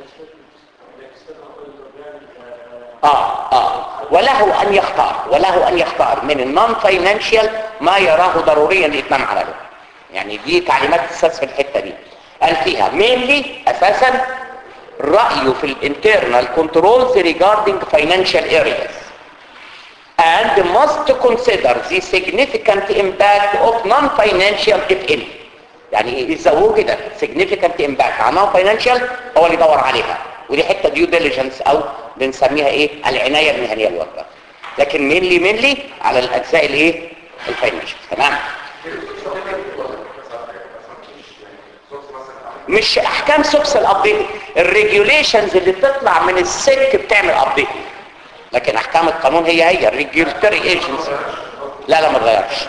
اه اه وله ان يختار وله ان يختار من النون فاينانشال ما يراه ضروريا للاتمام على له يعني دي تعليمات اساس في الحته دي قال فيها مينلي اساسا رايه في الانترنال كنترولز regarding financial areas and must consider the significant impact of non-financial if any يعني اذا وجدت significant impact على non-financial هو اللي يدور عليها ودي حته ديو ديليجنس او بنسميها ايه العنايه المهنيه الواجبه لكن مينلي مينلي على الاجزاء الايه الفاينانشال تمام مش احكام سوكس الابديت الريجوليشنز اللي بتطلع من السك بتعمل ابديت لكن احكام القانون هي هي الريجولتري ايجنسي لا لا ما اتغيرش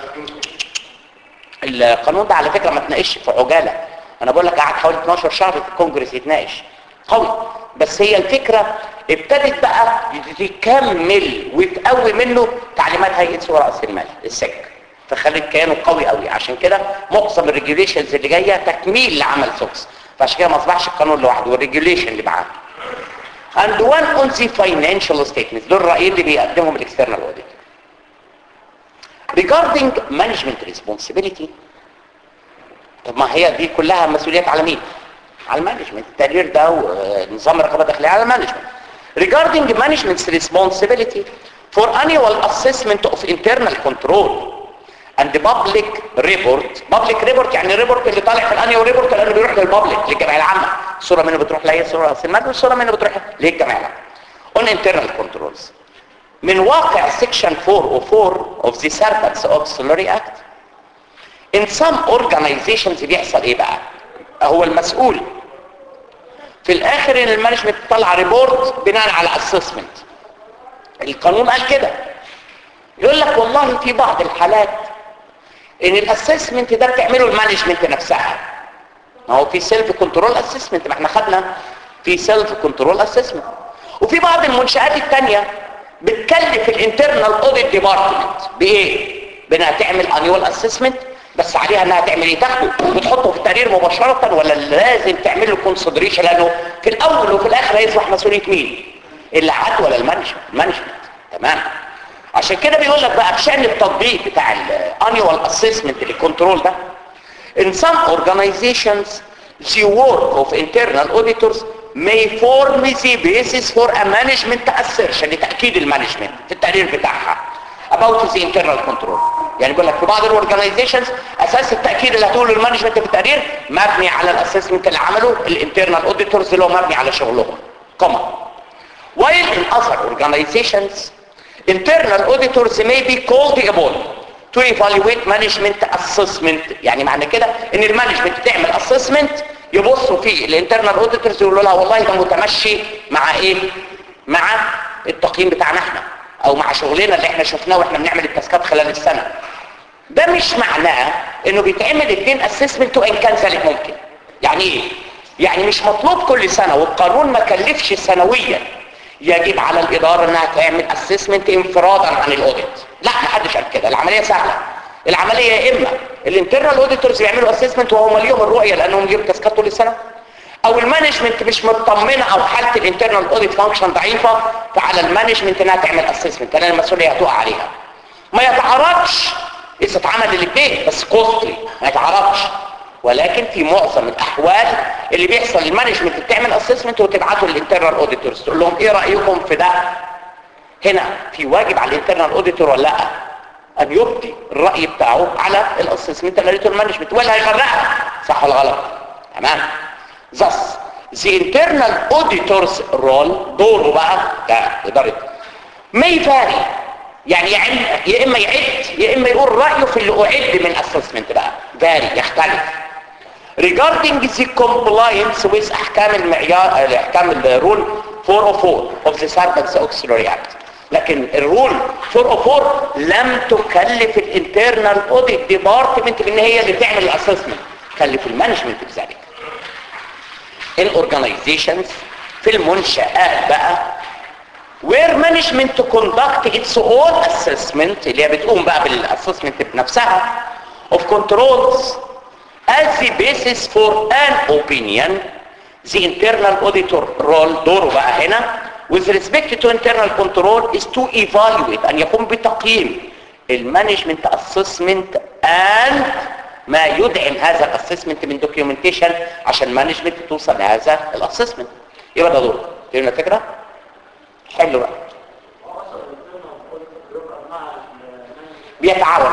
القانون ده على فكره ما اتناقش في عجاله انا بقول لك قعد حوالي 12 شهر في الكونجرس يتناقش قوي بس هي الفكره ابتدت بقى تكمل وتقوي منه تعليمات هيئه سوق راس المال السك فخلت كيانه قوي قوي عشان كده معظم الريجوليشنز اللي جايه تكميل لعمل سوكس فعشان كده ما اصبحش القانون لوحده والريجوليشن اللي معاه and one on the financial statements دول الرأيين اللي بيقدمهم الاكسترنال audit regarding management responsibility طب ما هي دي كلها مسؤوليات على مين على المانجمنت التقرير ده ونظام الرقابه الداخليه على المانجمنت regarding management's responsibility for annual assessment of internal control and public report public report يعني ريبورت اللي طالع في الانيو ريبورت لانه بيروح للبابليك للجمعيه العامه الصوره منه بتروح لهي صوره راس المال والصوره منه بتروح للجمعيه العامه on internal controls من واقع section 404 of the Servants Auxiliary Act in some organizations بيحصل ايه بقى هو المسؤول في الاخر ان المانجمنت طلع ريبورت بناء على اسسمنت القانون قال كده يقول لك والله في بعض الحالات ان الاسسمنت ده بتعمله المانجمنت نفسها ما هو في سيلف كنترول اسسمنت ما احنا خدنا في سيلف كنترول اسسمنت وفي بعض المنشآت التانية بتكلف الانترنال اوديت ديبارتمنت بايه بانها تعمل انيوال اسسمنت بس عليها انها تعمل ايه تاخده وتحطه في التقرير مباشرة ولا لازم تعمل له كونسيدريشن لانه في الاول وفي الاخر هيصبح مسؤولية مين اللي عاد ولا المانجمنت المانجمنت تمام عشان كده بيقول لك بقى بشأن التطبيق بتاع الانيوال اسسمنت للكنترول ده In some organizations, the work of internal auditors may form the basis for a management assertion لتأكيد المانجمنت في التقرير بتاعها about the internal control يعني بيقول لك في بعض الاورجنايزيشنز اساس التاكيد اللي هتقوله المانجمنت في التقرير مبني على الاسسمنت اللي عمله الانترنال اوديتورز اللي هو مبني على شغلهم كما while in other organizations internal auditors may be called upon to evaluate management assessment يعني معنى كده ان المانجمنت تعمل assessment يبصوا فيه الانترنال اوديتورز يقولوا لها والله ده متمشي مع ايه مع التقييم بتاعنا احنا او مع شغلنا اللي احنا شفناه واحنا بنعمل التاسكات خلال السنه ده مش معناه انه بيتعمل اتنين اسسمنت وان كان ذلك ممكن يعني ايه يعني مش مطلوب كل سنه والقانون ما كلفش سنويا يجب على الاداره انها تعمل اسسمنت انفرادا عن الاوديت لا ما حدش قال كده العمليه سهله العمليه يا اما الانترنال اوديتورز يعملوا اسسمنت وهم ليهم الرؤيه لانهم يجيبوا تاسكات طول السنه او المانجمنت مش مطمنه او حاله الانترنال اوديت فانكشن ضعيفه فعلى المانجمنت انها تعمل اسسمنت لان المسؤوليه هتقع عليها ما يتعارضش اذا اتعمل الاثنين بس كوستلي ما يتعارضش ولكن في معظم الاحوال اللي بيحصل المانجمنت بتعمل اسسمنت وتبعته للانترنال اوديتورز تقول لهم ايه رايكم في ده هنا في واجب على الانترنال اوديتور ولا لا ان يبدي الراي بتاعه على الاسسمنت اللي قالته المانجمنت ولا هيغرقها صح ولا غلط تمام Thus, the internal auditor's role دوره بقى كإدارة may vary يعني يا إما يعد يا إما يقول رأيه في اللي أعد من assessment بقى vary يختلف regarding the compliance with أحكام المعيار أحكام الرول 404 of the Sarbanes Auxiliary Act لكن الرول 404 لم تكلف الانترنال اوديت ديبارتمنت بان هي اللي تعمل الاسسمنت كلف المانجمنت بذلك الاورجنايزيشنز في المنشآت بقى where management to conduct its own assessment اللي هي بتقوم بقى بالاسسمنت بنفسها of controls as the basis for an opinion the internal auditor role دوره بقى هنا with respect to internal control is to evaluate ان يقوم بتقييم المانجمنت assessment and ما يدعم هذا الاسسمنت من دوكيومنتيشن عشان مانجمنت توصل لهذا الاسسمنت يبقى ده دور فهمنا الفكره حلو بقى بيتعاون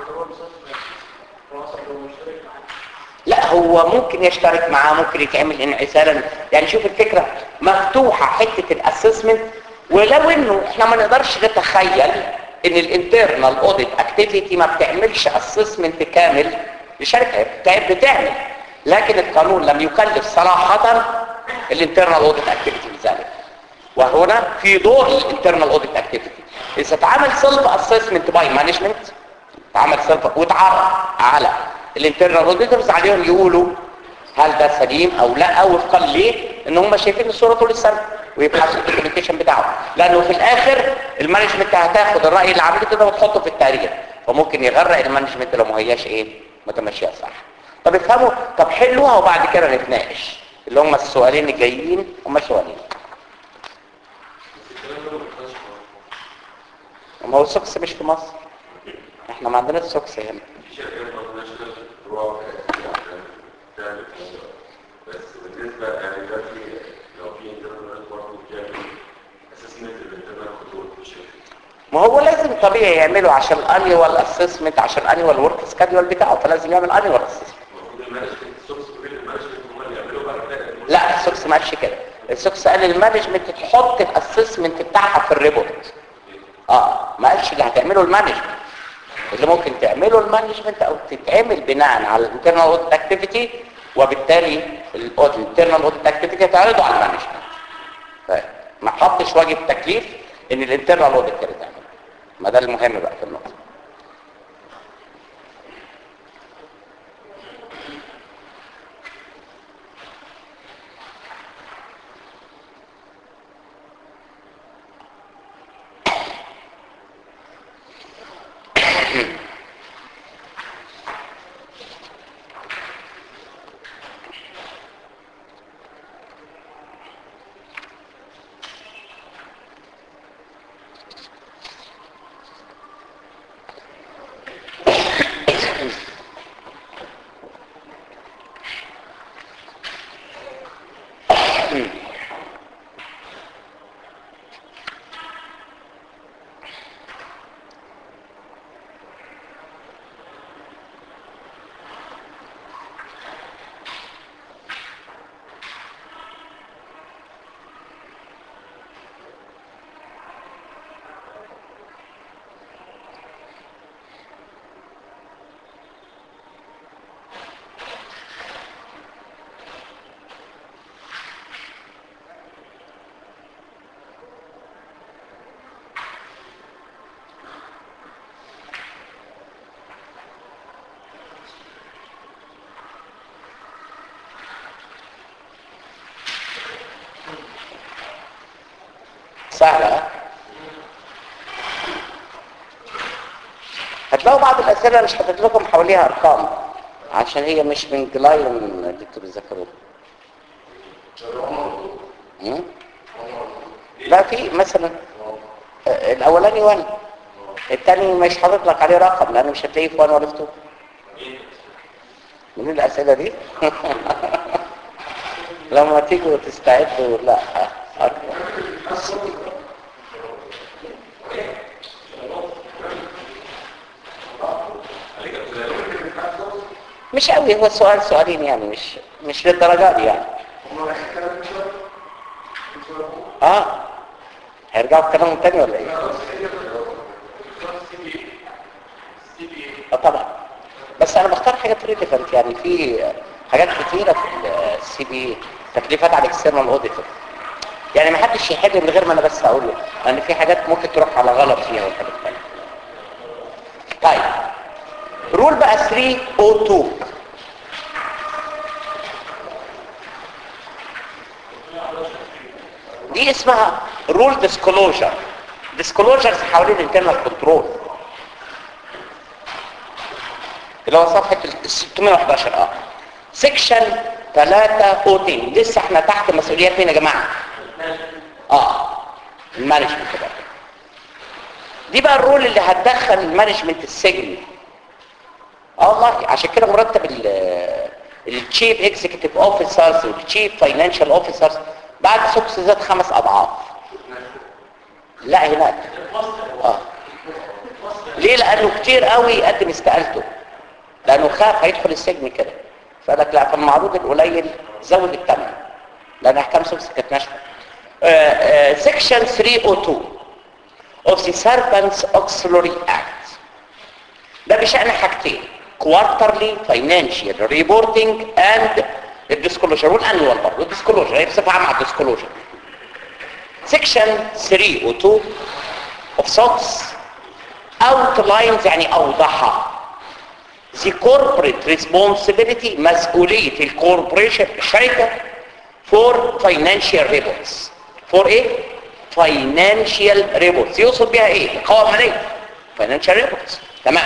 لا هو ممكن يشترك معاه ممكن يتعمل انعزالا يعني شوف الفكره مفتوحه حته الاسسمنت ولو انه احنا ما نقدرش نتخيل ان الانترنال اوديت اكتيفيتي ما بتعملش اسسمنت كامل لشركه بتعمل لكن القانون لم يكلف صراحه الانترنال اوديت اكتيفيتي لذلك وهنا في دور الانترنال اوديت اكتيفيتي اذا اتعمل سيلف اسسمنت باي مانجمنت اتعمل سيلف واتعرض على الانترنال اوديتورز عليهم يقولوا هل ده سليم او لا وفقا ليه ان هم شايفين الصوره طول السنه ويبحثوا الدوكيومنتيشن بتاعه لانه في الاخر المانجمنت هتاخد الراي اللي عملته ده وتحطه في التقرير فممكن يغرق المانجمنت لو ما هياش ايه متمشيه صح طب افهموا طب حلوها وبعد كده نتناقش اللي هم السؤالين الجايين هم سؤالين ما هو السوكس مش في مصر احنا ما عندناش سوكس هنا بس بالنسبه يعني دلوقتي لو في انترنت برضه بيعمل اسسمنت للانترنت كنترول في الشركه ما هو لازم طبيعي يعمله عشان الانيوال اسسمنت عشان الانيوال ورك سكادول بتاعه فلازم يعمل انيوال اسسمنت المفروض المانجمنت السوكس كل المانجمنت هم اللي يعملوا بعد كده لا السوكس ما قالش كده السوكس قال المانجمنت تحط الاسسمنت بتاعها في الريبورت اه ما قالش اللي هتعمله المانجمنت اللي ممكن تعمله المانجمنت او تتعمل بناء على الانترنال اوديت اكتيفيتي وبالتالي الانترنال اوديت اكتيفيتي تعرضه على المانجمنت فما حطش واجب تكليف ان الانترنال اوديت اللي تعمله ما ده المهم بقى في النقطه سهلة ها؟ هتلاقوا بعض الأسئلة مش حاطط لكم حواليها أرقام عشان هي مش من جلاين اللي انتوا بتذاكروها مم؟ لا في مثلا آه، الأولاني 1 الثاني مش حاطط لك عليه رقم لأنه مش هتلاقيه في 1 ولا في 2 من الأسئلة دي لما تيجوا تستعدوا لا أكبر مش قوي هو السؤال سؤالين يعني مش مش للدرجة دي يعني اه هيرجعوا كلامهم تاني ولا ايه اه طبعا بس انا بختار حاجات ريليفنت يعني في حاجات كتيره في السي بي تكليفات على الاكسترنال اوديتور يعني ما حدش يحل من غير ما انا بس اقول له لان في حاجات ممكن تروح على غلط فيها وحاجات تانية طيب رول بقى 302 دي اسمها رول ديسكلوجر ديسكلوجرز حوالين الانترنال كنترول اللي هو صفحة ال 611 اه سيكشن 3 لسه احنا تحت مسؤوليات مين يا جماعة اه المانجمنت بقى دي بقى الرول اللي هتدخل المانجمنت السجن اه والله عشان كده مرتب التشيف اكزيكتيف اوفيسرز والتشيف فاينانشال اوفيسرز بعد سوكس زاد خمس اضعاف لا هناك اه ليه لانه كتير قوي يقدم استقالته لانه خاف هيدخل السجن كده فقال لك لا في المعروض القليل زود الثمن لان احكام سوكس كانت ناشفه سيكشن 302 of the Serpents Auxiliary Act ده بشأن حاجتين quarterly financial reporting and الديسكلوجر والانوال برضه الديسكلوجر هي بصفه عامه على الديسكلوجر سيكشن 302 of SOX outlines يعني اوضحها the corporate responsibility مسؤوليه الكوربريشن الشركه for financial reports for ايه financial reports يقصد بها ايه القوائم الماليه financial reports تمام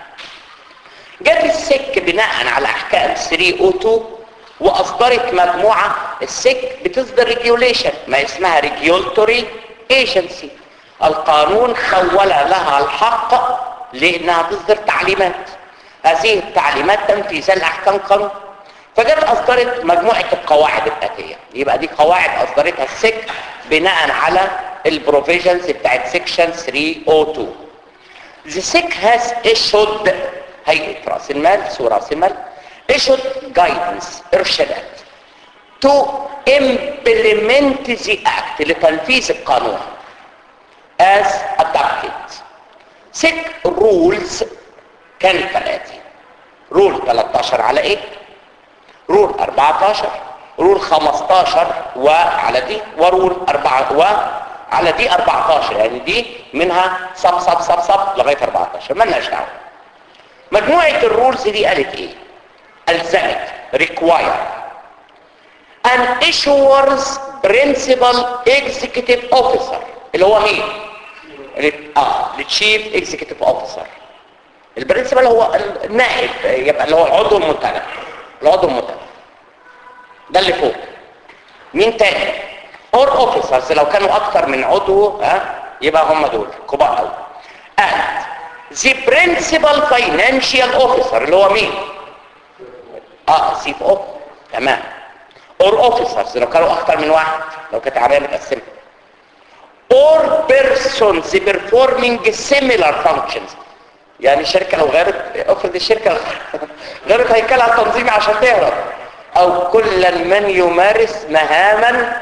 جت السك بناء على احكام 302 واصدرت مجموعه السك بتصدر ريجوليشن ما اسمها ريجولتوري ايجنسي القانون خول لها الحق لانها تصدر تعليمات هذه التعليمات تنفيذ الاحكام قانون فجت اصدرت مجموعه القواعد الاتيه يبقى دي قواعد اصدرتها السك بناء على البروفيجنز بتاعت سيكشن 302 The SIC has issued هيئة رأس المال سوى رأس المال issued guidance إرشادات to implement the act لتنفيذ القانون as adopted SIC rules كانت ثلاثة رول 13 على ايه رول 14 رول 15 وعلى دي ورول 4 وعلى دي 14 يعني دي منها صب صب صب صب لغايه 14 مالناش دعوه مجموعه الرولز دي قالت ايه الزمت require an issuer's principal executive officer اللي هو مين اه التشيف اكزيكتيف اوفيسر البرنسبل هو النائب يبقى اللي هو العضو المنتدب العضو المنتدب ده اللي فوق مين تاني اور اوفيسرز لو كانوا اكتر من عضو ها يبقى هم دول كبار قوي and the principal financial officer اللي هو مين اه سي او تمام اور اوفيسرز لو كانوا اكتر من واحد لو كانت عمليه متقسمه or persons performing similar functions يعني الشركة لو غيرت افرض الشركة غيرت هيكلها التنظيمي عشان تهرب او كل من يمارس مهاما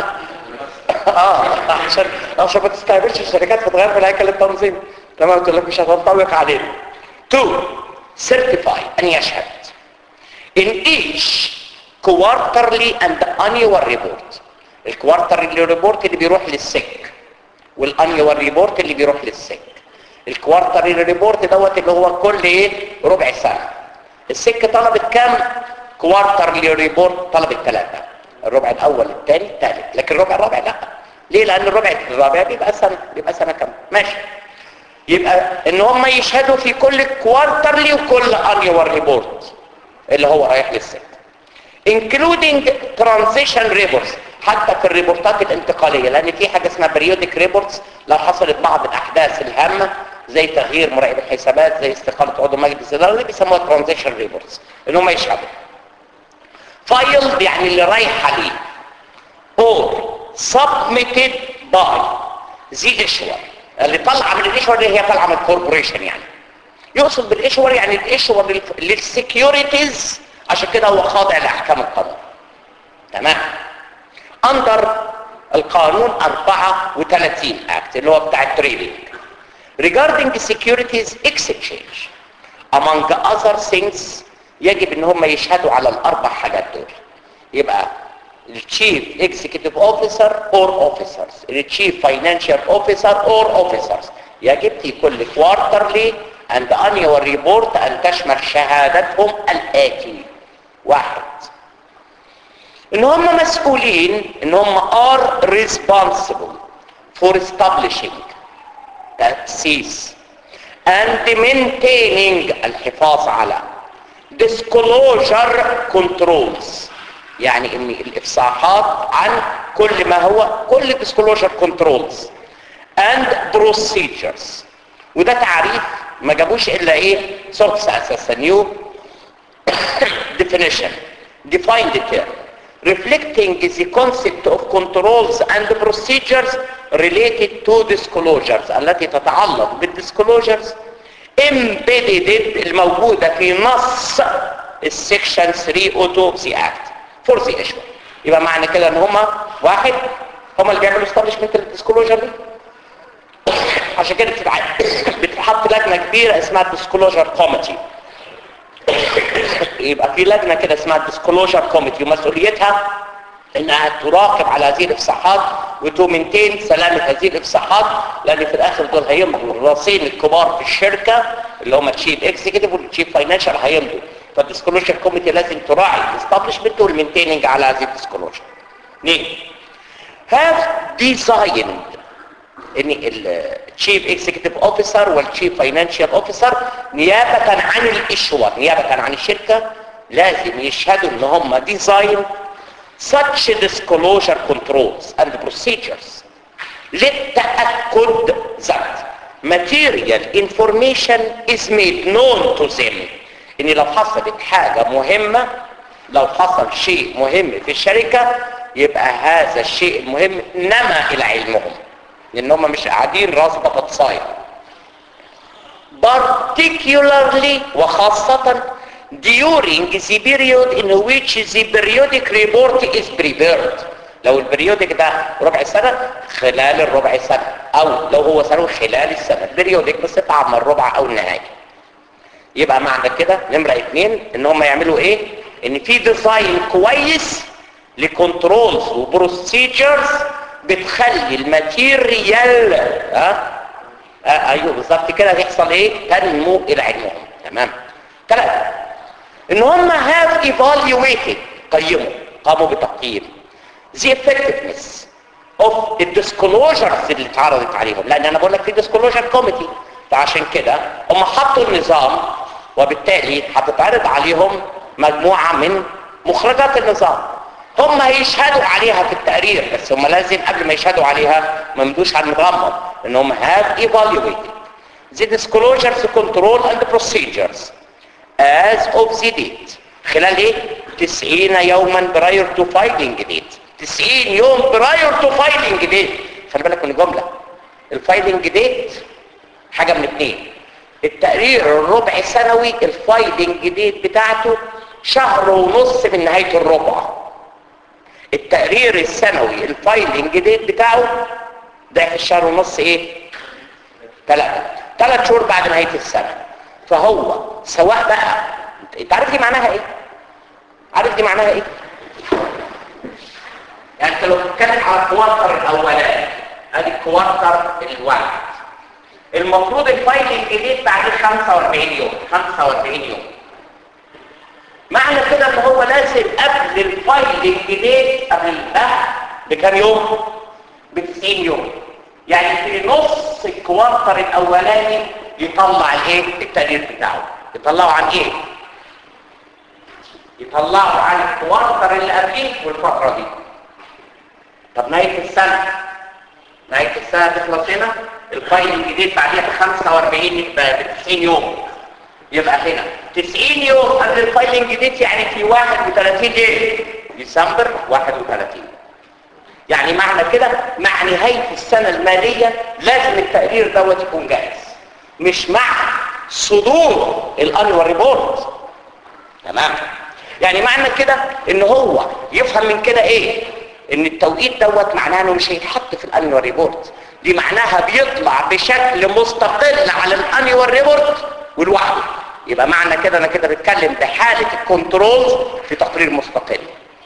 اه عشان عشان ما تستهبلش الشركات بتغير في الهيكل التنظيمي تمام تقول لك مش هتنطبق علينا تو certify ان يشهد in each quarterly and annual report الكوارترلي ريبورت اللي بيروح للسك والانيوال ريبورت اللي بيروح للسك الكوارترلي ريبورت دوت اللي هو كل ايه ربع سنه السك طلبت كام كوارترلي ريبورت طلبت ثلاثه الربع الاول الثاني الثالث لكن الربع الرابع لا ليه لان الربع الرابع بيبقى سنه بيبقى سنه كامله ماشي يبقى ان هم يشهدوا في كل كوارترلي وكل انيوال ريبورت اللي هو رايح للست including transition reports حتى في الريبورتات الانتقالية لان في حاجة اسمها periodic reports لو حصلت بعض الاحداث الهامة زي تغيير مراقب الحسابات زي استقالة عضو مجلس الاداره اللي بيسموها transition reports ان هم يشهدوا filed يعني اللي رايحة ليه or submitted by the issuer اللي طالعه من الايشور اللي هي طالعه من الكوربوريشن يعني يقصد بالايشور يعني الايشور للسكيورتيز عشان كده هو خاضع لاحكام القانون تمام اندر القانون 34 اكت اللي هو بتاع التريدنج regarding securities exchange among other things يجب ان هم يشهدوا على الاربع حاجات دول يبقى التشيف اكزيكتيف اوفيسر اور اوفيسرز التشيف فاينانشال اوفيسر اور اوفيسرز يجب في كل كوارترلي اند انيوال ريبورت ان تشمل شهادتهم الاتي واحد ان هم مسؤولين ان هم are responsible for establishing تأسيس and maintaining الحفاظ على disclosure controls يعني ان الافصاحات عن كل ما هو كل disclosure controls and procedures وده تعريف ما جابوش الا ايه source اساسا new definition defined term reflecting the concept of controls and procedures related to disclosures التي تتعلق بالدisclosures embedded الموجودة في نص السكشن 302 of the act for the issue يبقى معنى كده ان هما واحد هما اللي بيعملوا establishment الدisclosure دي عشان كده بتتحط لجنة كبيرة اسمها disclosure committee يبقى في لجنة كده اسمها disclosure committee ومسؤوليتها انها تراقب على هذه الافصاحات وتومنتين سلامة هذه الافصاحات لان في الاخر دول هيمضوا الراسين الكبار في الشركة اللي هم التشيف اكزيكتيف والتشيف فاينانشال هيمضوا فالديسكلوجر كوميتي لازم تراعي الاستابلشمنت والمينتيننج على هذه الديسكلوجر اثنين have designed ان التشيف اكزيكتيف اوفيسر والتشيف فاينانشال اوفيسر نيابة عن الايشور نيابة عن الشركة لازم يشهدوا ان هم ديزاين such disclosure controls and procedures للتأكد that material information is made known to them ان لو حصلت حاجة مهمة لو حصل شيء مهم في الشركة يبقى هذا الشيء المهم نما الى علمهم لان هم مش قاعدين راس بطاطسايه particularly وخاصة during the period in which the periodic report is prepared لو البريودك ده ربع سنة خلال الربع سنة او لو هو سنة خلال السنة البريودك بصفة عامة الربع او النهاية يبقى معنى كده نمرة اتنين ان هم يعملوا ايه ان في ديزاين كويس لكنترولز وبروسيجرز بتخلي الماتيريال ها آه ايوه بالظبط كده هيحصل ايه تنمو الى علمهم تمام ثلاثة ان هم have evaluated قيموا قاموا بتقييم the effectiveness of the disclosures اللي اتعرضت عليهم لان انا بقول لك في disclosure committee فعشان كده هم حطوا النظام وبالتالي هتتعرض عليهم مجموعة من مخرجات النظام هم هيشهدوا عليها في التقرير بس هم لازم قبل ما يشهدوا عليها ما يمدوش على المغمض ان هم have evaluated the disclosures control and procedures as of the date خلال ايه 90 يوما prior to filing date 90 يوم prior to filing date خلي بالك من الجمله الفايلنج ديت حاجه من اثنين التقرير الربع سنوي الفايلنج ديت بتاعته شهر ونص من نهايه الربع التقرير السنوي الفايلنج ديت بتاعه ده في الشهر ونص ايه ثلاثة ثلاث شهور بعد نهاية السنة فهو سواء بقى انت عارف دي معناها ايه عارف دي معناها ايه يعني انت لو بتتكلم على الكوارتر الاولاني ادي الكوارتر الواحد المفروض الفايلنج ديت بعد 45 يوم 45 يوم معنى كده ان هو لازم قبل الفايلنج ديت قبل ده بكام يوم ب ب 90 يوم يعني في نص الكوارتر الاولاني يطلع الايه التقرير بتاعه يطلعه عن ايه يطلعه عن الكوارتر اللي قبليه والفتره دي طب نهايه السنه نهايه السنه تخلص هنا الفايل الجديد بعديها ب 45 ب 90 يوم يبقى هنا 90 يوم قبل الفايل الجديد يعني في 31 ايه ديسمبر 31 يعني معنى كده مع نهاية السنة المالية لازم التقرير دوت يكون جاهز مش مع صدور الانوال ريبورت تمام يعني معنى كده ان هو يفهم من كده ايه ان التوقيت دوت معناه انه مش هيتحط في الانوال ريبورت دي معناها بيطلع بشكل مستقل على الانوال ريبورت ولوحده يبقى معنى كده انا كده بتكلم بحالة الكنترول في تقرير مستقل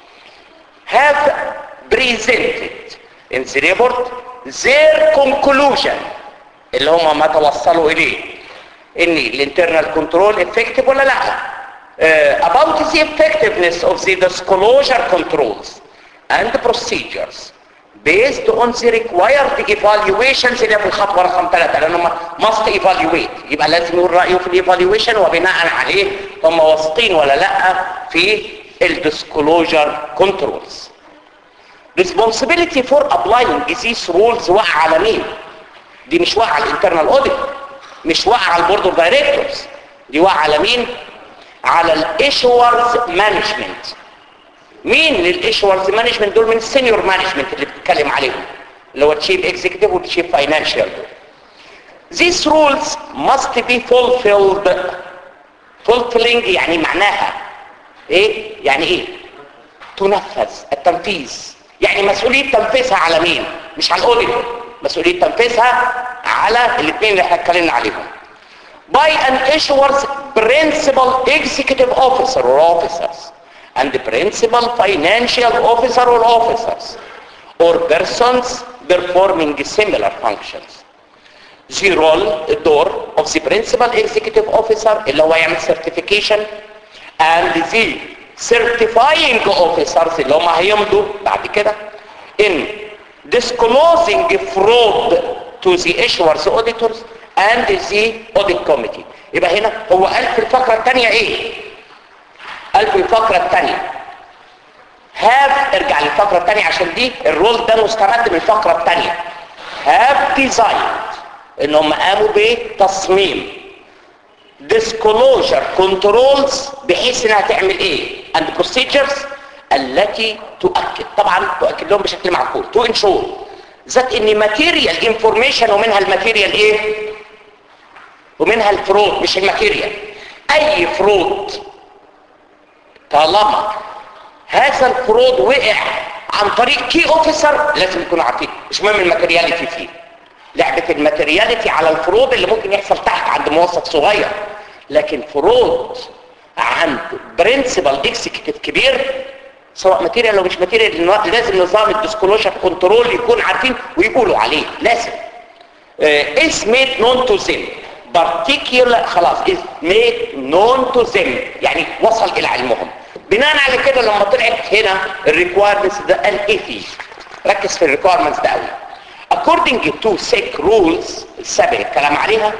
have presented in the report their conclusion اللي هم ما توصلوا اليه ان الانترنال كنترول effective ولا لا uh, about the effectiveness of the disclosure controls and procedures based on the required evaluations اللي في الخطوة رقم ثلاثة لأنهم must evaluate يبقى لازم يقول رأيه في الايفالويشن وبناء عليه هم واثقين ولا لا في الديسكلوجر كنترولز responsibility for applying these rules وقع على مين دي مش وقع على الانترنال اوديت مش وقع على البورد اوف دايركتورز دي وقع على مين على الايشورز مانجمنت مين للايشورز مانجمنت دول من السينيور مانجمنت اللي بتتكلم عليهم اللي هو التشيف اكزيكتيف والتشيف فاينانشال These rules must be fulfilled fulfilling يعني معناها ايه يعني ايه تنفذ التنفيذ يعني مسؤولية تنفيذها على مين مش على الاوديت مسؤولية تنفيذها على الاثنين اللي احنا اتكلمنا عليهم by an issuer's principal executive officer or officers and the principal financial officer or officers or persons performing similar functions the role الدور of the principal executive officer اللي هو يعمل certification and the certifying officers اللي هم هيمضوا بعد كده in disclosing fraud to the issuers auditors and the audit committee يبقى هنا هو قال في الفقرة الثانية ايه قال في الفقرة الثانية have ارجع للفقرة الثانية عشان دي الرول ده مستمد من الفقرة الثانية have designed ان هم قاموا بتصميم disclosure controls بحيث انها تعمل ايه and procedures التي تؤكد طبعا تؤكد لهم بشكل معقول to ensure ذات ان material information ومنها الماتيريال ايه ومنها الفرود مش الماتيريال اي فرود طالما هذا الفرود وقع عن طريق كي اوفيسر لازم يكونوا عارفين مش مهم الماتيرياليتي فيه لعبة الماتيرياليتي على الفروض اللي ممكن يحصل تحت عند موظف صغير لكن فروض عند برنسبل اكسكتيف كبير سواء ماتيريال او مش ماتيريال لازم نظام الديسكلوجر كنترول يكون عارفين ويقولوا عليه لازم is made known to them particular خلاص is made known to them يعني وصل الى علمهم بناء على كده لما طلعت هنا الريكويرمنتس ده قال ايه فيه ركز في الريكويرمنتس ده قوي according to SEC rules السابق الكلام عليها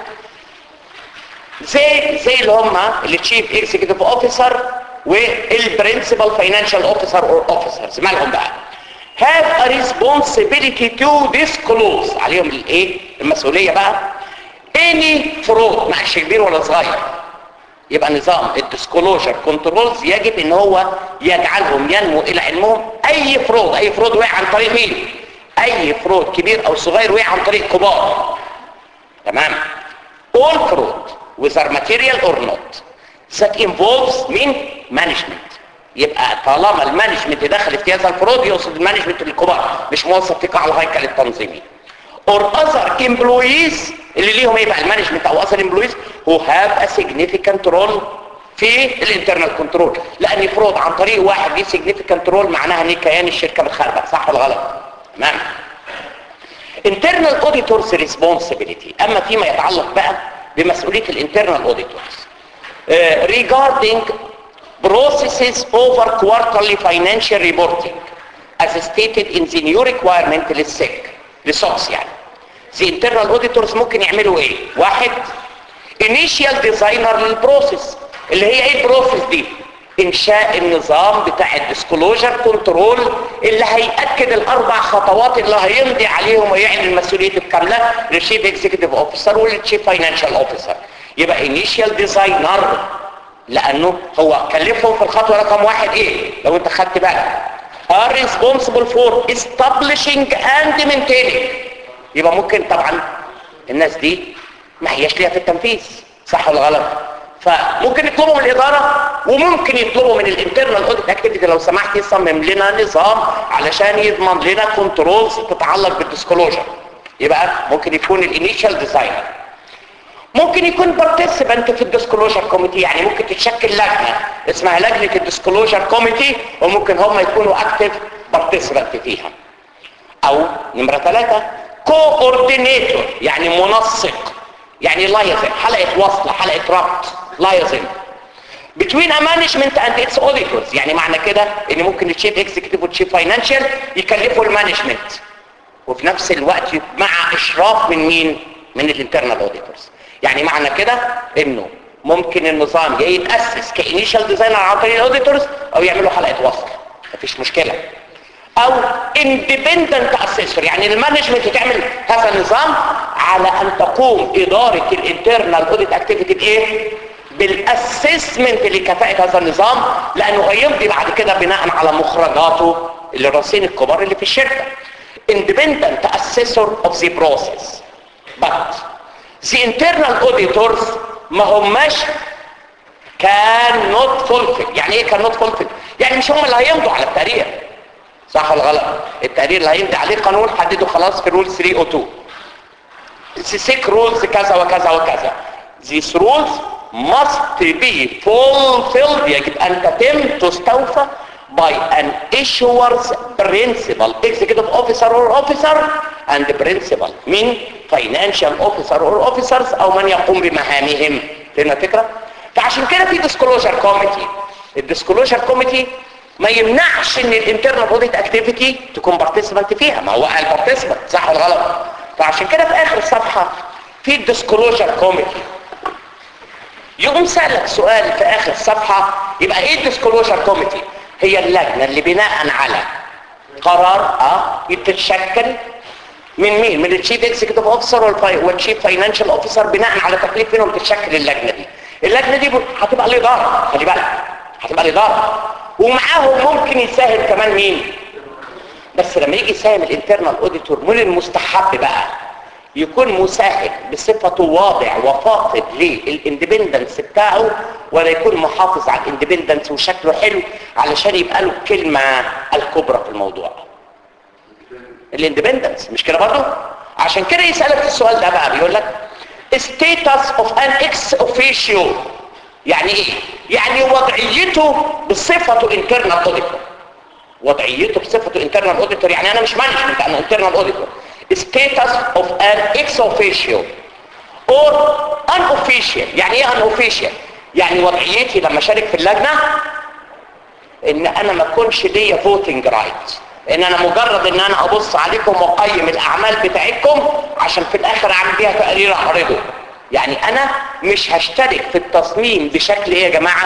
زي زي اللي هم اللي تشيف اكزيكتيف اوفيسر والبرنسبل فاينانشال اوفيسر اور اوفيسرز مالهم بقى have a responsibility to disclose عليهم الايه المسؤوليه بقى any fraud معلش كبير ولا صغير يبقى نظام الديسكلوجر كنترولز يجب ان هو يجعلهم ينمو الى علمهم اي فرود اي فرود وقع عن طريق مين اي فرود كبير او صغير وقع عن طريق كبار تمام all fraud whether material or not that involves من management يبقى طالما المانجمنت دخل في هذا الفرود يقصد المانجمنت الكبار مش موظف في قاع الهيكل التنظيمي or other employees اللي ليهم ايه بقى المانجمنت او other employees who have a significant role في الانترنال كنترول لان فرود عن طريق واحد ليه significant role معناها ان كيان الشركه متخربط صح ولا غلط تمام internal auditors responsibility اما فيما يتعلق بقى بمسؤوليه الانترنال auditors uh, regarding processes over quarterly financial reporting as stated in the new requirement للسك لسوكس يعني the internal auditors ممكن يعملوا ايه واحد initial designer للبروسيس اللي هي ايه البروسيس دي انشاء النظام بتاع الديسكلوجر كنترول اللي هيأكد الاربع خطوات اللي هيمضي عليهم ويعلن المسؤوليه الكامله للشيف اكزيكتيف اوفيسر والشيف فاينانشال اوفيسر يبقى انيشال ديزاينر لانه هو كلفهم في الخطوه رقم واحد ايه لو انت خدت بالك are responsible for establishing and maintaining يبقى ممكن طبعا الناس دي ما هياش ليها في التنفيذ صح ولا غلط فممكن يطلبوا من الإدارة وممكن يطلبوا من الانترنال اوديت اكتيفيتي لو سمحت يصمم لنا نظام علشان يضمن لنا كنترولز تتعلق بالديسكلوجر يبقى ممكن يكون الانيشال ديزاينر ممكن يكون بارتيسيبنت في الديسكلوجر كوميتي يعني ممكن تتشكل لجنه اسمها لجنه الديسكلوجر كوميتي وممكن هم يكونوا اكتف بارتيسيبنت فيها او نمره ثلاثة كوردينيتور يعني منسق يعني لايزن حلقه وصل حلقه ربط لايزن between a management and its auditors يعني معنى كده ان ممكن الشيف اكزيكتيف والشيف فاينانشال يكلفوا المانجمنت وفي نفس الوقت مع اشراف من مين من الانترنال اوديتورز يعني معنى كده انه ممكن النظام يا يتاسس كانيشال ديزاينر عن طريق الاوديتورز او يعملوا حلقه وصل مفيش مشكله او اندبندنت اسيسور يعني المانجمنت تعمل هذا النظام على ان تقوم اداره الانترنال اوديت اكتيفيتي بايه بالاسسمنت لكفاءه هذا النظام لانه هيمضي بعد كده بناء على مخرجاته الراسين الكبار اللي في الشركه independent assessor of the process but the internal auditors ما هماش كان not fulfill يعني ايه كان not fulfill يعني مش هم اللي هيمضوا على التقرير صح ولا غلط التقرير اللي هيمضي عليه قانون حدده خلاص في رول 302 سيك رولز كذا وكذا وكذا these rules must be fulfilled يجب ان تتم تستوفى by an issuer's principal executive officer or officer and principal من financial officer or officers او من يقوم بمهامهم فهمنا الفكرة؟ فعشان كده في disclosure committee الديسكلوجر كوميتي ما يمنعش ان الانترنال اوديت اكتيفيتي تكون بارتيسيبنت فيها ما هو قال بارتيسيبنت صح ولا غلط فعشان كده في اخر الصفحه في الديسكلوجر كوميتي يقوم سألك سؤال في اخر الصفحه يبقى ايه الديسكلوجر كوميتي هي اللجنه اللي بناء على قرار اه تتشكل من مين من الشيف اكزيكتيف اوفيسر والشيف فاينانشال اوفيسر بناء على تكليف منهم تتشكل اللجنه دي اللجنه دي هتبقى الاداره خلي بالك هتبقى الاداره ومعاهم ممكن يساهم كمان مين بس لما يجي يساهم الانترنال اوديتور من المستحب بقى يكون مساهم بصفته واضع وفاقد للاندبندنس بتاعه ولا يكون محافظ على الاندبندنس وشكله حلو علشان يبقى له الكلمه الكبرى في الموضوع الاندبندنس مش كده برضه عشان كده يسالك السؤال ده بقى بيقول لك status of an ex officio يعني ايه يعني وضعيته بصفته internal auditor وضعيته بصفته internal auditor يعني انا مش مانجمنت انا internal auditor status of an ex officio or unofficial يعني ايه unofficial يعني وضعيتي لما اشارك في اللجنه ان انا ما اكونش ليا فوتنج رايت ان انا مجرد ان انا ابص عليكم واقيم الاعمال بتاعتكم عشان في الاخر اعمل بيها تقرير اعرضه يعني انا مش هشترك في التصميم بشكل ايه يا جماعه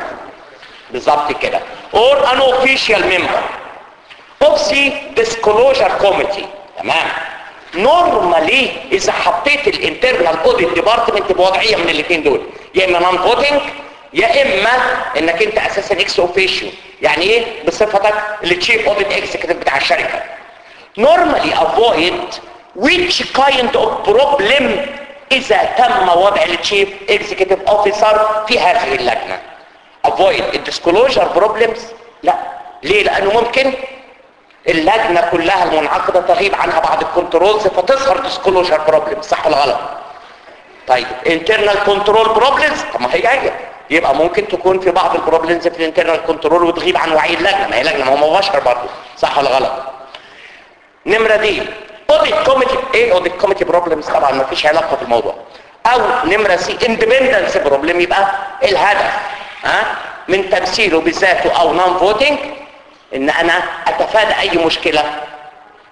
بالظبط كده or an official member of the disclosure committee تمام نورمالي اذا حطيت الانترنال اوديت ديبارتمنت بوضعيه من الاثنين دول يا اما نون فوتنج يا اما انك انت اساسا اكس اوفيشيو يعني ايه بصفتك التشيف اوديت اكزيكتيف بتاع الشركه normally avoid which kind of problem اذا تم وضع التشيف اكزيكتيف اوفيسر في هذه اللجنه avoid الديسكلوجر بروبلمز لا ليه لانه ممكن اللجنه كلها المنعقده تغيب عنها بعض الكنترولز فتظهر ديسكلوجر بروبلمز صح ولا غلط طيب internal كنترول بروبلمز طب ما هي جايه يبقى ممكن تكون في بعض البروبلمز في الانترنال كنترول وتغيب عن وعي اللجنه ما هي لجنه ما هو مباشر برضه صح ولا غلط نمره دي اوديت كوميتي ايه اوديت كوميتي بروبلمز طبعا ما فيش علاقه في الموضوع او نمره سي اندبندنس بروبلم يبقى الهدف ها من تمثيله بذاته او نون فوتنج ان انا اتفادى اي مشكله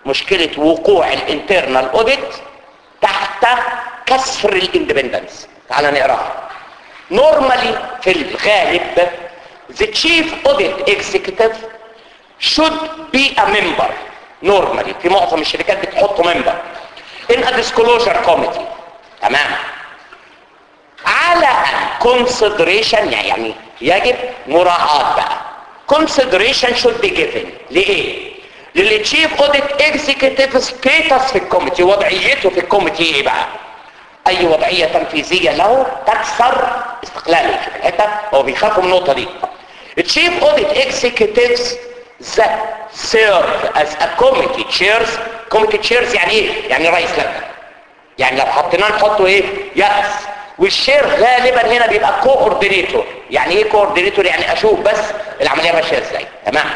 مشكلة وقوع الانترنال اوديت تحت كسر الاندبندنس تعال نقراها normally في الغالب the chief audit executive should be a member normally في معظم الشركات بتحطه member in a disclosure committee تمام على ان consideration يعني يجب مراعاة بقى consideration should be given لإيه؟ للتشيف اوديت اكزيكتيف ستيتس في الكوميتي وضعيته في الكوميتي ايه بقى؟ اي وضعية تنفيذية له تكسر استقلاله شوف الحتة هو بيخافوا من النقطة دي التشيف اوديت اكزيكتيفز that serve as a committee chairs committee chairs يعني ايه؟ يعني رئيس لجنة يعني لو حطيناه نحطه ايه؟ يأس والشير غالبا هنا بيبقى كوردينيتور يعني ايه كوردينيتور يعني اشوف بس العمليه ماشيه ازاي تمام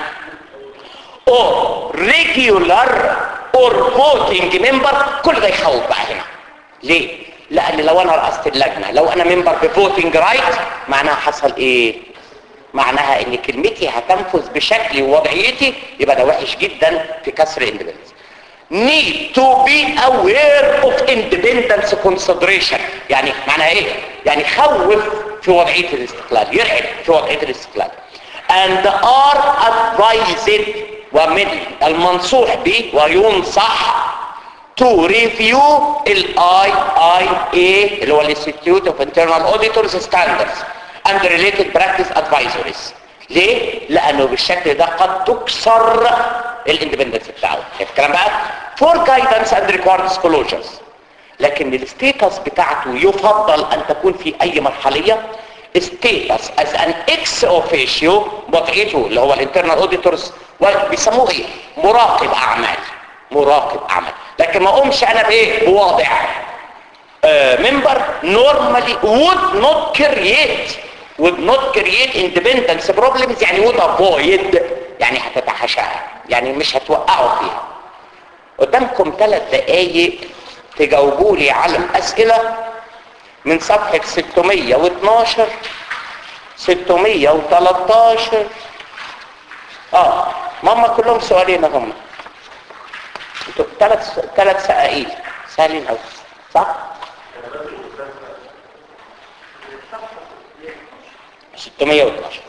او ريجولار اور فوتنج ممبر كل ده يخوف بقى هنا ليه لان لو انا رأست اللجنه لو انا ممبر بفوتنج رايت معناها حصل ايه معناها ان كلمتي هتنفذ بشكلي ووضعيتي يبقى ده وحش جدا في كسر الاندبندنس need to be aware of independence consideration يعني معناها ايه يعني خوف في وضعية الاستقلال يرعب في وضعية الاستقلال and are advised ومن المنصوح به وينصح to review ال IIA اللي هو Institute of Internal Auditors Standards and related practice advisories ليه؟ لأنه بالشكل ده قد تكسر الاندبندنس بتاعه شايف الكلام بقى؟ for guidance and required disclosures لكن الستيتس بتاعته يفضل أن تكون في أي مرحلية ستيتس as an ex officio وضعيته اللي هو الانترنال اوديتورز بيسموه ايه؟ مراقب أعمال مراقب أعمال لكن ما أقومش أنا بإيه؟ بواضع ممبر normally would not create would not create independence problems يعني would avoid يعني هتتحاشاها يعني مش هتوقعوا فيها قدامكم ثلاث دقايق تجاوبوا لي على الأسئلة من صفحة 612 613 اه ماما كلهم سؤالين هم ثلاث ثلاث سائل سهلين قوي صح 612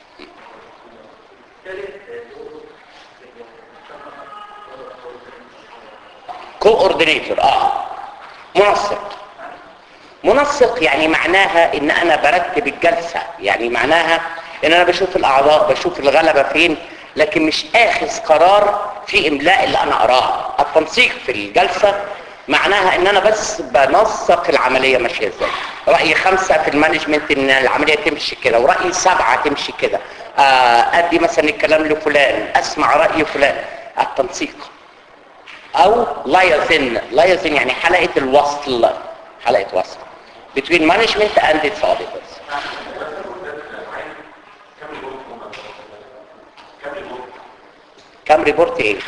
كوردينيتور اه منسق منسق يعني معناها ان انا برتب الجلسة يعني معناها ان انا بشوف الاعضاء بشوف الغلبة فين لكن مش اخذ قرار في املاء اللي انا اراه التنسيق في الجلسة معناها ان انا بس بنسق العملية ماشية ازاي رأي خمسة في المانجمنت ان العملية تمشي كده ورأي سبعة تمشي كده آه ادي مثلا الكلام لفلان اسمع رأي فلان التنسيق او لايزن لايزن يعني حلقة الوصل حلقة وصل between management and its auditors كم ريبورت ايه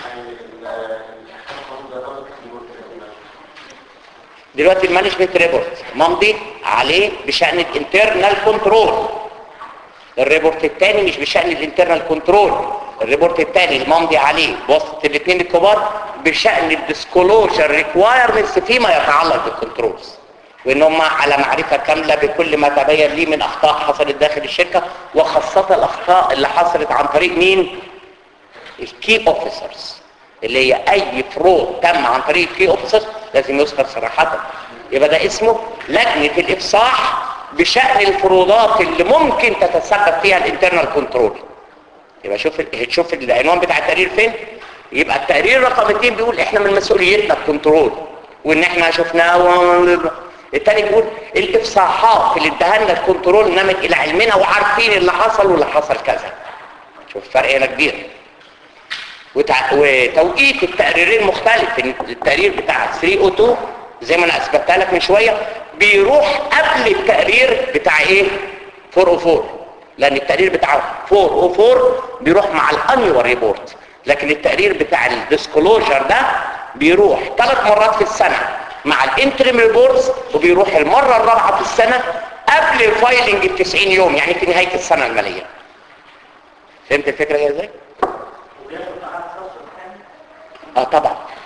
دلوقتي المانجمنت ريبورت ممضي عليه بشأن الانترنال كنترول الريبورت الثاني مش بشأن الانترنال كنترول الريبورت الثاني الممضي عليه بواسطه الاثنين الكبار بشأن الديسكلوجر ريكوايرمنتس فيما يتعلق بالكنترولز وان هم على معرفه كامله بكل ما تبين لي من اخطاء حصلت داخل الشركه وخاصه الاخطاء اللي حصلت عن طريق مين الكي اوفيسرز اللي هي اي فرود تم عن طريق الكي اوفيسرز لازم يذكر صراحه يبقى ده اسمه لجنه الافصاح بشأن الفروضات اللي ممكن تتسبب فيها الانترنال كنترول يبقى شوف شوف العنوان بتاع التقرير فين يبقى التقرير رقم 2 بيقول احنا من مسؤوليتنا الكنترول وان احنا شفناه و... التاني بيقول الافصاحات اللي اداها لنا الكنترول نمت الى علمنا وعارفين اللي حصل واللي حصل كذا شوف الفرق هنا كبير وتع... وتوقيت التقريرين مختلف التقرير بتاع 302 زي ما انا اثبتها لك من شويه بيروح قبل التقرير بتاع ايه 404 لان التقرير بتاع 404 بيروح مع الانيوال ريبورت لكن التقرير بتاع الديسكلوجر ده بيروح ثلاث مرات في السنه مع الانتريم ريبورتس وبيروح المره الرابعه في السنه قبل الفايلنج ب 90 يوم يعني في نهايه السنه الماليه فهمت الفكره هي ازاي اه طبعا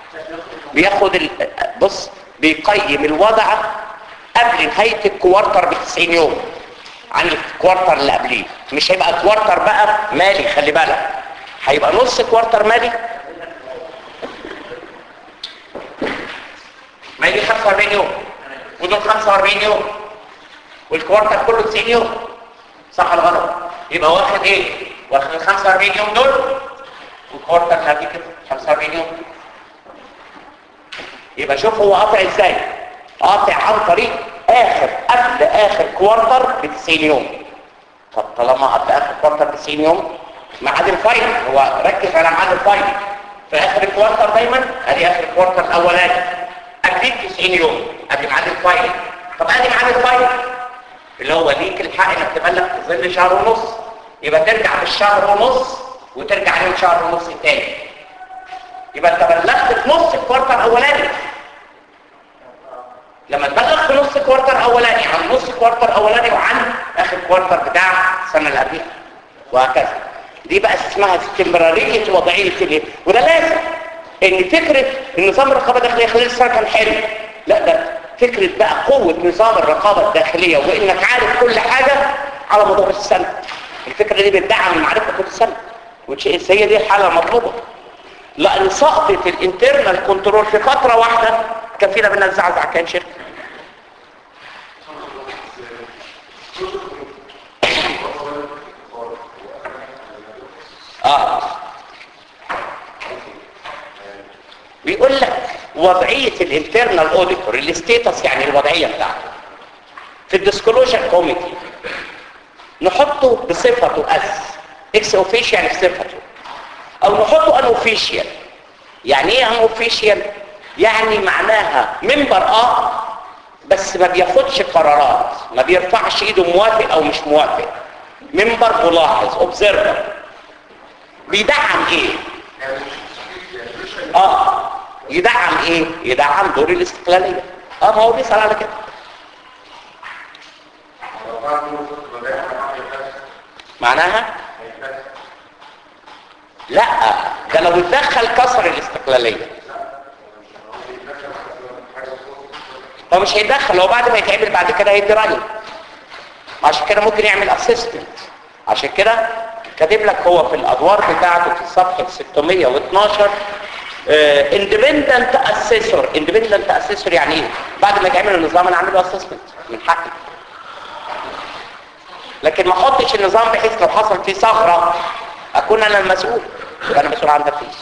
بياخد ال... بص بيقيم الوضع قبل نهاية الكوارتر ب 90 يوم عن الكوارتر اللي قبليه مش هيبقى كوارتر بقى مالي خلي بالك هيبقى نص كوارتر مالي ما يجي 45 يوم ودول 45 يوم والكوارتر كله 90 يوم صح ولا غلط يبقى واخد ايه واخد ال 45 يوم دول والكوارتر اللي قبل كده 45 يوم يبقى شوف هو قاطع ازاي قاطع عن طريق اخر قبل اخر كوارتر ب 90 يوم طب طالما قبل اخر كوارتر ب 90 يوم ميعاد الفايل هو ركز على ميعاد الفايل في اخر الكوارتر دايما ادي اخر الكوارتر الاولاني قبليه 90 يوم ادي ميعاد الفايل طب ادي ميعاد الفايل اللي هو ليك الحق انك تبلغ في ظل شهر ونص يبقى ترجع بالشهر ونص وترجع عليهم شهر ونص تاني يبقى انت بلغت في نص الكوارتر الاولاني لما تبلغ في نص كوارتر اولاني عن نص كوارتر اولاني وعن اخر كوارتر بتاع السنه اللي قبلها وهكذا دي بقى اسمها استمراريه وضعيه الايه وده لازم ان فكره النظام الرقابه الداخليه خلال السنه كان حلو لا ده فكره بقى قوه نظام الرقابه الداخليه وانك عارف كل حاجه على مدار السنه الفكره دي بتدعم المعرفه طول السنه وتش- هي دي الحاله المطلوبه لان سقطه الانترنال كنترول في فتره واحده كفيله بان الزعزع كان شركه اه بيقول لك وضعيه الانترنال اوديتور الستيتس يعني الوضعيه بتاعته في الديسكلوجر كوميتي نحطه بصفته اس اكس اوفيشال يعني بصفته او نحطه ان اوفيشال يعني ايه ان اوفيشال يعني معناها منبر اه بس ما بياخدش قرارات ما بيرفعش ايده موافق او مش موافق منبر ملاحظ اوبزرفر بيدعم ايه اه يدعم ايه يدعم دور الاستقلاليه اه ما هو بيسال على كده معناها لا ده لو اتدخل كسر الاستقلاليه هو مش هيتدخل هو بعد ما يتعمل بعد كده هيدي رايه عشان كده ممكن يعمل اسيستنت عشان كده كاتب لك هو في الادوار بتاعته في صفحه 612 اندبندنت اسيسور اندبندنت اسيسور يعني ايه بعد ما يتعمل النظام انا اعمل له اسسمنت من حقي لكن ما احطش النظام بحيث لو حصل فيه ثغره اكون انا المسؤول يبقى انا مسؤول عن تنفيذ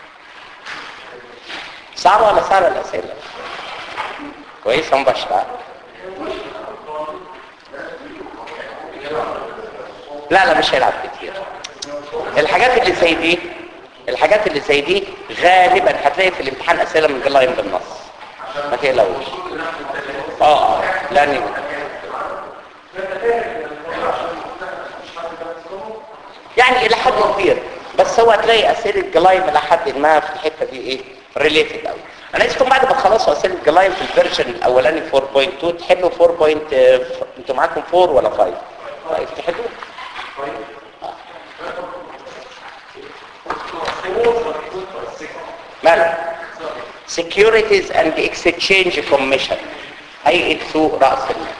صعبه ولا سهله الاسئله كويس هم بشتغل لا لا مش هيلعب كتير الحاجات اللي زي دي الحاجات اللي زي دي غالبا هتلاقي في الامتحان اسئله من جلاين بالنص ما تقلقوش اه لان يعني الى حد كبير بس هو هتلاقي اسئله جلايم الى حد ما في الحته دي ايه ريليتد قوي انا عايزكم بعد ما تخلصوا اسئله جلايم في الفيرجن الاولاني 4.2 تحلوا 4. Point... انتوا معاكم 4 ولا 5 طيب تحلوا ماله Securities and Exchange Commission هيئة سوق رأس المال